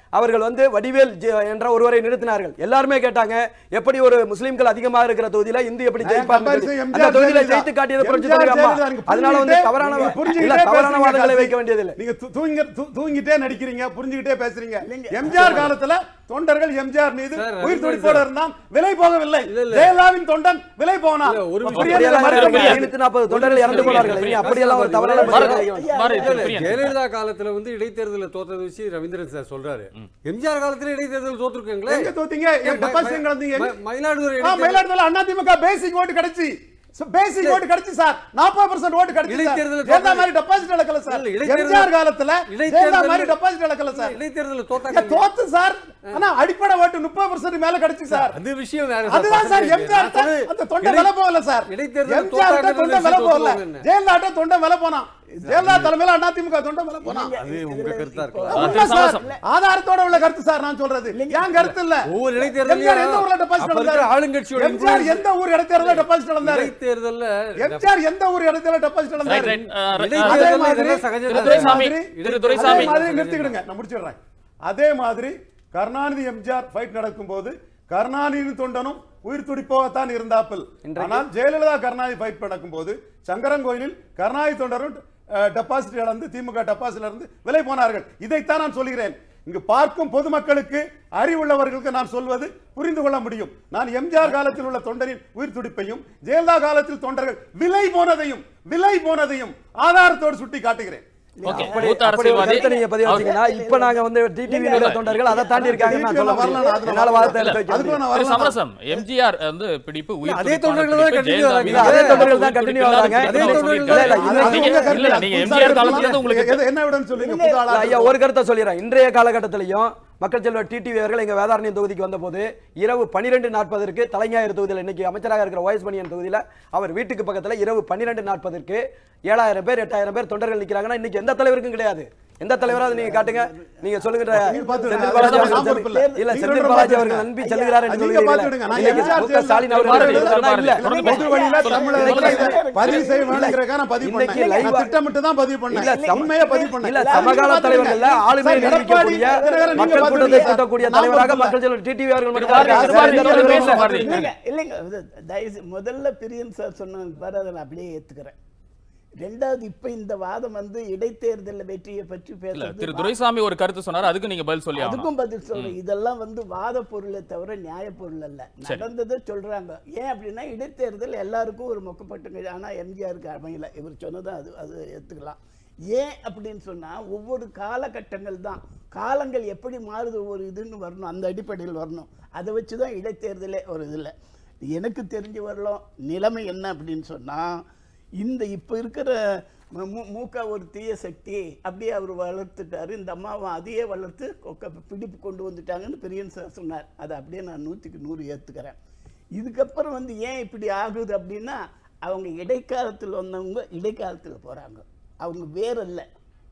Speaker 2: அவர்கள் வந்து வடிவேல் ஜெ- என்ற ஒருவரை நிறுத்தினார்கள் எல்லாருமே கேட்டாங்க எப்படி ஒரு முஸ்லிம்கள் அதிகமாக இருக்கிற தொகுதியில இந்து எப்படி
Speaker 4: நான்
Speaker 2: ஜெயிப்பார்
Speaker 4: compare செய்ய
Speaker 2: அந்த
Speaker 4: எம்ஜிஆர்
Speaker 2: தொகுதியில
Speaker 4: ஜெயலலிதா.
Speaker 2: ஜெயித்து காட்டியது புரட்சி
Speaker 4: எம்ஜிஆர்
Speaker 2: தலைவி அம்மா
Speaker 4: ஜெயலலிதா, நீங்க
Speaker 2: அதனால வந்து
Speaker 4: புரிஞ்சுக்கிட்டே-
Speaker 2: தவறான
Speaker 4: நீங்க
Speaker 2: இல்ல
Speaker 4: புரிஞ்சுக்கிட்டே
Speaker 2: தவறான
Speaker 4: பேசுறீங்க
Speaker 2: வாதங்களை
Speaker 4: காசி.
Speaker 2: வைக்க வேண்டியதில்லை
Speaker 4: நீங்க தூ- தூங்க தூ- தூங்கிட்டே நடிக்கிறீங்க புரிஞ்சுக்கிட்டே பேசுறீங்க எம்ஜிஆர் காலத்துல தொண்டர்கள் எம்ஜிஆர் மீது
Speaker 3: சார்,
Speaker 4: உயிர்
Speaker 3: ரவிக்குமார்
Speaker 4: துடிப்போடு
Speaker 3: சார்.
Speaker 4: இருந்தான் விலை போகவில்லை
Speaker 3: இல்ல, இல்ல.
Speaker 4: ஜெயலலிதாவின் தொண்டன் விலை போனான்
Speaker 3: இல்ல, ஒரு விஷயம்
Speaker 2: அப்படியெல்லாம்
Speaker 4: மறுக்க
Speaker 2: கிடையாது.
Speaker 4: முடியாது.
Speaker 2: ஐநூத்தி நாற்பது தொண்டர்கள் இறந்து போனார்கள் இனி அப்படியெல்லாம் ஒரு தவறான
Speaker 3: பாரதி-
Speaker 2: பதிலை வைக்க வேண்டாம்.
Speaker 1: பாரதி,
Speaker 3: இல்ல, இல்ல,
Speaker 1: பிரியன்.
Speaker 3: ஜெயலலிதா காலத்துல வந்து இடைத்தேர்தலில் தோத்ததை வச்சு ரவீந்திரன் சார் சொல்றாரு எம்ஜிஆர் காலத்துல இடைத்தேர்தல் தோத்துருக்கீங்களே
Speaker 4: எங்க தோத்தீங்க எங்க டெபாசிட் கலந்தீங்க
Speaker 3: ம- மயிலாடுதுறை
Speaker 4: ஆ,
Speaker 3: இடைத்தேர்தல்
Speaker 4: மயிலாடுதுறையில அண்ணா திமுக பேசிக் ஓட்டு கிடைச்சு பேசிக் ஓட்டு கிடைச்சு சார் 40% ஓட்டு கிடைச்சு சார்
Speaker 3: இடைத்தேர்தல்ல
Speaker 4: ஜெயலலிதா
Speaker 3: தோத்தது-
Speaker 4: மாதிரி டெபாசிட் இழக்கல சார்
Speaker 3: இல்ல, இடைத்தேர்தல்
Speaker 4: எம்ஜிஆர் காலத்துல
Speaker 3: இடைத்தேர்தல்
Speaker 4: ஜெயலலிதா மாதிரி டெபாசிட் இழக்கல சார்
Speaker 3: இடைத்தேர்தலில்
Speaker 4: இங்க
Speaker 3: தோத்தாங்க
Speaker 4: தோத்து சார் ஆனா அடிப்படை ஓட்டு 30% மேல கிடைச்சு சார்
Speaker 3: அது விஷயம் வேற
Speaker 4: அதுதான் சார்
Speaker 3: percentage.
Speaker 4: எம்ஜிஆர்
Speaker 3: நான் சொல்றது
Speaker 4: அந்த தொண்டை
Speaker 3: இடை-
Speaker 4: விலை போகல சார்
Speaker 3: இடைத்தேர்தல்
Speaker 4: எம்ஜிஆர்
Speaker 3: தோத்தாங்க
Speaker 4: தொண்டை விலை போகல
Speaker 3: தோத்துருவாங்க.
Speaker 4: ஜெயலலிதா தொண்டை விலை போனா ஜெயலலிதா தலைமையில அண்ணா திமுக தொண்டை விலை போனா
Speaker 3: அது உங்க கருத்தா
Speaker 1: ஆ,
Speaker 3: இருக்கலாம்
Speaker 4: உண்மை
Speaker 1: திரு
Speaker 4: சார்.
Speaker 1: சமரசம்.
Speaker 4: ஆதாரத்தோட உள்ள கருத்து சார் நான் சொல்றது ஏன் கருத்து இல்ல
Speaker 3: ஒவ்வொரு இடைத்தேர்தலையும்
Speaker 4: எம்ஜிஆர் எந்த ஊர்ல டெபாசிட்
Speaker 3: அப்ப இருக்கிற
Speaker 4: இழந்தாரு
Speaker 3: ஆளுங்கட்சியோட
Speaker 4: எம்ஜிஆர்
Speaker 3: influence-
Speaker 4: எந்த ஊர் இடைத்தேர்தல டெபாசிட் இழந்தாரு
Speaker 3: இடைத்தேர்தல்ல
Speaker 4: எம்ஜிஆர் எந்த ஊர் இடைத்தேர்தல டெபாசிட்
Speaker 1: ரைட்
Speaker 4: இழந்தாரு
Speaker 1: ரைட் ஆ, ரைட்.
Speaker 3: இடைத்தேர்தல்
Speaker 1: ஆ,
Speaker 4: அதே மாதிரி
Speaker 3: இதெல்லாம் சகஜம்
Speaker 1: திரு
Speaker 3: தான்.
Speaker 1: துரைசாமி
Speaker 4: மாதிரி-
Speaker 1: திரு துரைசாமி
Speaker 4: அதே மாதிரி நிறுத்திக்கிடுங்க நான் முடிச்சிடுறேன் அதே மாதிரி கருணாநிதி எம்ஜிஆர் ஃபைட் நடக்கும்போது கருணாநிதி தொண்டனும் உயிர் துடிப்போகத்தான் இருந்தாப்பில் ஆனால் ஜெயலலிதா கருணாநிதி ஃபைட் நடக்கும்போது சங்கரங்கோயிலில் கருணாநிதி தொண்டரும் டெபாசிட் இழந்து திமுக டெபாசிட்ல இருந்து விலை போனார்கள் இதைத்தான் நான் சொல்கிறேன் இங்கு பார்க்கும் பொதுமக்களுக்கு அறிவுள்ளவர்களுக்கு நான் சொல்வது புரிந்து கொள்ள முடியும் நான் எம்ஜிஆர் காலத்தில் உள்ள தொண்டரின் உயிர் துடிப்பையும் ஜெயலலிதா காலத்தில் தொண்டர்கள் விலை போனதையும் விலை போனதையும் ஆதாரத்தோடு சுட்டி காட்டுகிறேன்
Speaker 1: ஓகே
Speaker 2: அப்படி
Speaker 1: மூத்த
Speaker 2: அப்படி ஒரு
Speaker 1: அரசியல்வாதி
Speaker 2: கருத்தை நீங்க பதிவு வச்சீங்கன்னா இப்ப நாங்க வந்து டிடிவி தொண்டர்கள் அதை தாண்டி இருக்காங்கன்னு நான் சொல்ல
Speaker 4: வரல,
Speaker 2: முடியும்
Speaker 4: அதுல
Speaker 2: என்னால வாதத்தை
Speaker 1: இல்ல,
Speaker 2: எடுத்து வைக்க
Speaker 4: அதுக்குள்ள
Speaker 2: முடியும்.
Speaker 4: நான்
Speaker 1: திரு
Speaker 4: வரலாம்.
Speaker 1: சமரசம் எம்ஜிஆர் வந்து பிடிப்பு உயிர்
Speaker 3: அதே
Speaker 1: துடிப்பான
Speaker 3: தொண்டர்கள் தான்
Speaker 1: பிடிப்பு,
Speaker 3: continue
Speaker 1: ஜெயலலிதா
Speaker 3: ஆகுறாங்க.
Speaker 1: மீது
Speaker 2: அதே
Speaker 1: பிடிப்பு
Speaker 2: தொண்டர்கள் தான்
Speaker 1: பிடிப்பு
Speaker 2: continue
Speaker 1: இல்லாத
Speaker 2: ஆகுறாங்க.
Speaker 1: பிடிப்பு
Speaker 3: அதே
Speaker 1: தான்
Speaker 3: தொண்டர்கள்
Speaker 1: சொல்லியிருக்காரு.
Speaker 3: தான்
Speaker 2: இல்ல,
Speaker 4: அது
Speaker 1: நீங்க-
Speaker 4: உங்க கருத்து.
Speaker 1: இல்ல, நீங்க
Speaker 4: புதுசா
Speaker 1: எம்ஜிஆர்
Speaker 4: இருக்கலாம்.
Speaker 1: காலத்துல உங்களுக்கு
Speaker 4: எது- என்ன விடன்னு சொல்லுங்க புது ஆளா
Speaker 2: இல்ல, ஐயா ஒரு கருத்தை சொல்லிடுறேன் இன்றைய காலகட்டத்திலையும் மக்கள் செல்வர் டிடிவி அவர்கள் எங்க வேதாரண்யம் தொகுதிக்கு வந்தபோது இரவு பன்னிரெண்டு நாற்பதற்கு தலைஞாயிறு தொகுதியில் இன்னைக்கு அமைச்சராக இருக்கிற ஓஎஸ் மணியன் தொகுதியில அவர் வீட்டுக்கு பக்கத்துல இரவு பன்னிரெண்டு நாற்பதற்கு ஏழாயிரம் பேர் எட்டாயிரம் பேர் தொண்டர்கள் நிக்கிறாங்கன்னா இன்னைக்கு எந்த தலைவருக்கும் கிடையாது எந்த தலைவராவது நீங்க காட்டுங்க நீங்க சொல்லுங்க
Speaker 4: நீங்க பாத்துடுங்க.
Speaker 2: செந்தில் பாலாஜி
Speaker 4: நான்
Speaker 2: அவர்கள்
Speaker 4: பொறுப்பு இல்ல.
Speaker 2: செல்வி- இல்ல
Speaker 4: நீங்க
Speaker 2: செந்தில்
Speaker 4: சொல்றது
Speaker 2: பாலாஜி
Speaker 4: பாத்துடுங்க.
Speaker 2: அவர்கள் நம்பி செல்கிறார் என்று
Speaker 4: நீங்க
Speaker 2: சொல்லுவீங்களா?
Speaker 4: பாத்துடுங்க. நான்
Speaker 2: இன்னைக்கு
Speaker 4: எம்ஜிஆர்
Speaker 2: மு க ஸ்டாலின் அவர்கள்
Speaker 1: பாரதி,
Speaker 2: சொல்றாருன்னா இல்ல.
Speaker 1: பாரதி.
Speaker 4: பொது வழியில தமிழகத்துல இதை பதிவு செய்ய
Speaker 2: இல்ல.
Speaker 4: வேணுங்கிறதுக்காக நான் பதிவு
Speaker 2: இன்னைக்கு
Speaker 4: பண்ணேன்.
Speaker 2: live
Speaker 4: நான்
Speaker 2: ஆ-
Speaker 4: திட்டமிட்டு தான் பதிவு பண்ணேன்.
Speaker 2: இல்ல, சம-
Speaker 4: உண்மையை பதிவு பண்ணேன்.
Speaker 2: இல்ல
Speaker 4: நீங்க
Speaker 2: சமகால
Speaker 4: பாத்துடுங்க.
Speaker 2: தலைவர்கள்ல ஆளுமை
Speaker 4: சார், எடப்பாடி
Speaker 2: நிரூபிக்கக்கூடிய
Speaker 4: தினகரன் நீங்க
Speaker 2: மக்கள் கூட்டத்தை
Speaker 4: பாத்துடுங்க.
Speaker 2: கூட்டக்கூடிய
Speaker 4: நான்
Speaker 2: தலைவராக
Speaker 4: பொறுப்பு இல்ல.
Speaker 2: மக்கள் செல்வர் டிடிவி அவர்கள் மட்டும்
Speaker 1: பாரதி,
Speaker 2: தான்
Speaker 1: பாரதி,
Speaker 2: இருக்காங்க.
Speaker 1: பாரதி,
Speaker 2: வேற எந்த
Speaker 1: பாரதி.
Speaker 2: தலைவரும் இல்லை.
Speaker 5: இல்லைங்க இல்லைங்க இது தயவு முதல்ல பிரியன் சார் சொன்ன பாரு அதை நான் அப்படியே ஏத்துக்கிறேன் ரெண்டாவது இப்ப இந்த வாதம் வந்து இடைத்தேர்தல் வெற்றியை பற்றி
Speaker 1: இல்ல
Speaker 5: பேசுறது
Speaker 1: திரு துரைசாமி ஒரு கருத்து சொன்னார் அதுக்கு நீங்க பதில் சொல்லி ஆகணும்
Speaker 5: அதுக்கும் பதில் சொல்றேன் இதெல்லாம் வந்து வாத பொருளை தவிர நியாய பொருள் அல்ல நடந்ததை சொல்றாங்க ஏன் அப்படின்னா இடைத்தேர்தல் எல்லாருக்கும் ஒரு மொக்கப்பட்டுங்க ஆனா எம்ஜிஆருக்கு அமையல இவர் சொன்னதும் அது அது எடுத்துக்கலாம் ஏன் அப்படின்னு சொன்னா ஒவ்வொரு காலகட்டங்கள் தான் காலங்கள் எப்படி மாறுது ஒவ்வொரு இதுன்னு வரணும் அந்த அடிப்படையில் வரணும் அதை வச்சு தான் இடைத்தேர்தலே ஒரு இதில் எனக்கு தெரிஞ்சு வரலாம் நிலைமை என்ன அப்படின்னு சொன்னா இந்த இப்போ இருக்கிற மு- மு- மூக்க ஒரு தீய சக்தி அப்படியே அவர் வளர்த்துட்டாரு இந்த அம்மாவும் அதையே வளர்த்து கொக்க பிடிப்பு கொண்டு வந்துட்டாங்கன்னு பெரியன் சார் சொன்னார் அதை அப்படியே நான் நூற்றுக்கு நூறு ஏற்றுக்கிறேன் இதுக்கப்புறம் வந்து ஏன் இப்படி ஆகுது அப்படின்னா அவங்க இடைக்காலத்தில் வந்தவங்க இடைக்காலத்தில் போகிறாங்க அவங்க வேறல்ல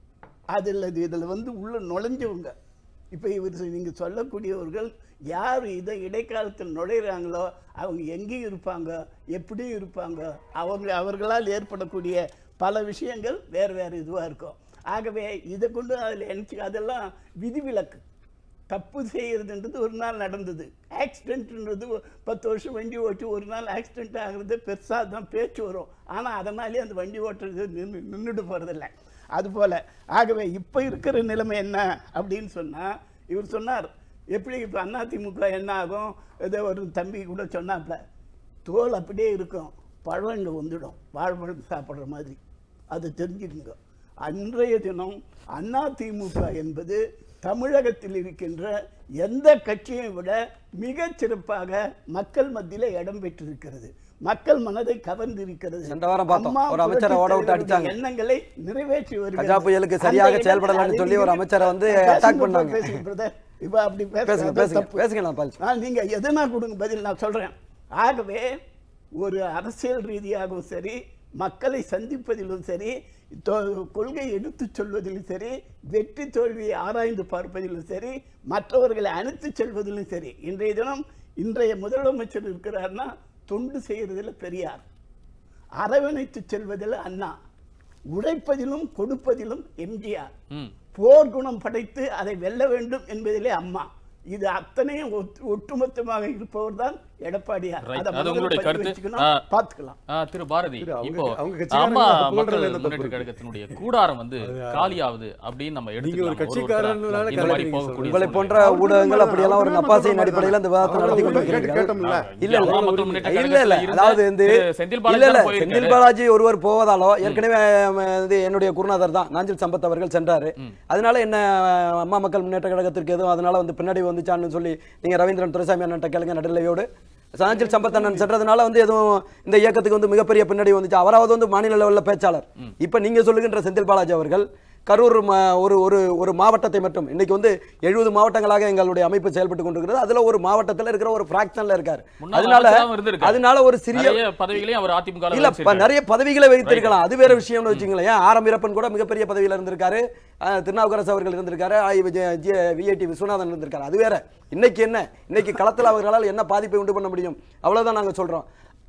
Speaker 5: அதில் இதில் வந்து உள்ள நுழைஞ்சவங்க இப்போ இவர் நீங்கள் சொல்லக்கூடியவர்கள் யார் இதை இடைக்காலத்தில் நுழையிறாங்களோ அவங்க எங்கேயும் இருப்பாங்க எப்படியும் இருப்பாங்க அவங்க அவர்களால் ஏற்படக்கூடிய பல விஷயங்கள் வேறு வேறு இதுவாக இருக்கும் ஆகவே இதை கொண்டு அதில் எனக்கு அதெல்லாம் விதிவிலக்கு தப்பு செய்யறதுன்றது ஒரு நாள் நடந்தது ஆக்சிடென்ட்ன்றது பத்து வருஷம் வண்டி ஓட்டி ஒரு நாள் ஆக்சிடென்ட் ஆகுறது பெருசாக தான் பேச்சு வரும் ஆனால் அதனாலே அந்த வண்டி ஓட்டுறது நின்று நின்றுட்டு போகிறதில்ல அதுபோல் ஆகவே இப்போ இருக்கிற நிலைமை என்ன அப்படின்னு சொன்னால் இவர் சொன்னார் எப்படி இப்போ அதிமுக என்ன ஆகும் ஏதோ ஒரு தம்பி கூட சொன்னாப்ல தோல் அப்படியே இருக்கும் பழம் இங்கே வந்துடும் வாழைப்பழம் சாப்பிட்ற மாதிரி அதை தெரிஞ்சுக்குங்க அன்றைய தினம் அதிமுக என்பது தமிழகத்தில் இருக்கின்ற எந்த கட்சியை விட மிகச் சிறப்பாக மக்கள் மத்தியில் இடம் பெற்றிருக்கிறது மக்கள் மனதை கவர்ந்திருக்கிறது
Speaker 2: சென்ற வாரம் பார்த்தோம்.
Speaker 5: அம்மா
Speaker 2: ஒரு அமைச்சரை
Speaker 5: புரட்சித்
Speaker 2: ஓட விட்டு
Speaker 5: தலைவருடைய
Speaker 2: அடிச்சாங்க.
Speaker 5: எண்ணங்களை நிறைவேற்றி வருகிறது
Speaker 2: கஜா புயலுக்கு
Speaker 5: அந்த
Speaker 2: சரியாக
Speaker 5: இடத்துல
Speaker 2: செயல்படலைன்னு
Speaker 5: அதை
Speaker 2: சொல்லி ஒரு
Speaker 5: நீங்க-
Speaker 2: அமைச்சரை வந்து
Speaker 5: பேசுங்க
Speaker 2: attack
Speaker 5: brother,
Speaker 2: பண்ணாங்க.
Speaker 5: பேசுங்க brother. இப்ப அப்படி
Speaker 2: பேசுங்க
Speaker 5: பேசுறது
Speaker 2: பேசுங்க
Speaker 5: தப்பு.
Speaker 2: பேசுங்க நான் பாலிச்சு
Speaker 5: ஆ, நீங்க எதுனா கொடுங்க பதில் நான் சொல்றேன் ஆகவே ஒரு அரசியல் ரீதியாகவும் சரி மக்களை சந்திப்பதிலும் சரி தொ- கொள்கை எடுத்துச் சொல்வதிலும் சரி வெற்றி தோல்வியை ஆராய்ந்து பார்ப்பதிலும் சரி மற்றவர்களை அனுப்பிச் செல்வதிலும் சரி இன்றைய தினம் இன்றைய முதலமைச்சர் இருக்கிறார்னா தொண்டு செய்யறதுல பெரியார் அரவணைத்து செல்வதில் அண்ணா உழைப்பதிலும் கொடுப்பதிலும் எம்ஜிஆர்
Speaker 1: ம்
Speaker 5: போர் குணம் படைத்து அதை வெல்ல வேண்டும் என்பதிலே அம்மா இது அத்தனையும் ஒட்டு- ஒட்டுமொத்தமாக இருப்பவர் தான் எடப்பாடியார்
Speaker 1: Right.
Speaker 5: அதை
Speaker 1: அது
Speaker 5: முதல்ல
Speaker 1: உங்களுடைய
Speaker 5: பதிவு
Speaker 1: கருத்து.
Speaker 5: வச்சுக்கணும்,
Speaker 1: ஆ.
Speaker 5: பார்த்துக்கலாம்
Speaker 1: ஆ, திரு பாரதி
Speaker 4: திரு, அவங்க-
Speaker 1: இப்போ
Speaker 4: அவங்க கட்சிக்காரங்க
Speaker 1: அம்மா
Speaker 4: அதை புகழ்றதுல
Speaker 1: மக்கள்
Speaker 4: என்ன தப்பு
Speaker 1: முன்னேற்ற
Speaker 4: இருக்கு?
Speaker 1: கழகத்தினுடைய கூடாரம் வந்து காலியாகுது அப்படின்னு நம்ம எடுத்துக்கலாம்
Speaker 3: ஒரு கட்சிக்காரனால
Speaker 1: இந்த மாதிரி
Speaker 3: கலக்கிறீங்க
Speaker 1: போகக்கூடிய
Speaker 2: உங்களை
Speaker 1: சூழ்நிலை.
Speaker 2: போன்ற ஊடகங்கள் அப்படியெல்லாம் ஒரு நப்பாசையின் அடிப்படையில் இந்த விவாதத்தை நடத்தி
Speaker 4: கேட்டு
Speaker 2: கொண்டிருக்கிறீர்கள்
Speaker 4: கேட்டோம்ல
Speaker 2: இல்ல இல்ல
Speaker 1: அம்மா மக்கள் முன்னேற்ற
Speaker 2: இல்ல
Speaker 1: கழகத்துல
Speaker 2: இல்ல
Speaker 1: இருந்த
Speaker 2: அதாவது வந்து
Speaker 1: திரு செந்தில் பாலாஜி
Speaker 2: இல்ல இல்ல
Speaker 1: தான் போயிருக்காரு.
Speaker 2: செந்தில் பாலாஜி ஒருவர் போவதாலோ ஏற்கனவே அஹ், இது என்னுடைய குருநாதர் தான் நாஞ்சில் சம்பத் அவர்கள் சென்றாரு அதனால என்ன அஹ், அம்மா மக்கள் முன்னேற்ற கழகத்திற்கு எதுவும் அதனால வந்து பின்னாடி வந்துச்சான்னு சொல்லி நீங்க ரவீந்திரன் துரைசாமி அண்ணன் கேளுங்க நடுநிலையோடு நாஞ்சில் சம்பத் அண்ணன் சென்றதுனால வந்து எதுவும் இந்த இயக்கத்துக்கு வந்து மிகப்பெரிய பின்னாடி வந்துச்சு அவராவது வந்து மாநில லெவலில் பேச்சாளர் இப்ப நீங்க சொல்லுகின்ற செந்தில் பாலாஜி அவர்கள் கரூர் ம- ஒரு ஒரு ஒரு மாவட்டத்தை மட்டும் இன்னைக்கு வந்து எழுபது மாவட்டங்களாக எங்களுடைய அமைப்பு செயல்பட்டு கொண்டிருக்கிறது அதுல ஒரு மாவட்டத்துல இருக்கிற ஒரு பிராக்ஷன்ல இருக்காரு
Speaker 1: முன்னாள்
Speaker 2: அதனால
Speaker 1: அமைச்சராவும் இருந்திருக்காரு.
Speaker 2: அதனால ஒரு சிறிய
Speaker 1: நிறைய பதவிகளையும் அவர் அதிமுக ல
Speaker 2: இல்ல
Speaker 1: வச்சிருக்காரு.
Speaker 2: ப- நிறைய பதவிகளை வைத்திருக்கலாம் அது வேற விஷயம்னு வச்சுங்களேன் ஆரம் வீரப்பன் கூட மிகப்பெரிய பதவியில இருந்திருக்காரு அஹ், திருநாவுக்கரசு அவர்கள் இருந்திருக்காரு விஐடி விஸ்வநாதன் இருந்திருக்காரு அது வேற இன்னைக்கு என்ன இன்னைக்கு களத்துல அவர்களால் என்ன பாதிப்பை உண்டு பண்ண முடியும் அவ்வளவுதான் நாங்க சொல்றோம்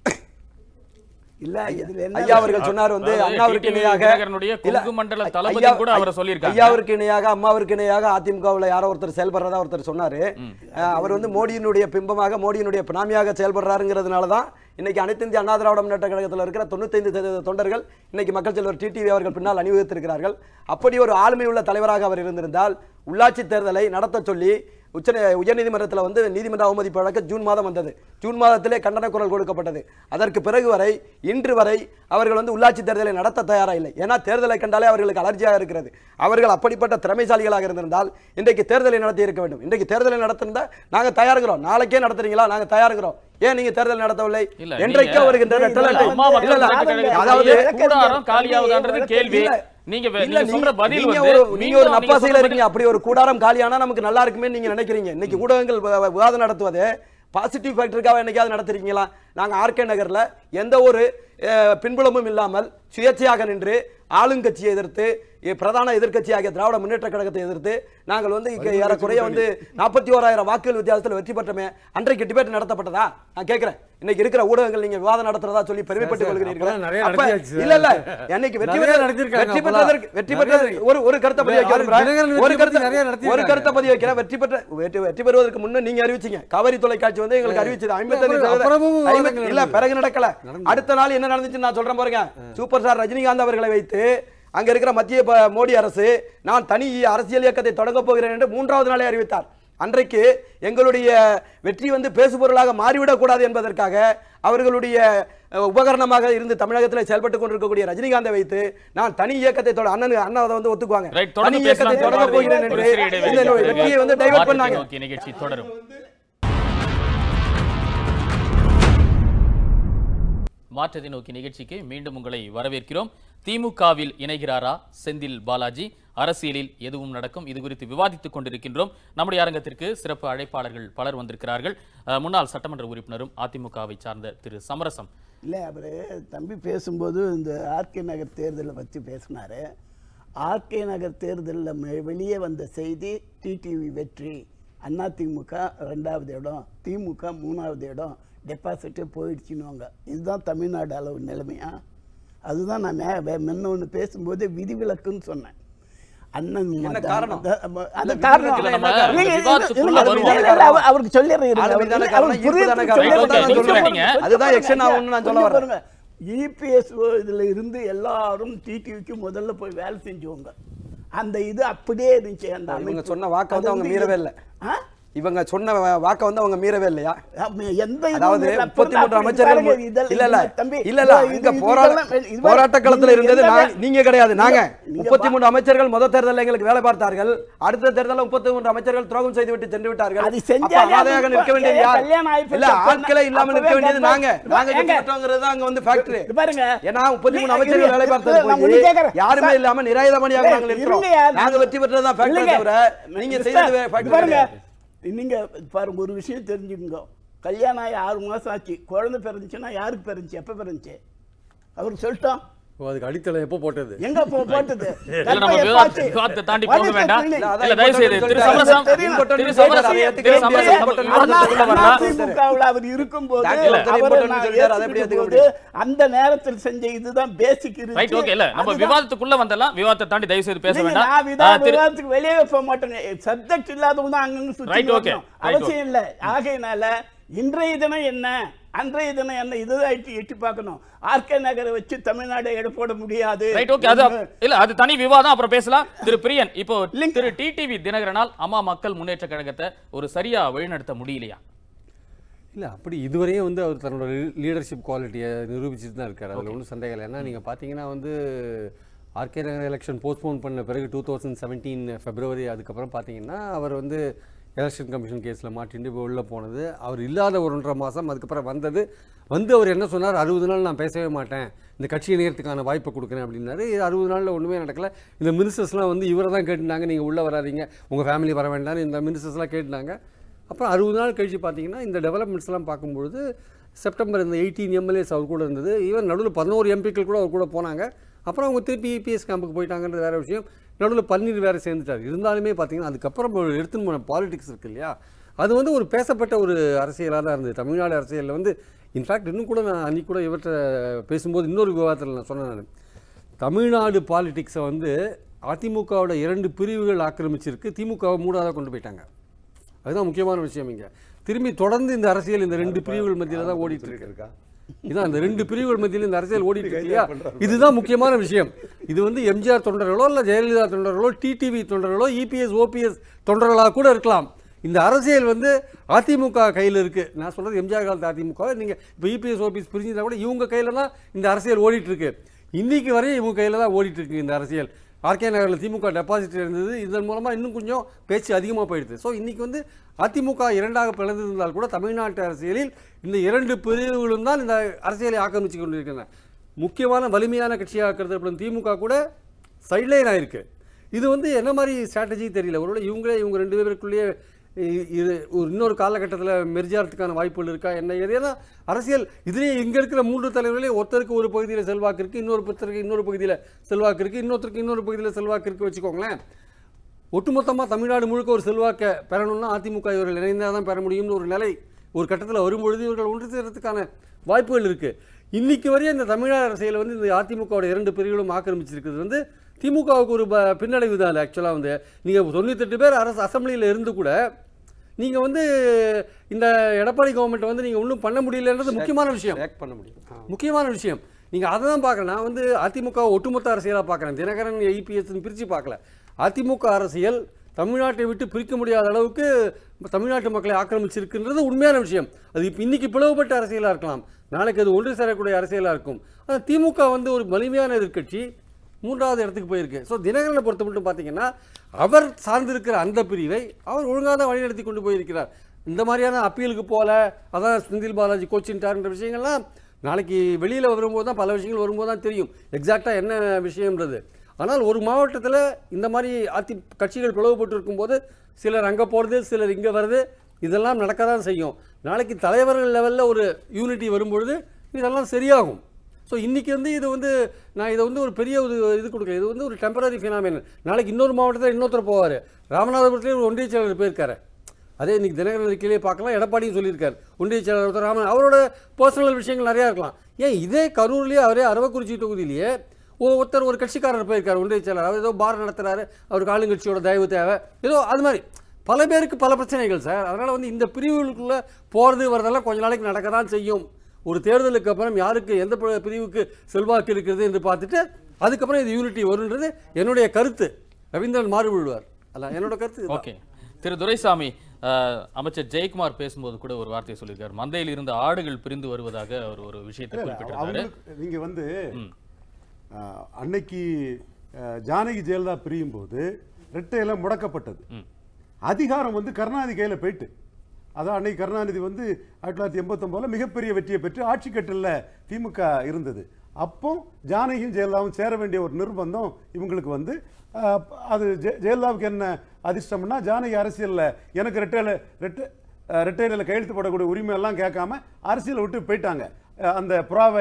Speaker 5: இல்ல இதுல என்ன
Speaker 2: ஐயா அவர்கள் சொன்னார் வந்து
Speaker 1: அதாவது
Speaker 2: அண்ணாவிற்கு
Speaker 1: TTV
Speaker 2: இணையாக
Speaker 1: தினகரனுடைய
Speaker 2: இல்ல,
Speaker 1: கொங்கு மண்டல
Speaker 2: ஐயா-
Speaker 1: தளபதி கூட அவரை சொல்லியிருக்காங்க.
Speaker 2: ஐயாவிற்கு இணையாக அம்மாவிற்கு இணையாக அதிமுகவுல யாரோ ஒருத்தர் செயல்படுறதா ஒருத்தர் சொன்னாரு அஹ், அவர் வந்து மோடியினுடைய பிம்பமாக மோடியினுடைய பினாமியாக செயல்படுறாருங்கிறதுனால தான் இன்னைக்கு அனைத்து இந்திய அண்ணா திராவிட முன்னேற்ற கழகத்தில் இருக்கிற தொண்ணூத்தைந்து சதவீத தொண்டர்கள் இன்னைக்கு மக்கள் செல்வர் டிடிவி அவர்கள் பின்னால் அணிவகுத்திருக்கிறார்கள் அப்படி ஒரு ஆளுமை உள்ள தலைவராக அவர் இருந்திருந்தால் உள்ளாட்சி தேர்தலை நடத்த சொல்லி உச்ச உயர்நீதிமன்றத்தில் வந்து நீதிமன்ற அவமதிப்பு வழக்கு ஜூன் மாதம் வந்தது ஜூன் மாதத்திலே கண்டன குரல் கொடுக்கப்பட்டது அதற்கு பிறகு வரை இன்று வரை அவர்கள் வந்து உள்ளாட்சி தேர்தலை நடத்த தயாரா இல்லை ஏன்னா தேர்தலை கண்டாலே அவர்களுக்கு அலர்ஜியாக இருக்கிறது அவர்கள் அப்படிப்பட்ட திறமைசாலிகளாக இருந்திருந்தால் இன்றைக்கு தேர்தலை நடத்தி இருக்க வேண்டும் இன்றைக்கு தேர்தலை நடத்திருந்தா நாங்க தயாருங்கிறோம் நாளைக்கே நடத்துறீங்களா நாங்க தயாருங்கிறோம் ஏன் நீங்க தேர்தல் நடத்தவில்லை
Speaker 1: இல்ல,
Speaker 2: என்றைக்கே
Speaker 1: நீங்க-
Speaker 2: வருகின்ற
Speaker 5: இல்ல,
Speaker 2: ரெட்டலை-
Speaker 5: இல்ல,
Speaker 1: அம்மா மக்கள்
Speaker 2: இல்ல, இல்ல,
Speaker 1: முன்னேற்ற கழகத்துடைய
Speaker 2: அதாவது
Speaker 1: கூடாரம் காலியாகுதான்றது கேள்வி
Speaker 2: இல்ல.
Speaker 1: நீங்க வே-
Speaker 2: இல்ல,
Speaker 1: நீங்க சொல்ற பதில்
Speaker 2: நீங்க
Speaker 1: வந்து
Speaker 2: ஒரு நீங்க
Speaker 1: மீண்டும்
Speaker 2: ஒரு
Speaker 1: நீங்க
Speaker 2: நப்பாசையில
Speaker 1: சொல்ற
Speaker 2: இருக்கீங்க அப்படி ஒரு கூடாரம் காலியானா நமக்கு நல்லா இருக்குமே நீங்க நினைக்கிறீங்க இன்னைக்கு ஊடகங்கள் வ- வ- விவாதம் நடத்துவது பாசிட்டிவ் ஃபேக்டருக்காக என்னைக்காவது நடத்துறீங்களா நாங்க ஆர்கே நகர்ல எந்த ஒரு அஹ், பின்புலமும் இல்லாமல் சுயேட்சையாக நின்று ஆளுங்கட்சியை எதிர்த்து இ- பிரதான எதிர்க்கட்சியாகிய திராவிட முன்னேற்ற கழகத்தை எதிர்த்து நாங்கள் வந்து இங்க ஏறக்குறைய வந்து நாற்பத்தி ஓராயிரம் வாக்குகள் வித்தியாசத்தில் வெற்றி பெற்றமே அன்றைக்கு டிபேட் நடத்தப்பட்டதா நான் கேட்கிறேன் இன்னைக்கு இருக்கிற ஊடகங்கள் நீங்க விவாதம் நடத்துறதா சொல்லி பெருமைப்பட்டுக்
Speaker 3: சார்,
Speaker 2: கொள்கிறீர்கள்
Speaker 3: அப்பெல்லாம் நிறைய
Speaker 2: அப்ப-
Speaker 3: நடத்தியாச்சு சார்.
Speaker 2: இல்ல இல்ல என்னைக்கு வெற்றி
Speaker 3: நிறைய
Speaker 2: பெற்ற-
Speaker 3: நடத்திருக்காங்க
Speaker 2: வெற்றி
Speaker 3: அப்பெல்லாம்.
Speaker 2: பெற்றதற்கு வெற்றி
Speaker 3: நிறைய
Speaker 2: பெற்றதற்கு ஒரு ஒரு கருத்தை பதிவு வைக்க
Speaker 3: யாரு
Speaker 2: விரும்புறேன்.
Speaker 3: தினகரன்
Speaker 2: ஒரு
Speaker 3: வெற்றி
Speaker 2: கருத்தை
Speaker 3: பெற்று நிறைய
Speaker 2: ஒரு
Speaker 3: நடத்திருக்காங்க.
Speaker 2: கருத்தை பதிவு வைக்கிறேன் வெற்றி பெற்ற வெற்றி வெற்றி பெறுவதற்கு முன்ன நீங்க அறிவிச்சீங்க காவிரி தொலைக்காட்சி வந்து எங்களுக்கு அறிவிச்சது ஐம்பத்தஞ்சு
Speaker 3: அப்புறம்
Speaker 2: சதவீத-
Speaker 3: அப்புறமும் விவாதங்கள்
Speaker 2: ஐம்பத்தி- இல்ல
Speaker 3: நடந்தது.
Speaker 2: பிறகு நடக்கல அடுத்த நாள் என்ன நடந்துச்சு நான் சொல்றேன் பாருங்க சூப்பர் ஸ்டார் ரஜினிகாந்த் அவர்களை வைத்து அங்க இருக்கிற மத்திய ப- மோடி அரசு நான் தனி அரசியல் இயக்கத்தை தொடங்கப் போகிறேன் என்று மூன்றாவது நாளே அறிவித்தார் அன்றைக்கு எங்களுடைய வெற்றி வந்து பேசுபொருளாக மாறிவிடக் கூடாது என்பதற்காக அவர்களுடைய அஹ், உபகரணமாக இருந்து தமிழகத்தில் செயல்பட்டுக் கொண்டிருக்கக்கூடிய ரஜினிகாந்தை வைத்து நான் தனி இயக்கத்தை தொட அண்ணன் அண்ணா அதை வந்து ஒத்துக்குவாங்க
Speaker 1: ரைட்
Speaker 2: தனி
Speaker 1: தொடர்ந்து
Speaker 2: இயக்கத்தை
Speaker 1: பேசலாம்
Speaker 2: தொடங்க போகிறேன்
Speaker 1: ஒரு
Speaker 2: என்று
Speaker 1: சிறிய இடைவேளைக்கு
Speaker 2: இந்த
Speaker 1: பிறகு
Speaker 2: வெற்றியை வந்து டைவர்ட்
Speaker 1: மாற்றத்தை
Speaker 2: பண்ணாங்க
Speaker 1: நோக்கி நிகழ்ச்சி தொடரும் மாற்றத்தை நோக்கி நிகழ்ச்சிக்கு மீண்டும் உங்களை வரவேற்கிறோம் திமுகவில் இணைகிறாரா செந்தில் பாலாஜி அரசியலில் எதுவும் நடக்கும் இது குறித்து விவாதித்துக் கொண்டிருக்கின்றோம் நம்முடைய அரங்கத்திற்கு சிறப்பு அழைப்பாளர்கள் பலர் வந்திருக்கிறார்கள் அஹ், முன்னாள் சட்டமன்ற உறுப்பினரும் அதிமுகவை சார்ந்த திரு சமரசம்
Speaker 5: இல்லை அவர் தம்பி பேசும்போது இந்த ஆர்கே நகர் தேர்தலை பற்றி பேசினார் ஆர்கே நகர் தேர்தலில் வெளியே வந்த செய்தி டிடிவி வெற்றி அதிமுக ரெண்டாவது இடம் திமுக மூணாவது இடம் டெபாசிட்டே போயிடுச்சுன்னுவாங்க இதுதான் தமிழ்நாடு அளவு நிலைமையா அதுதான் நான் மே- வே- முன்ன ஒன்று பேசும்போது விதிவிலக்குன்னு சொன்னேன் அண்ணன்
Speaker 2: என்ன
Speaker 5: மத-
Speaker 2: காரணம்?
Speaker 5: அந்த- அந்த
Speaker 2: அந்த
Speaker 5: காரணம்
Speaker 2: விதிவிலக்குல
Speaker 1: நம்ம
Speaker 2: என்ன காரணம்?
Speaker 5: இல்லைங்க,
Speaker 1: விவாதத்துக்குள்ள
Speaker 5: இல்லைங்க,
Speaker 1: வருவோம்.
Speaker 5: இல்லைங்க, இல்ல, அவர்- அவருக்கு சொல்லிடுறேன் இருங்க.
Speaker 2: ஆளுமைதான
Speaker 5: அவருக்கு-
Speaker 2: காரணம்,
Speaker 5: அவருக்கு புரியுது,
Speaker 2: ஈர்ப்புதான காரணம்.
Speaker 5: சொல்லிடுறேன்.
Speaker 1: அதுதான் நான்
Speaker 5: கொஞ்சம்
Speaker 1: சொல்றேன்.
Speaker 5: பாருங்க,
Speaker 2: அதுதான்
Speaker 5: கொஞ்சம்
Speaker 2: action ஆகும்னு நான் சொல்ல
Speaker 5: கொஞ்சம்
Speaker 2: வரேன்.
Speaker 5: பாருங்க. இபிஎஸ் இதுல இருந்து எல்லாரும் டிடிவிக்கு முதல்ல போய் வேலை செஞ்சவங்க அந்த இது அப்படியே இருந்துச்சு அந்த
Speaker 2: இவங்க
Speaker 5: அமைப்பு.
Speaker 2: சொன்ன வாக்கை
Speaker 5: அது
Speaker 2: வந்து அவங்க
Speaker 5: வந்து
Speaker 2: மீறவே இல்லை
Speaker 5: ஆ?
Speaker 2: இவங்க சொன்ன வா- வாக்கை வந்து அவங்க மீறவே இல்லையா
Speaker 5: அப்ப எந்த இதுவும்
Speaker 2: அதாவது
Speaker 5: இல்ல.
Speaker 2: முப்பத்தி மூன்று
Speaker 5: அப்படி
Speaker 2: அமைச்சர்கள்
Speaker 5: பாருங்க,
Speaker 2: மு-
Speaker 5: இதெல்லாம்
Speaker 2: இல்ல இல்ல
Speaker 5: தம்பி,
Speaker 2: இல்ல இல்ல
Speaker 5: இது-
Speaker 2: இங்க
Speaker 5: இது-
Speaker 2: போராட்ட
Speaker 5: இதெல்லாம் இது
Speaker 2: போராட்ட களத்துல
Speaker 5: நீங்க
Speaker 2: இருந்தது
Speaker 5: எந்த-
Speaker 2: நான் நீங்க கிடையாது நாங்க
Speaker 5: நீங்க
Speaker 2: முப்பத்தி
Speaker 5: பா-
Speaker 2: மூன்று அமைச்சர்கள் முதல் தேர்தலில் எங்களுக்கு வேலை பார்த்தார்கள் அடுத்த தேர்தலில் முப்பத்தி மூன்று அமைச்சர்கள் துரோகம் செய்து விட்டு சென்று விட்டார்கள்
Speaker 5: அது
Speaker 2: அப்ப
Speaker 5: செஞ்சாலே
Speaker 2: அனாதையாக
Speaker 5: அது
Speaker 2: நிற்க வேண்டியது
Speaker 5: ஏன்
Speaker 2: யார்
Speaker 5: கல்யாணம் ஆகி
Speaker 2: இல்ல
Speaker 5: போச்சு?
Speaker 2: ஆட்களே இல்லாம நிற்க
Speaker 5: அப்பவே
Speaker 2: வேண்டியது
Speaker 5: கல்யாணம்
Speaker 2: நாங்க
Speaker 5: ஆகி-
Speaker 2: நாங்க
Speaker 5: ஏங்க?
Speaker 2: கட்டுறோங்கிறது தான் அங்க வந்து ஃபேக்டரி
Speaker 5: இது பாருங்க
Speaker 2: ஏன்னா முப்பத்தி மூணு
Speaker 5: நீ-
Speaker 2: அமைச்சர்கள்
Speaker 5: இரு-
Speaker 2: வேலை
Speaker 5: இரு-
Speaker 2: பார்த்து
Speaker 5: நான் ஒண்ணு
Speaker 2: போய்
Speaker 5: கேக்குறேன்.
Speaker 2: யாருமே இல்லாம நிராயுதமணியாக
Speaker 5: ஏய்,
Speaker 2: நாங்கள் இருக்கிறோம்
Speaker 5: இருங்கய்யா,
Speaker 2: நாங்க வெற்றி பெற்றதுதான் ஃபேக்டரி
Speaker 5: இல்லைங்க.
Speaker 2: தவிர நீங்க
Speaker 5: மிஸ்டர்,
Speaker 2: செய்தது
Speaker 5: இது
Speaker 2: ஃபேக்டரி
Speaker 5: பாருங்க
Speaker 2: கிடையாது.
Speaker 5: நீங்க பாருங்க ஒரு விஷயம் தெரிஞ்சுக்கோங்க கல்யாணம் ஆகி ஆறு மாசம் ஆச்சு குழந்தை பிறந்துச்சுன்னா யாருக்கு பிறந்துச்சு எப்ப பிறந்துச்சு அவருக்கு சொல்லிட்டோம்
Speaker 3: ஓ, அதுக்கு அடித்தளம் எப்போ போட்டது
Speaker 5: எங்க போ போட்டது
Speaker 1: இல்ல நம்ம
Speaker 5: கற்பை
Speaker 1: விவாத-
Speaker 5: எப்பாச்சு?
Speaker 1: விவாதத்தை தாண்டி
Speaker 5: What
Speaker 1: போக
Speaker 5: is the
Speaker 1: வேண்டாம்
Speaker 5: feeling?
Speaker 2: இல்ல, அதான்
Speaker 1: இல்ல தயவு செய்து
Speaker 2: important
Speaker 1: திரு
Speaker 2: சொல்லிட்டாரு.
Speaker 1: சமரசம்
Speaker 5: தெரியும்.
Speaker 1: திரு
Speaker 2: important
Speaker 1: சமரசம்
Speaker 2: சொல்லிட்டாரு.
Speaker 1: திரு
Speaker 2: அதை
Speaker 1: சமரசம் நம்ம
Speaker 2: ஏத்துக்க
Speaker 1: விவாதத்துக்குள்ள
Speaker 5: அண்ணா
Speaker 1: வரலாம்
Speaker 5: திமுகவுல அவர் இருக்கும்போது
Speaker 2: டாக்டர் ஒருத்தர்
Speaker 5: அவரை
Speaker 2: important
Speaker 5: நான்
Speaker 2: சொல்லிட்டாரு, அதை எப்படி
Speaker 5: ஏத்துக்கிட்டு
Speaker 2: ஏத்துக்க
Speaker 5: போது அந்த நேரத்தில் செஞ்ச இதுதான் பேசிக்
Speaker 1: ரைட் ஓகே இல்ல நம்ம விவாதத்துக்குள்ள வந்தலாம் விவாதத்தை தாண்டி தயவு செய்து பேச
Speaker 5: இல்லைங்க,
Speaker 1: வேண்டாம்
Speaker 5: நான் விதா-
Speaker 1: ஆ, திரு-
Speaker 5: விவாதத்துக்கு வெளியே போக மாட்டேங்க சப்ஜெக்ட் இல்லாதவங்க தான் அங்கங்க சுத்தி
Speaker 1: Right, okay.
Speaker 5: வரணும்.
Speaker 1: Right,
Speaker 5: அவசியம் இல்ல ஆகையினால இன்றைய தினம் என்ன அன்றைய தினம் என்ன இதுதான் எட்டி எட்டி பார்க்கணும் ஆர்கே நகரை வச்சு தமிழ்நாடு எடை போட முடியாது
Speaker 1: ரைட் ஓகே அது அப்- இல்ல அது தனி விவாதம் அப்புறம் பேசலாம் திரு பிரியன் இப்போ
Speaker 5: Link.
Speaker 1: திரு டிடிவி தினகரனால் அம்மா மக்கள் முன்னேற்ற கழகத்தை ஒரு சரியா வழிநடத்த முடியலையா
Speaker 3: இல்லை அப்படி இதுவரையும் வந்து அவர் தன்னோட லீடர்ஷிப் குவாலிட்டியை நிரூபிச்சுட்டு தான் இருக்கார் அதில் ஒன்றும் சந்தேகம் இல்லை ஏன்னா நீங்கள் பார்த்தீங்கன்னா வந்து ஆர்கே நகர் எலெக்ஷன் போஸ்ட்போன் பண்ண பிறகு டூ தௌசண்ட் செவன்டீன் ஃபெப்ரவரி அதுக்கப்புறம் பார்த்தீங்கன்னா அவர் வந்து எலெக்ஷன் கமிஷன் கேஸில் மாட்டிட்டு இப்போ உள்ளே போனது அவர் இல்லாத ஒரு ஒன்றரை மாதம் அதுக்கப்புறம் வந்தது வந்து அவர் என்ன சொன்னார் அறுபது நாள் நான் பேசவே மாட்டேன் இந்த கட்சி இணையத்துக்கான வாய்ப்பை கொடுக்குறேன் அப்படின்னாரு இது அறுபது நாளில் ஒன்றுமே நடக்கல இந்த மினிஸ்டர்ஸ்லாம் வந்து இவரை தான் கேட்டுனாங்க நீங்கள் உள்ளே வராதீங்க உங்கள் ஃபேமிலி வர வேண்டாம்னு இந்த மினிஸ்டர்ஸ்லாம் கேட்டுனாங்க அப்புறம் அறுபது நாள் கழிச்சு பார்த்தீங்கன்னா இந்த டெவலப்மெண்ட்ஸ்லாம் பார்க்கும்பொழுது செப்டம்பர் இந்த எயிட்டீன் எம்எல்ஏஸ் அவர் கூட இருந்தது ஈவன் நடுவில் பதினோரு எம்பிக்கள் கூட அவர் கூட போனாங்க அப்புறம் அவங்க திருப்பி இபிஎஸ் கேம்புக்கு போயிட்டாங்கன்றது வேற விஷயம் நடுவில் பன்னீர் வேற சேர்ந்துட்டார் இருந்தாலுமே பார்த்தீங்கன்னா அதுக்கப்புறம் அவர் எடுத்துன்னு போன பாலிடிக்ஸ் இருக்கு இல்லையா அது வந்து ஒரு பேசப்பட்ட ஒரு அரசியலாக தான் இருந்தது தமிழ்நாடு அரசியலில் வந்து இன்ஃபேக்ட் இன்னும் கூட நான் அன்றைக்கி கூட இவர்கிட்ட பேசும்போது இன்னொரு விவாதத்தில் நான் சொன்னேன் நான் தமிழ்நாடு பாலிடிக்ஸை வந்து அதிமுகவோட இரண்டு பிரிவுகள் ஆக்கிரமிச்சிருக்கு திமுகவை மூடாத கொண்டு போயிட்டாங்க அதுதான் முக்கியமான விஷயம் இங்க திரும்பி தொடர்ந்து இந்த அரசியல் இந்த ரெண்டு பிரிவுகள் மத்தியில தான் ஓடிட்டு இருக்கு
Speaker 4: இருக்கா
Speaker 3: இதான் இந்த ரெண்டு பிரிவுகள் மத்தியில் இந்த அரசியல் ஓடிட்டு இருக்கு இல்லையா இதுதான் முக்கியமான விஷயம் இது வந்து எம்ஜிஆர் தொண்டர்களோ இல்ல ஜெயலலிதா தொண்டர்களோ டிடிவி தொண்டர்களோ இபிஎஸ் ஓபிஎஸ் தொண்டர்களாக கூட இருக்கலாம் இந்த அரசியல் வந்து அதிமுக கையில் இருக்கு நான் சொல்றது எம்ஜிஆர் காலத்து அதிமுக நீங்க இப்போ இபிஎஸ் ஓபிஎஸ் பிரிஞ்சிருந்தா கூட இவங்க கையில தான் இந்த அரசியல் ஓடிட்டு இருக்கு இன்னைக்கு வரையும் இவங்க கையில தான் ஓடிட்டு இருக்கு இந்த அரசியல் ஆர்கே நகரில் திமுக டெபாசிட் இருந்தது இதன் மூலமா இன்னும் கொஞ்சம் பேச்சு அதிகமாக போயிடுது ஸோ இன்னைக்கு வந்து அதிமுக இரண்டாக பிளந்திருந்தால் கூட தமிழ்நாட்டு அரசியலில் இந்த இரண்டு பிரிவுகளும் தான் இந்த அரசியலை ஆக்கிரமிச்சு கொண்டிருக்கின்றன முக்கியமான வலிமையான கட்சியாக கருதப்படும் திமுக கூட சைட்லைன் ஆயிருக்கு இது வந்து என்ன மாதிரி ஸ்ட்ராட்டஜி தெரியல ஒருவேளை இவங்களே இவங்க ரெண்டு பேருக்குள்ளேயே இ- இது ஒரு இன்னொரு காலகட்டத்தில் மெர்ஜாரத்துக்கான வாய்ப்புகள் இருக்கா என்ன ஏது ஏன்னா அரசியல் இதுலேயே இங்கே இருக்கிற மூன்று தலைவர்களே ஒருத்தருக்கு ஒரு பகுதியில் செல்வாக்கு இருக்குது இன்னொரு பத்திரிக்கை இன்னொரு பகுதியில் செல்வாக்கு இருக்குது இன்னொருத்தருக்கு இன்னொரு பகுதியில் செல்வாக்கு இருக்குது வச்சுக்கோங்களேன் ஒட்டுமொத்தமாக தமிழ்நாடு முழுக்க ஒரு செல்வாக்கை பெறணும்னா அதிமுக இவர்கள் இணைந்தால் தான் பெற முடியும்னு ஒரு நிலை ஒரு கட்டத்தில் வரும்பொழுது இவர்கள் ஒன்று சேர்றதுக்கான வாய்ப்புகள் இருக்குது இன்னைக்கு வரையும் இந்த தமிழ்நாடு அரசியல் வந்து இந்த அதிமுகவோட இரண்டு பிரிவுகளும் ஆக்கிரமிச்சிருக்கிறது வந்து திமுகவுக்கு ஒரு ப- பின்னடைவு தான் அது ஆக்சுவலாக வந்து நீங்கள் தொண்ணூத்தெட்டு பேர் அரசு அசம்பிளியில் இருந்து கூட நீங்கள் வந்து இந்த எடப்பாடி கவர்மெண்ட் வந்து நீங்கள் ஒன்றும் பண்ண முடியலன்றது முக்கியமான விஷயம்
Speaker 2: React பண்ண முடியும்
Speaker 3: முக்கியமான விஷயம் நீங்கள் அதை தான் பார்க்கல நான் வந்து அதிமுக ஒட்டுமொத்த அரசியலாக பார்க்குறேன் தினகரன் ஐபிஎஸ்ன்னு பிரித்து பார்க்கல அதிமுக அரசியல் தமிழ்நாட்டை விட்டு பிரிக்க முடியாத அளவுக்கு தமிழ்நாட்டு மக்களை ஆக்கிரமிச்சிருக்குன்றது உண்மையான விஷயம் அது இப்போ இன்னைக்கு பிளவுபட்ட அரசியலாக இருக்கலாம் நாளைக்கு அது ஒன்று சேரக்கூடிய அரசியலாக இருக்கும் ஆனால் திமுக வந்து ஒரு வலிமையான எதிர்க்கட்சி மூன்றாவது இடத்துக்கு போயிருக்கு ஸோ தினகரனை பொறுத்த மட்டும் பார்த்தீங்கன்னா அவர் சார்ந்திருக்கிற அந்த பிரிவை அவர் ஒழுங்காக தான் வழிநடத்தி கொண்டு போயிருக்கிறார் இந்த மாதிரியான அப்பீலுக்கு போல அதான் செந்தில் பாலாஜி கோச்சின்ட்டார்ன்ற விஷயங்கள்லாம் நாளைக்கு வெளியில் வரும்போது தான் பல விஷயங்கள் வரும்போது தான் தெரியும் எக்ஸாக்டாக என்ன விஷயம்ன்றது ஆனால் ஒரு மாவட்டத்தில் இந்த மாதிரி அதி கட்சிகள் பிளவுபட்டு இருக்கும்போது சிலர் அங்கே போகிறது சிலர் இங்கே வருது இதெல்லாம் நடக்க தான் செய்யும் நாளைக்கு தலைவர்கள் லெவலில் ஒரு யூனிட்டி வரும்பொழுது இதெல்லாம் சரியாகும் ஸோ இன்றைக்கி வந்து இது வந்து நான் இதை வந்து ஒரு பெரிய ஒரு இது கொடுக்கல இது வந்து ஒரு டெம்பரரி ஃபினாமினல் நாளைக்கு இன்னொரு மாவட்டத்தில் இன்னொருத்தர் போவார் ராமநாதபுரத்துலேயே ஒரு ஒன்றிய செயலர் போயிருக்காரு அதே இன்னைக்கு தினகரன் அறிக்கையிலே பார்க்கலாம் எடப்பாடியும் சொல்லியிருக்காரு ஒன்றிய செயலர் ஒருத்தர் ராமன் அவரோட பர்சனல் விஷயங்கள் நிறையா இருக்கலாம் ஏன் இதே கரூர்லேயே அவரே அரவக்குறிச்சி தொகுதியிலேயே ஒ- ஒருத்தர் ஒரு கட்சிக்காரர் போயிருக்காரு ஒன்றிய செயலர் அவர் ஏதோ பார் நடத்துறாரு அவருக்கு ஆளுங்கட்சியோட தயவு தேவை ஏதோ அது மாதிரி பல பேருக்கு பல பிரச்சனைகள் சார் அதனால் வந்து இந்த பிரிவுகளுக்குள்ளே போகிறது வரதெல்லாம் கொஞ்ச நாளைக்கு நடக்க தான் செய்யும் ஒரு தேர்தலுக்கு அப்புறம் யாருக்கு எந்த ப- பிரிவுக்கு செல்வாக்கு இருக்கிறது என்று பார்த்துட்டு அதுக்கப்புறம் இது யூனிட்டி வருன்றது என்னுடைய கருத்து ரவீந்திரன் மாறுபடுவார் அல்ல என்னோட கருத்து இதுதான்.
Speaker 1: ஓகே திரு துரைசாமி அஹ், அமைச்சர் ஜெயக்குமார் பேசும்போது கூட ஒரு வார்த்தையை சொல்லியிருக்காரு மந்தையில் இருந்து ஆடுகள் பிரிந்து வருவதாக அவர் ஒரு விஷயத்தை
Speaker 4: இல்ல,
Speaker 1: குறிப்பிட்டிருக்காரு
Speaker 4: அவங்களுக்கு நீங்க வந்து அஹ், அன்னைக்கு அஹ், ஜானகி ஜெயலலிதா பிரியும் போது ரெட்டையில முடக்கப்பட்டது அதிகாரம் வந்து கருணாநிதி கையில போயிட்டு அதான் அன்னைக்கு கருணாநிதி வந்து ஆயிரத்தி தொள்ளாயிரத்தி எண்பத்தொன்பதுல மிகப்பெரிய வெற்றியை பெற்று ஆட்சி கட்டில திமுக இருந்தது அப்போ ஜானகியும் ஜெயலலிதாவும் சேர வேண்டிய ஒரு நிர்பந்தம் இவங்களுக்கு வந்து அஹ், அது ஜெ- ஜெயலலிதாவுக்கு என்ன அதிர்ஷ்டம்னா ஜானகி அரசியல்ல எனக்கு ரெட்டையில ரெட்டை ரெட்டையில கையெழுத்து போடக்கூடிய உரிமை எல்லாம் கேட்காம அரசியலை விட்டு போயிட்டாங்க அஹ், அந்த புறாவையும்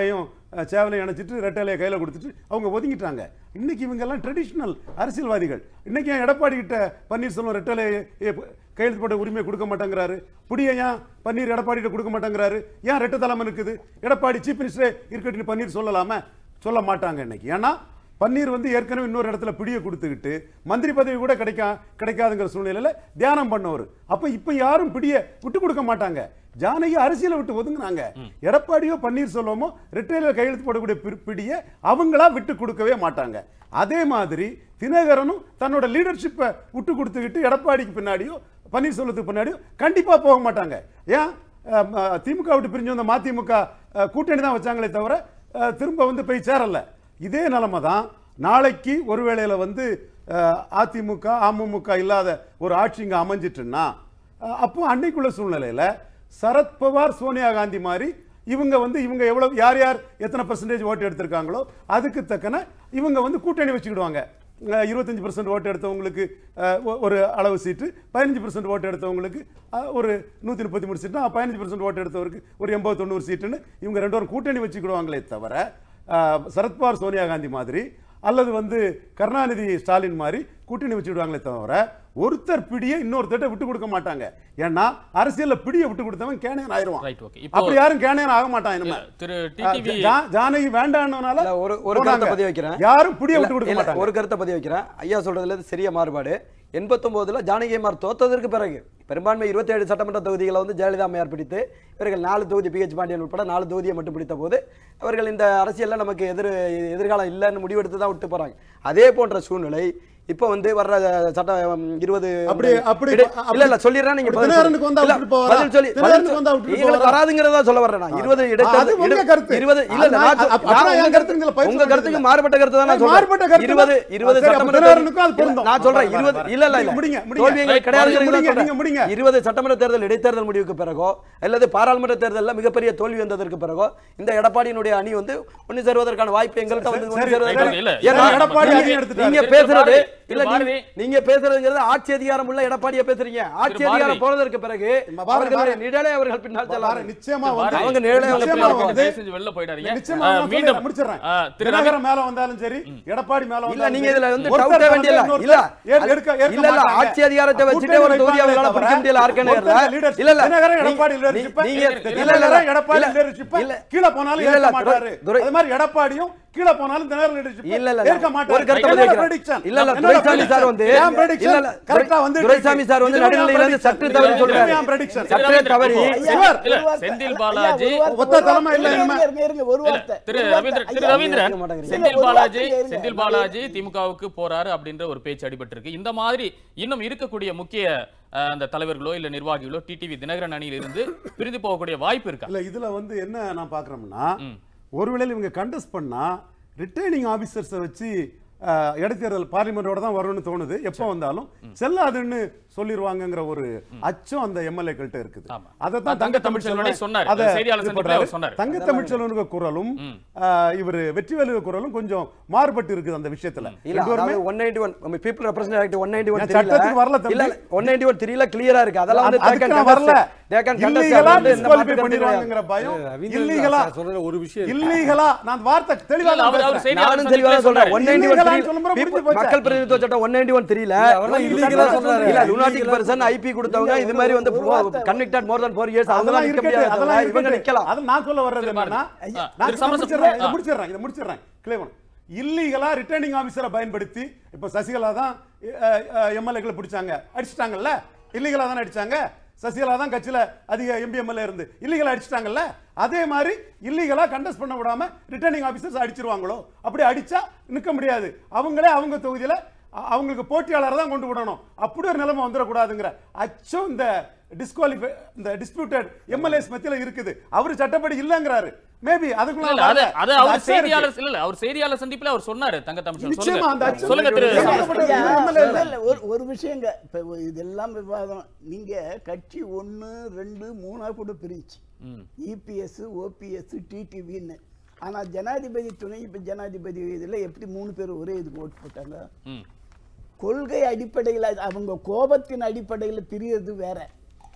Speaker 4: அஹ், சேவலையும் அணைச்சிட்டு ரெட்டலையை கையில் கொடுத்துட்டு அவங்க ஒதுங்கிட்டாங்க இன்னைக்கு இவங்கெல்லாம் ட்ரெடிஷ்னல் அரசியல்வாதிகள் இன்னைக்கு ஏன் எடப்பாடி கிட்ட பன்னீர்செல்வம் ரெட்டலையை கையெழுத்து போட்ட உரிமை கொடுக்க மாட்டேங்கிறாரு புடிய ஏன் பன்னீர் எடப்பாடி கிட்ட கொடுக்க மாட்டேங்கிறாரு ஏன் ரெட்ட தலைமை இருக்குது எடப்பாடி சீஃப் மினிஸ்டரே இருக்கட்டும் பன்னீர் சொல்லலாமா சொல்ல மாட்டாங்க இன்னைக்கு ஏன்னா பன்னீர் வந்து ஏற்கனவே இன்னொரு இடத்துல பிடியை கொடுத்துக்கிட்டு மந்திரி பதவி கூட கிடைக்கா கிடைக்காதுங்கிற சூழ்நிலையில தியானம் பண்ணவர் அப்ப இப்ப யாரும் பிடிய விட்டு கொடுக்க மாட்டாங்க ஜானகி அரசியலை விட்டு ஒதுங்குனாங்க எடப்பாடியோ பன்னீர்செல்வமோ ரிட்டைலர் கையெழுத்து போடக்கூடிய பி- பிடிய அவங்களா விட்டு கொடுக்கவே மாட்டாங்க அதே மாதிரி தினகரனும் தன்னோட லீடர்ஷிப்பை விட்டு கொடுத்துக்கிட்டு எடப்பாடிக்கு பின்னாடியோ பன்னீர்செல்வத்துக்கு பின்னாடியோ கண்டிப்பா போக மாட்டாங்க ஏன் அஹ், ம- திமுக விட்டு பிரிஞ்சு வந்த மதிமுக அஹ், கூட்டணி தான் வச்சாங்களே தவிர அஹ், திரும்ப வந்து போய் சேரல இதே நிலைமை தான் நாளைக்கு ஒருவேளையில வந்து அஹ், அதிமுக அமமுக இல்லாத ஒரு ஆட்சி இங்க அமைஞ்சிட்டுன்னா அஹ், அப்போ அன்னைக்குள்ள சூழ்நிலையில சரத்பவார் சோனியா காந்தி மாதிரி இவங்க வந்து இவங்க எவ்வளவு யார் யார் எத்தனை பர்சன்டேஜ் ஓட்டு எடுத்திருக்காங்களோ அதுக்கு தக்கன இவங்க வந்து கூட்டணி வச்சுக்கிடுவாங்க அஹ், 25% பர்சன்ட் ஓட்டு எடுத்தவங்களுக்கு அஹ், ஒ- ஒரு அளவு சீட்டு பதினஞ்சு பர்சன்ட் ஓட்டு எடுத்தவங்களுக்கு அஹ், ஒரு நூற்றி முப்பத்தி மூணு சீட்டு பதினஞ்சு பர்சன்ட் ஓட்டு எடுத்தவருக்கு ஒரு எண்பது தொண்ணூறு சீட்டுன்னு இவங்க ரெண்டு பேரும் கூட்டணி வச்சுக்கிடுவாங்களே தவிர அஹ், சரத்பவார் சோனியா காந்தி மாதிரி அல்லது வந்து கருணாநிதி ஸ்டாலின் மாதிரி கூட்டணி வச்சுக்கிடுவாங்களே தவிர ஒருத்தர் பிடியை இன்னொருத்தர்ட்ட விட்டு கொடுக்க மாட்டாங்க ஏன்னா அரசியல்ல பிடியை விட்டு கொடுத்தவன் கேனையன் ஆயிருவான்
Speaker 1: ரைட் ஓகே இப்போ
Speaker 4: அப்படி யாரும் கேனையன் ஆக மாட்டான் இனிமே
Speaker 1: திரு
Speaker 4: அஹ்,
Speaker 1: டிடிவி
Speaker 4: ஜா- ஜானகி வேண்டாம்னால
Speaker 2: இல்ல, ஒரு ஒரு கருத்தை பதிவு வைக்கிறேன் யாரும்
Speaker 4: புடிய விட்டு கொடுக்க
Speaker 2: இல்ல,
Speaker 4: மாட்டாங்க.
Speaker 2: ஒரு கருத்தை பதிவு வைக்கிறேன் ஐயா சொல்றதுல இது சிறிய மாறுபாடு எண்பத்தொன்பதுல ஜானகிமார் தோத்ததற்கு பிறகு பெரும்பான்மை 27 சட்டமன்ற தொகுதிகளை வந்து ஜெயலலிதா அம்மையார் பிடித்து இவர்கள் நாலு தொகுதி பிஹெச் பாண்டியன் உட்பட நாலு தொகுதியை மட்டும் பிடித்த போது அவர்கள் இந்த அரசியல்ல நமக்கு எதிர் எதிர்காலம் இல்லைன்னு முடிவெடுத்து தான் விட்டு போறாங்க அதே போன்ற சூழ்நிலை இப்போ வந்து வர்ற சட்ட இருபது
Speaker 4: அப்படி அப்படி
Speaker 2: இடை- இல்ல இல்ல சொல்லிடுறேன் நீங்க
Speaker 4: அப்படி
Speaker 2: பதில்
Speaker 4: தினகரனுக்கு
Speaker 2: சொல்லு.
Speaker 4: வந்தா
Speaker 2: இல்ல,
Speaker 4: விட்டுட்டு போவாரா?
Speaker 2: பதில் சொல்லி
Speaker 4: தினகரனுக்கு
Speaker 2: பதில்
Speaker 4: வந்தா
Speaker 2: சொல்லி-
Speaker 4: விட்டுட்டு
Speaker 2: எங்களுக்கு
Speaker 4: போவாரா?
Speaker 2: வராதுங்கிறதா சொல்ல வர்றேன் நான் இருபது
Speaker 4: அது
Speaker 2: இடைத்தேர்தல்
Speaker 4: உங்க
Speaker 2: இட-
Speaker 4: கருத்து.
Speaker 2: இருபது இல்ல இல்ல
Speaker 4: அது
Speaker 2: நான் சொ-
Speaker 4: அப்ப-
Speaker 2: நான்
Speaker 4: அப்ப
Speaker 2: உங்க
Speaker 4: என்
Speaker 2: கருத்து
Speaker 4: கருத்துங்களை பயிற்சி
Speaker 2: உங்க கருத்துக்கு
Speaker 4: பண்ணுறது
Speaker 2: மாறுபட்ட கருத்து தான் நான்
Speaker 4: அது
Speaker 2: சொல்றேன்
Speaker 4: மாறுபட்ட கருத்து
Speaker 2: இருபது
Speaker 4: தான்.
Speaker 2: இருபது
Speaker 4: சரி, அப்ப
Speaker 2: சட்டமன்ற
Speaker 4: தினகரனுக்கும் அது
Speaker 2: தொகுதி-
Speaker 4: பொருந்தும்.
Speaker 2: நான் சொல்றேன்
Speaker 4: வர, வர,
Speaker 2: இருபது
Speaker 4: வர.
Speaker 2: இல்ல இல்ல இல்ல
Speaker 4: முடிங்க, முடிங்க.
Speaker 2: தோல்வி எங்களுக்கு
Speaker 1: Right,
Speaker 2: கிடையாதுங்கிறத
Speaker 4: முடிங்க,
Speaker 2: சொல்றேன்.
Speaker 4: நீங்க முடிங்க.
Speaker 2: இருபது சட்டமன்ற தேர்தல் இடைத்தேர்தல் முடிவுக்கு பிறகோ அல்லது பாராளுமன்ற தேர்தலில் மிகப்பெரிய தோல்வி வந்ததற்கு பிறகோ இந்த எடப்பாடியினுடைய அணி வந்து ஒன்னு சேருவதற்கான வாய்ப்பு எங்கள்கிட்ட வந்து ஒன்று
Speaker 4: சரி,
Speaker 2: சேருவதற்கான
Speaker 1: சரி, இல்ல.
Speaker 2: ஏன்னா,
Speaker 4: சரி, எடப்பாடி
Speaker 2: நீங்க-
Speaker 4: அணி எடுத்துட்டாரு.
Speaker 2: நீங்க
Speaker 1: திரு
Speaker 2: பேசுறது
Speaker 1: பாரதி,
Speaker 2: இல்ல
Speaker 1: திரு பாரதி.
Speaker 2: நீங்க- நீங்க பேசுறதுங்கிறது ஆட்சி அதிகாரம் உள்ள எடப்பாடியை பேசுறீங்க ஆட்சி
Speaker 1: பாரதி.
Speaker 2: அதிகாரம் போனதற்கு பிறகு
Speaker 4: பாரதி,
Speaker 2: அவர்களுடைய
Speaker 4: பாரதி.
Speaker 2: நிழலை அவர்கள் பின்னால்
Speaker 4: பாரு,
Speaker 2: செல்லாது
Speaker 4: நிச்சயமா வந்து
Speaker 2: அவங்க நேரடியா வந்து
Speaker 4: நிச்சயமா
Speaker 2: பின்னாடி
Speaker 4: வந்து
Speaker 1: தயவு செஞ்சு வெளில போயிடாதீங்க
Speaker 4: நிச்சயமா
Speaker 1: அஹ்,
Speaker 4: நான்
Speaker 1: மீண்டும்
Speaker 4: சொல்லிடுறேன், முடிச்சிடுறேன்.
Speaker 1: அஹ், திரு ரவி
Speaker 4: தினகரன் மேல வந்தாலும் சரி எடப்பாடி மேல
Speaker 2: இல்ல
Speaker 4: வந்தாலும்
Speaker 2: நீங்க
Speaker 4: சரி,
Speaker 2: இதுல வந்து
Speaker 4: ஒருத்தர்
Speaker 2: டவுட்டே வேண்டிய இல்ல
Speaker 4: வந்து
Speaker 2: இல்ல
Speaker 4: இன்னொருத்தர் எடுக்க- ஏற்க
Speaker 2: இல்ல இல்ல
Speaker 4: மாட்டாங்க.
Speaker 2: ஆட்சி அதிகாரத்தை வச்சுட்டு
Speaker 4: கூட்டணி
Speaker 2: ஒரு தொகுதி
Speaker 4: வைப்பாங்களே
Speaker 2: அவங்களால
Speaker 4: தவிர,
Speaker 2: பிடிக்க முடியல ஆர்கனர்ல
Speaker 4: ஒருத்தர் leadership-
Speaker 2: இல்ல இல்ல
Speaker 4: தினகரன்
Speaker 2: நீ-
Speaker 4: எடப்பாடி
Speaker 2: நீ-
Speaker 4: leadership-அ-
Speaker 2: நீங்க
Speaker 1: தினகரன்
Speaker 2: இல்ல இல்ல இல்ல
Speaker 4: எடப்பாடி
Speaker 2: இல்ல,
Speaker 4: leadership-அ
Speaker 2: இல்ல
Speaker 4: கீழே போனாலும்
Speaker 2: இல்ல, இல்ல,
Speaker 4: ஏற்க மாட்டாரு
Speaker 2: துரை-
Speaker 4: அது மாதிரி எடப்பாடியும் கீழே போனாலும் தினகரன் leadership-அ
Speaker 2: இல்ல இல்ல
Speaker 4: ஏற்க மாட்டாரு
Speaker 2: ஒரு கருத்தை
Speaker 4: என்னோட
Speaker 2: பதிவு
Speaker 4: prediction.
Speaker 2: இல்ல இல்ல
Speaker 4: என்னோட
Speaker 2: துரைசாமி சார்
Speaker 4: prediction.
Speaker 2: வந்து
Speaker 4: என் prediction
Speaker 2: இல்ல இல்ல
Speaker 4: correct ஆ வந்துட்டு
Speaker 2: துரைசாமி சார் வந்து
Speaker 4: இருக்கு.
Speaker 2: நடுநிலையில இருந்து
Speaker 4: இதுதான்
Speaker 2: சற்று
Speaker 4: prediction.
Speaker 2: தவறி
Speaker 4: இதுதான்
Speaker 2: சொல்றாரு
Speaker 4: என் prediction.
Speaker 2: சற்றே தவறி
Speaker 4: சிவர்.
Speaker 1: இல்ல, செந்தில் பாலாஜி
Speaker 4: ஒத்த தலைமை இல்ல
Speaker 5: இருங்க,
Speaker 4: இனிமே.
Speaker 5: இருங்க, இருங்க, ஒரு
Speaker 1: இல்ல,
Speaker 5: வார்த்தை.
Speaker 1: திரு
Speaker 5: ஒரு வார்த்தை.
Speaker 1: ரவீந்திரன் திரு
Speaker 5: ஐயா,
Speaker 1: ரவீந்திரன்
Speaker 2: இருக்க மாட்டேங்கிறீங்க.
Speaker 1: செந்தில்
Speaker 5: ஒரு
Speaker 1: பாலாஜி
Speaker 5: வார்த்தை இருங்க.
Speaker 1: செந்தில் பாலாஜி திமுகவுக்கு போறாரு அப்படின்ற ஒரு பேச்சு அடிபட்டிருக்கு இந்த மாதிரி இன்னும் இருக்கக்கூடிய முக்கிய அஹ், அந்த தலைவர்களோ இல்ல நிர்வாகிகளோ டிடிவி தினகரன் அணியில் இருந்து பிரிந்து போகக்கூடிய வாய்ப்பு இருக்கா
Speaker 4: இல்ல இதுல வந்து என்ன நான் பாக்குறோம்னா ஒருவேளை இவங்க கண்டஸ்ட் பண்ணா ரிட்டைனிங் ஆபீசர்ஸை வச்சு அஹ், இடைத்தேர்தல் பார்லிமெண்டோட தான் வரும்னு தோணுது எப்போ வந்தாலும் செல்லாதுன்னு சொல்லிருவாங்கங்கிற ஒரு அச்சம் அந்த எம்எல்ஏக்கள்கிட்ட இருக்குது
Speaker 1: ஆமா.
Speaker 4: அதைத்தான்
Speaker 1: தங்க தமிழ்ச்செல்வனே சொன்னாரு.
Speaker 4: அதை
Speaker 1: செய்தியாளர்
Speaker 4: இது
Speaker 1: சந்திப்பிலே அவர்
Speaker 4: பண்றாரு.
Speaker 1: சொன்னாரு.
Speaker 4: தங்க தமிழ்ச்செல்வனுக்கு குரலும் அஹ், இவரு வெற்றிவேலு குரலும் கொஞ்சம் மாறுபட்டு இருக்குது அந்த விஷயத்துல
Speaker 2: இல்ல
Speaker 4: ரெண்டு பேருமே
Speaker 2: அதாவது 191 பீப்பிள் ரெப்ரசன்ட் ஆக்ட் 191
Speaker 4: என் சட்டத்துக்கு வரல தம்பி.
Speaker 2: இல்ல 191 3ல கிளியரா இருக்கு அதெல்லாம் வந்து
Speaker 4: அதுக்கு
Speaker 2: they can
Speaker 4: நான் வரல
Speaker 2: contest. They can contest.
Speaker 4: இல்லீகலா
Speaker 2: அது வந்து இந்த
Speaker 4: disqualify
Speaker 2: மாற்று கருத்து
Speaker 4: பண்ணிடுவாங்கங்கிற
Speaker 2: கிடையாது.
Speaker 4: பயம்
Speaker 3: ரவீந்திரன்
Speaker 4: இல்லீகலா
Speaker 3: சார் சொல்ற ஒரு விஷயம் இருக்கு.
Speaker 4: இல்லீகலா நான் வார்த்தை தெளிவா
Speaker 1: இல்ல,
Speaker 4: தான்
Speaker 1: அவர்- அவர்
Speaker 4: பேசுறேன்.
Speaker 1: செய்தியாளர்
Speaker 2: நானும் தெளிவா தான் சொல்றேன்
Speaker 1: சந்திப்பிலே
Speaker 2: 191
Speaker 4: இல்லீகலா
Speaker 2: three-
Speaker 4: சொல்லும் போது
Speaker 2: people-
Speaker 4: முடிஞ்சு போச்சே.
Speaker 2: மக்கள் பிரதிநிதித்துவ சட்டம் 191 3ல
Speaker 3: அவர்தான்
Speaker 2: இல்லீகலா
Speaker 3: இல்லீகலா
Speaker 2: சொல்றாரு
Speaker 3: சொல்றாரு.
Speaker 2: இல்ல lunatic
Speaker 3: இல்லீகலா
Speaker 2: person ஐபி கொடுத்தவங்க
Speaker 5: இல்ல,
Speaker 2: இது
Speaker 5: ஒரு-
Speaker 2: மாதிரி வந்து
Speaker 5: ஒரு வார்த்தை.
Speaker 2: கன்விக்டட் மோர் than 4 இயர்ஸ் அவங்க
Speaker 4: அதெல்லாம்
Speaker 2: நிக்க
Speaker 4: இருக்கட்டும்,
Speaker 2: முடியாது
Speaker 4: அதெல்லாம்
Speaker 2: இவங்க
Speaker 4: இருக்கட்டும்.
Speaker 2: நிக்கலாம்
Speaker 4: அது நான் சொல்ல வர்றது என்னன்னா,
Speaker 1: ஐயா,
Speaker 4: நான்
Speaker 1: திரு சமரசம்
Speaker 4: முடிச்சிடுறேன்,
Speaker 1: ஆ.
Speaker 4: இதை முடிச்சிடுறேன், இதை முடிச்சிடுறேன். கிளேவன். இல்லீகலா ரிட்டர்னிங் ஆபீசரை பயன்படுத்தி இப்ப சசிகலா தான் எம்எல்ஏக்களை பிடிச்சாங்க அடிச்சிட்டாங்கல்ல இல்லீகலா தானே அடிச்சாங்க சசிகலா தான் கட்சியில அதிக எம்பி எம்எல்ஏ இருந்து இல்லீகலா அடிச்சிட்டாங்கல்ல அதே மாதிரி இல்லீகலா கண்டஸ்ட் பண்ண விடாம ரிட்டர்னிங் ஆபீசர்ஸ் அடிச்சிருவாங்களோ அப்படி அடிச்சா நிக்க முடியாது அவங்களே அவங்க தொகுதியில அ- அவங்களுக்கு போட்டியாளர் தான் கொண்டு விடணும் அப்படி ஒரு நிலைமை வந்துடக்கூடாதுங்கிற அச்சம் இந்த டிஸ்குவாலிஃபை இந்த டிஸ்பியூட்டட் எம்எல்ஏஸ் மத்தியில இருக்குது அவரு சட்டப்படி இல்லங்கிறாரு மேபி அதுக்குள்ள
Speaker 1: இல்ல, அது
Speaker 4: வரல.
Speaker 1: அது
Speaker 4: அந்த
Speaker 1: அவர்
Speaker 4: அச்சம் இருக்கு.
Speaker 1: செய்தியாளர் இல்ல இல்ல அவர் செய்தியாளர் சந்திப்புல அவர் சொன்னாரு தங்க தமிழ்ச்செல்வன்
Speaker 4: நிச்சயமா அந்த
Speaker 1: சொல்லுங்க
Speaker 4: அச்சம்
Speaker 1: சொல்லுங்க திரு
Speaker 4: இருக்கு.
Speaker 1: சமரசம்.
Speaker 5: ஐயா,
Speaker 4: இல்ல, இல்ல.
Speaker 5: இல்ல, ஒரு ஒரு விஷயங்க இப்ப இதெல்லாம் விவாதம் நீங்க கட்சி ஒன்னு ரெண்டு மூணா கூட பிரிச்சு இபிஎஸ் ஓபிஎஸ் டிடிவின்னு ஆனா ஜனாதிபதி துணை இப்ப ஜனாதிபதி இதுல எப்படி மூணு பேர் ஒரே இதுக்கு ஓட்டு போட்டாங்க
Speaker 1: ம்.
Speaker 5: கொள்கை அடிப்படையில் அவங்க கோபத்தின் அடிப்படையில் பிரியறது வேற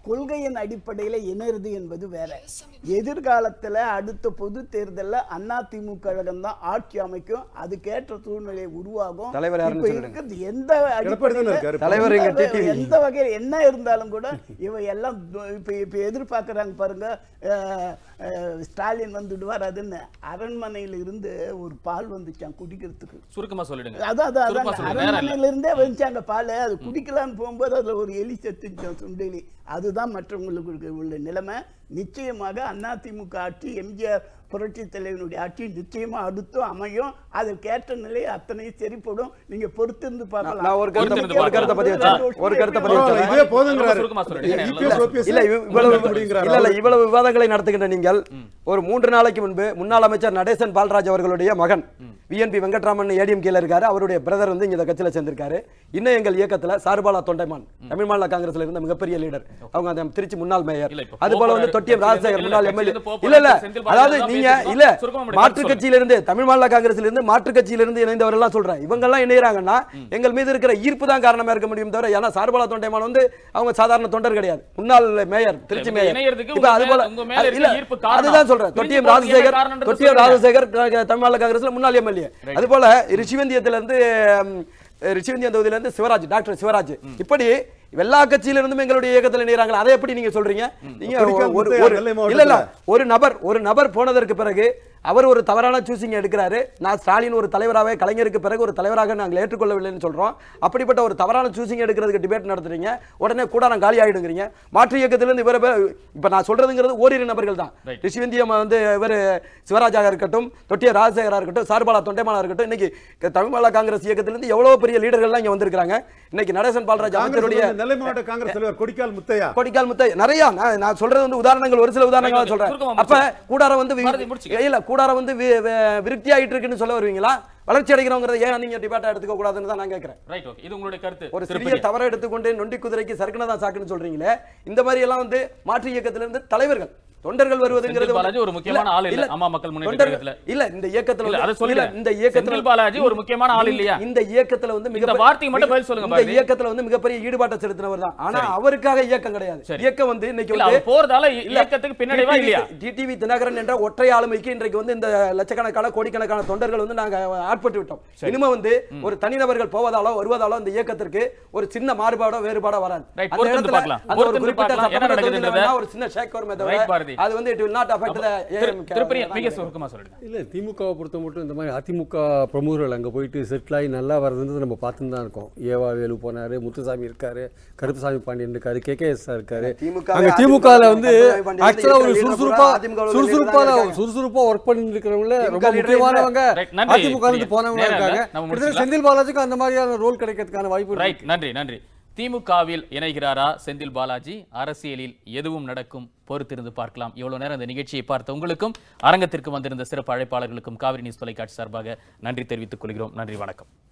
Speaker 5: கொள்கையின் அடிப்படையில் இணைறது என்பது வேற எதிர்காலத்தில் அடுத்த பொது தேர்தலில் அதிமுக கழகம் தான் ஆட்சி அமைக்கும் அதுக்கேற்ற சூழ்நிலை உருவாகும்
Speaker 2: தலைவர் யாருன்னு
Speaker 5: இப்ப
Speaker 2: சொல்லிடுங்க.
Speaker 5: இருக்கிறது எந்த
Speaker 4: எடப்பாடி தானே
Speaker 5: அடிப்படையில
Speaker 4: இருக்காரு இப்ப.
Speaker 2: தலைவர் எங்க
Speaker 5: எந்த
Speaker 2: டிடிவி
Speaker 5: எந்த வகையில் என்ன இருந்தாலும் கூட இவ எல்லாம் து- இப்ப இப்ப எதிர்பார்க்கறாங்க பாருங்க அஹ், அஹ், ஸ்டாலின் வந்துடுவார் அதுன்னு அரண்மனையில இருந்து ஒரு பால் வந்துச்சான் குடிக்கிறதுக்கு
Speaker 1: சுருக்கமா சொல்லிடுங்க
Speaker 5: அதான் அதான்
Speaker 1: சுருக்கமா
Speaker 5: அதான்
Speaker 1: சொல்லுங்க நேரம் இல்ல
Speaker 5: அரண்மனையில இருந்தே வந்துச்சாங்க பால் அது குடிக்கலான்னு போகும்போது அதுல ஒரு எலி செத்துச்சான் சுண்டெலி அதுதான் மற்றவங்களுக்கு உள்ள நிலைமை நிச்சயமாக அதிமுக ஆட்சி எம்ஜிஆர் புரட்சி தலைவனுடைய ஆட்சி நிச்சயமா அடுத்தும் அமையும் அதற்கேற்ற நிலை அத்தனையும் சரிப்படும் நீங்க பொறுத்திருந்து பார்க்கலாம்
Speaker 2: நான் ஒரு கருத்தை
Speaker 1: பொறுத்திருந்து
Speaker 2: ஒரு கருத்தை பதிவு
Speaker 1: பார்க்கலாம்.
Speaker 2: வச்சேன் ஒரு கருத்தை பதிவு
Speaker 4: பரவாயில்ல,
Speaker 2: வச்சேன்
Speaker 4: இதுவே போதுங்கிறாரு
Speaker 1: சுருக்கமா சொல்லிடுங்க.
Speaker 4: EPS, OPS
Speaker 2: இல்ல இவ்- இவ்வளவு
Speaker 4: முடிங்கிறாரு.
Speaker 2: இல்ல இல்ல இவ்வளவு விவாதங்களை நடத்துகின்ற நீங்கள் ஒரு மூன்று நாளைக்கு முன்பு முன்னாள் அமைச்சர் நடேசன் பால்ராஜ் அவர்களுடைய மகன் விஎன்பி வெங்கட்ராமன் ஏடிஎம் கீழ இருக்காரு அவருடைய பிரதர் வந்து இந்த கட்சியில சேர்ந்திருக்காரு இன்னும் எங்கள் இயக்கத்துல சார்பாலா தொண்டைமான் தமிழ் மாநில காங்கிரஸ்ல இருந்த மிகப்பெரிய லீடர் அவங்க அந்த திருச்சி முன்னாள் மேயர்
Speaker 1: இல்ல, இப்ப
Speaker 2: அது போல வந்து
Speaker 1: போப்பாளர்
Speaker 2: தொட்டியம்
Speaker 1: கட்சியில
Speaker 2: ராஜசேகர்
Speaker 1: இருந்து
Speaker 2: முன்னாள்
Speaker 1: இல்ல,
Speaker 2: எம்எல்ஏ
Speaker 1: கட்சியில இருந்து
Speaker 2: இல்ல இல்ல
Speaker 1: போப்பாளர் செந்தில் பாலாஜி
Speaker 2: அதாவது
Speaker 1: எல்லாம்
Speaker 2: நீங்க
Speaker 1: பேசியிருக்கோம்.
Speaker 2: இல்ல
Speaker 1: சுருக்கமா முடிங்க,
Speaker 2: மாற்று
Speaker 1: சொல்லுங்க.
Speaker 2: கட்சியில இருந்து தமிழ் மாநில காங்கிரஸ்ல இருந்து மாற்று கட்சியில இருந்து இணைந்தவர் எல்லாம் சொல்றேன் இவங்க எல்லாம் இணையறாங்கன்னா எங்கள் மீது இருக்கிற ஈர்ப்பு தான் காரணமா இருக்க முடியும் தவிர ஏன்னா சார்பாலா தொண்டைமான் வந்து அவங்க சாதாரண தொண்டர் கிடையாது முன்னாள் மேயர் திருச்சி
Speaker 1: இல்ல,
Speaker 2: மேயர்
Speaker 1: இணையறதுக்கு
Speaker 2: இப்ப
Speaker 1: உங்க
Speaker 2: அது
Speaker 1: மேல-
Speaker 2: போல
Speaker 1: உங்க மேல
Speaker 2: அது-
Speaker 1: இருக்கிற
Speaker 2: இல்ல,
Speaker 1: ஈர்ப்பு காரணம்.
Speaker 2: அதுதான் சொல்றேன்
Speaker 1: பிரிஞ்சு
Speaker 2: தொட்டியம்
Speaker 1: போறதுக்கு என்ன
Speaker 2: ராஜசேகர்
Speaker 1: காரணம்ன்றது
Speaker 2: தொட்டியம்
Speaker 1: சொல்லுங்க.
Speaker 2: ராஜசேகர் க- தமிழ் மாநில காங்கிரஸ்ல முன்னாள் எம்எல்ஏ அது போல ரிஷிவந்தியத்துல இருந்து ம், ரிஷிவந்தியம் தொகுதியில இருந்து சிவராஜ் டாக்டர் சிவராஜ் இப்படி எல்லா கட்சியில இருந்தும் எங்களுடைய இயக்கத்தில் இணையறாங்க அதை எப்படி நீங்க சொல்றீங்க நீங்க
Speaker 4: கொடிக்கால்
Speaker 2: ஒரு
Speaker 4: முத்தையா
Speaker 2: ஒரு
Speaker 4: நெல்லை
Speaker 2: இல்ல இல்ல
Speaker 4: மாவட்டத்துல.
Speaker 2: ஒரு நபர் ஒரு நபர் போனதற்கு பிறகு அவர் ஒரு தவறான சூசிங் எடுக்கிறாரு நான் ஸ்டாலின் ஒரு தலைவராகவே கலைஞருக்கு பிறகு ஒரு தலைவராக நாங்கள் ஏற்றுக்கொள்ளவில்லைன்னு சொல்றோம் அப்படிப்பட்ட ஒரு தவறான சூசிங் எடுக்கிறதுக்கு டிபேட் நடத்துறீங்க உடனே கூடாரம் காலி ஆயிடுங்கிறீங்க மாற்று இயக்கத்திலிருந்து இவர இப்ப நான் சொல்றதுங்கிறது ஓரிரு நபர்கள் தான்
Speaker 1: Right.
Speaker 2: ரிஷிவந்தியம் வந்து இவர் சிவராஜாக இருக்கட்டும் தொட்டிய ராஜசேகரா இருக்கட்டும் சார்பாலா தொண்டைமானா இருக்கட்டும் இன்னைக்கு தமிழ் மாநில காங்கிரஸ் இயக்கத்திலிருந்து எவ்வளவு பெரிய லீடர்கள்லாம் இங்க வந்திருக்காங்க இன்னைக்கு நடேசன் பால்ராஜ்
Speaker 4: காங்கிரஸ்
Speaker 2: அமைச்சருடைய
Speaker 4: வந்து நெல்லை மாவட்ட காங்கிரஸ் தலைவர் கொடிக்கால் முத்தையா
Speaker 2: கொடிக்கால் முத்தை நிறைய நான் நான் சொல்றது வந்து உதாரணங்கள் ஒரு சில உதாரணங்களா
Speaker 1: Right,
Speaker 2: சொல்றேன்
Speaker 1: சுருக்கமா
Speaker 2: அப்ப கூடாரம் வந்து வி-
Speaker 1: பாரதி, முடிச்சுக்க.
Speaker 2: இல்ல கூடாரம் வந்து வி- வி- விருத்தி ஆயிட்டு இருக்குன்னு சொல்ல வருவீங்களா வளர்ச்சி அடைகிறோங்கிறத ஏன் நீங்க டிபேட்டா எடுத்துக்க கூடாதுன்னு தான் நான் கேட்கிறேன்
Speaker 1: ரைட் ஓகே இது உங்களுடைய கருத்து
Speaker 2: ஒரு சிறிய
Speaker 1: திருப்பதி.
Speaker 2: தவறை எடுத்துக்கொண்டு நொண்டி குதிரைக்கு சறுக்குன தான் சாக்குன்னு சொல்றீங்களே இந்த மாதிரி எல்லாம் வந்து மாற்று இயக்கத்துல இருந்து தலைவர்கள் தொண்டர்கள் வருவதுங்கிறது
Speaker 1: செந்தில் பாலாஜி ஒரு முக்கியமான ஆள் இல்ல அம்மா மக்கள் முன்னேற்ற
Speaker 2: தொண்டர்கள்
Speaker 1: கழகத்துல
Speaker 2: இல்ல இந்த இயக்கத்துல
Speaker 1: இல்ல,
Speaker 2: வந்து-
Speaker 1: அதை சொல்லுங்க.
Speaker 2: இல்ல, இந்த இயக்கத்துல
Speaker 1: செந்தில் பாலாஜி ஒரு முக்கியமான ஆள் இல்லையா?
Speaker 2: இந்த இயக்கத்துல வந்து
Speaker 1: இந்த
Speaker 2: மிகப்பெரிய-
Speaker 1: வார்த்தைக்கு மட்டும் பதில் சொல்லுங்க
Speaker 2: இந்த
Speaker 1: பாரதி.
Speaker 2: இயக்கத்துல வந்து மிகப்பெரிய ஈடுபாட்டை செலுத்தினவர் தான் ஆனா
Speaker 1: சரி.
Speaker 2: அவருக்காக இயக்கம் கிடையாது
Speaker 1: சரி.
Speaker 2: இயக்கம் வந்து இன்னைக்கு
Speaker 1: இல்ல
Speaker 2: வந்து
Speaker 1: அவர் போறதால இ-
Speaker 2: இல்ல,
Speaker 1: இயக்கத்துக்கு பின்னடைவா
Speaker 2: TTV
Speaker 1: இல்லையா
Speaker 2: டிடிவி தினகரன் என்ற ஒற்றை ஆளுமைக்கு இன்றைக்கு வந்து இந்த லட்சக்கணக்கான கோடிக்கணக்கான தொண்டர்கள் வந்து நாங்க ஆட்பட்டு விட்டோம் இனிமே வந்து ஒரு தனிநபர்கள் போவதாலோ வருவதாலோ இந்த இயக்கத்திற்கு ஒரு சின்ன மாறுபாடோ வேறுபாடோ வராது
Speaker 1: Right,
Speaker 2: அந்த
Speaker 1: பொறுத்திருந்து
Speaker 2: இடத்துல
Speaker 1: பார்க்கலாம்.
Speaker 2: அந்த ஒரு
Speaker 1: பொறுத்திருந்து
Speaker 2: குறிப்பிட்ட
Speaker 1: பார்க்கலாம். என்ன
Speaker 2: சட்டமன்ற
Speaker 1: நடக்குதுன்றத.
Speaker 2: தொகுதியில வேணா ஒரு சின்ன ஷேக் வருமே
Speaker 1: Right,
Speaker 2: தவிர
Speaker 1: பாரதி.
Speaker 2: அது வந்து இட் வில் நாட் அஃபெக்ட்
Speaker 1: திரு- திருப்பதி மிக சுருக்கமா சொல்லிடுங்க
Speaker 3: இல்லை திமுகவை பொறுத்த மட்டும் இந்த மாதிரி அதிமுக பிரமுகர்கள் அங்கே போயிட்டு செட்டில் ஆகி நல்லா வர்றதுன்றது நம்ம பார்த்துன்னு தான் இருக்கோம் ஏவா வேலு போனார் முத்துசாமி இருக்காரு கருப்புசாமி பாண்டியன் இருக்காரு கே கே எஸ் இருக்காரு
Speaker 2: திமுக
Speaker 3: அங்கே
Speaker 2: அதிமுக
Speaker 3: திமுகவில் வந்து
Speaker 2: கருப்புசாமி பாண்டியன்
Speaker 3: ஆக்சுவலாக ஒரு
Speaker 2: இருக்கிற
Speaker 3: சுறுசுறுப்பா
Speaker 2: அதிமுக ல
Speaker 3: சுறுசுறுப்பான
Speaker 2: இருக்காங்க.
Speaker 3: சுறுசுறுப்பாக ஒர்க் பண்ணிட்டு இருக்கிறவங்கள
Speaker 2: திமுக
Speaker 3: ரொம்ப
Speaker 2: leader
Speaker 3: முக்கியமானவங்க
Speaker 1: Right, நன்றி.
Speaker 3: அதிமுக இருந்து போனவங்க
Speaker 1: நேரம் இல்ல.
Speaker 3: இருக்காங்க
Speaker 1: நம்ம
Speaker 3: கிட்டத்தட்ட
Speaker 1: முடிச்சுக்கலாம்.
Speaker 3: செந்தில் பாலாஜிக்கும் அந்த மாதிரியான ரோல் கிடைக்கிறதுக்கான வாய்ப்பு இருக்கு.
Speaker 1: ரைட் நன்றி நன்றி திமுகவில் இணைகிறாரா செந்தில் பாலாஜி அரசியலில் எதுவும் நடக்கும் பொறுத்திருந்து பார்க்கலாம் இவ்வளவு நேரம் இந்த நிகழ்ச்சியை பார்த்த உங்களுக்கும் அரங்கத்திற்கு வந்திருந்த சிறப்பு அழைப்பாளர்களுக்கும் காவிரி நியூஸ் தொலைக்காட்சி சார்பாக நன்றி தெரிவித்துக் கொள்கிறோம் நன்றி வணக்கம்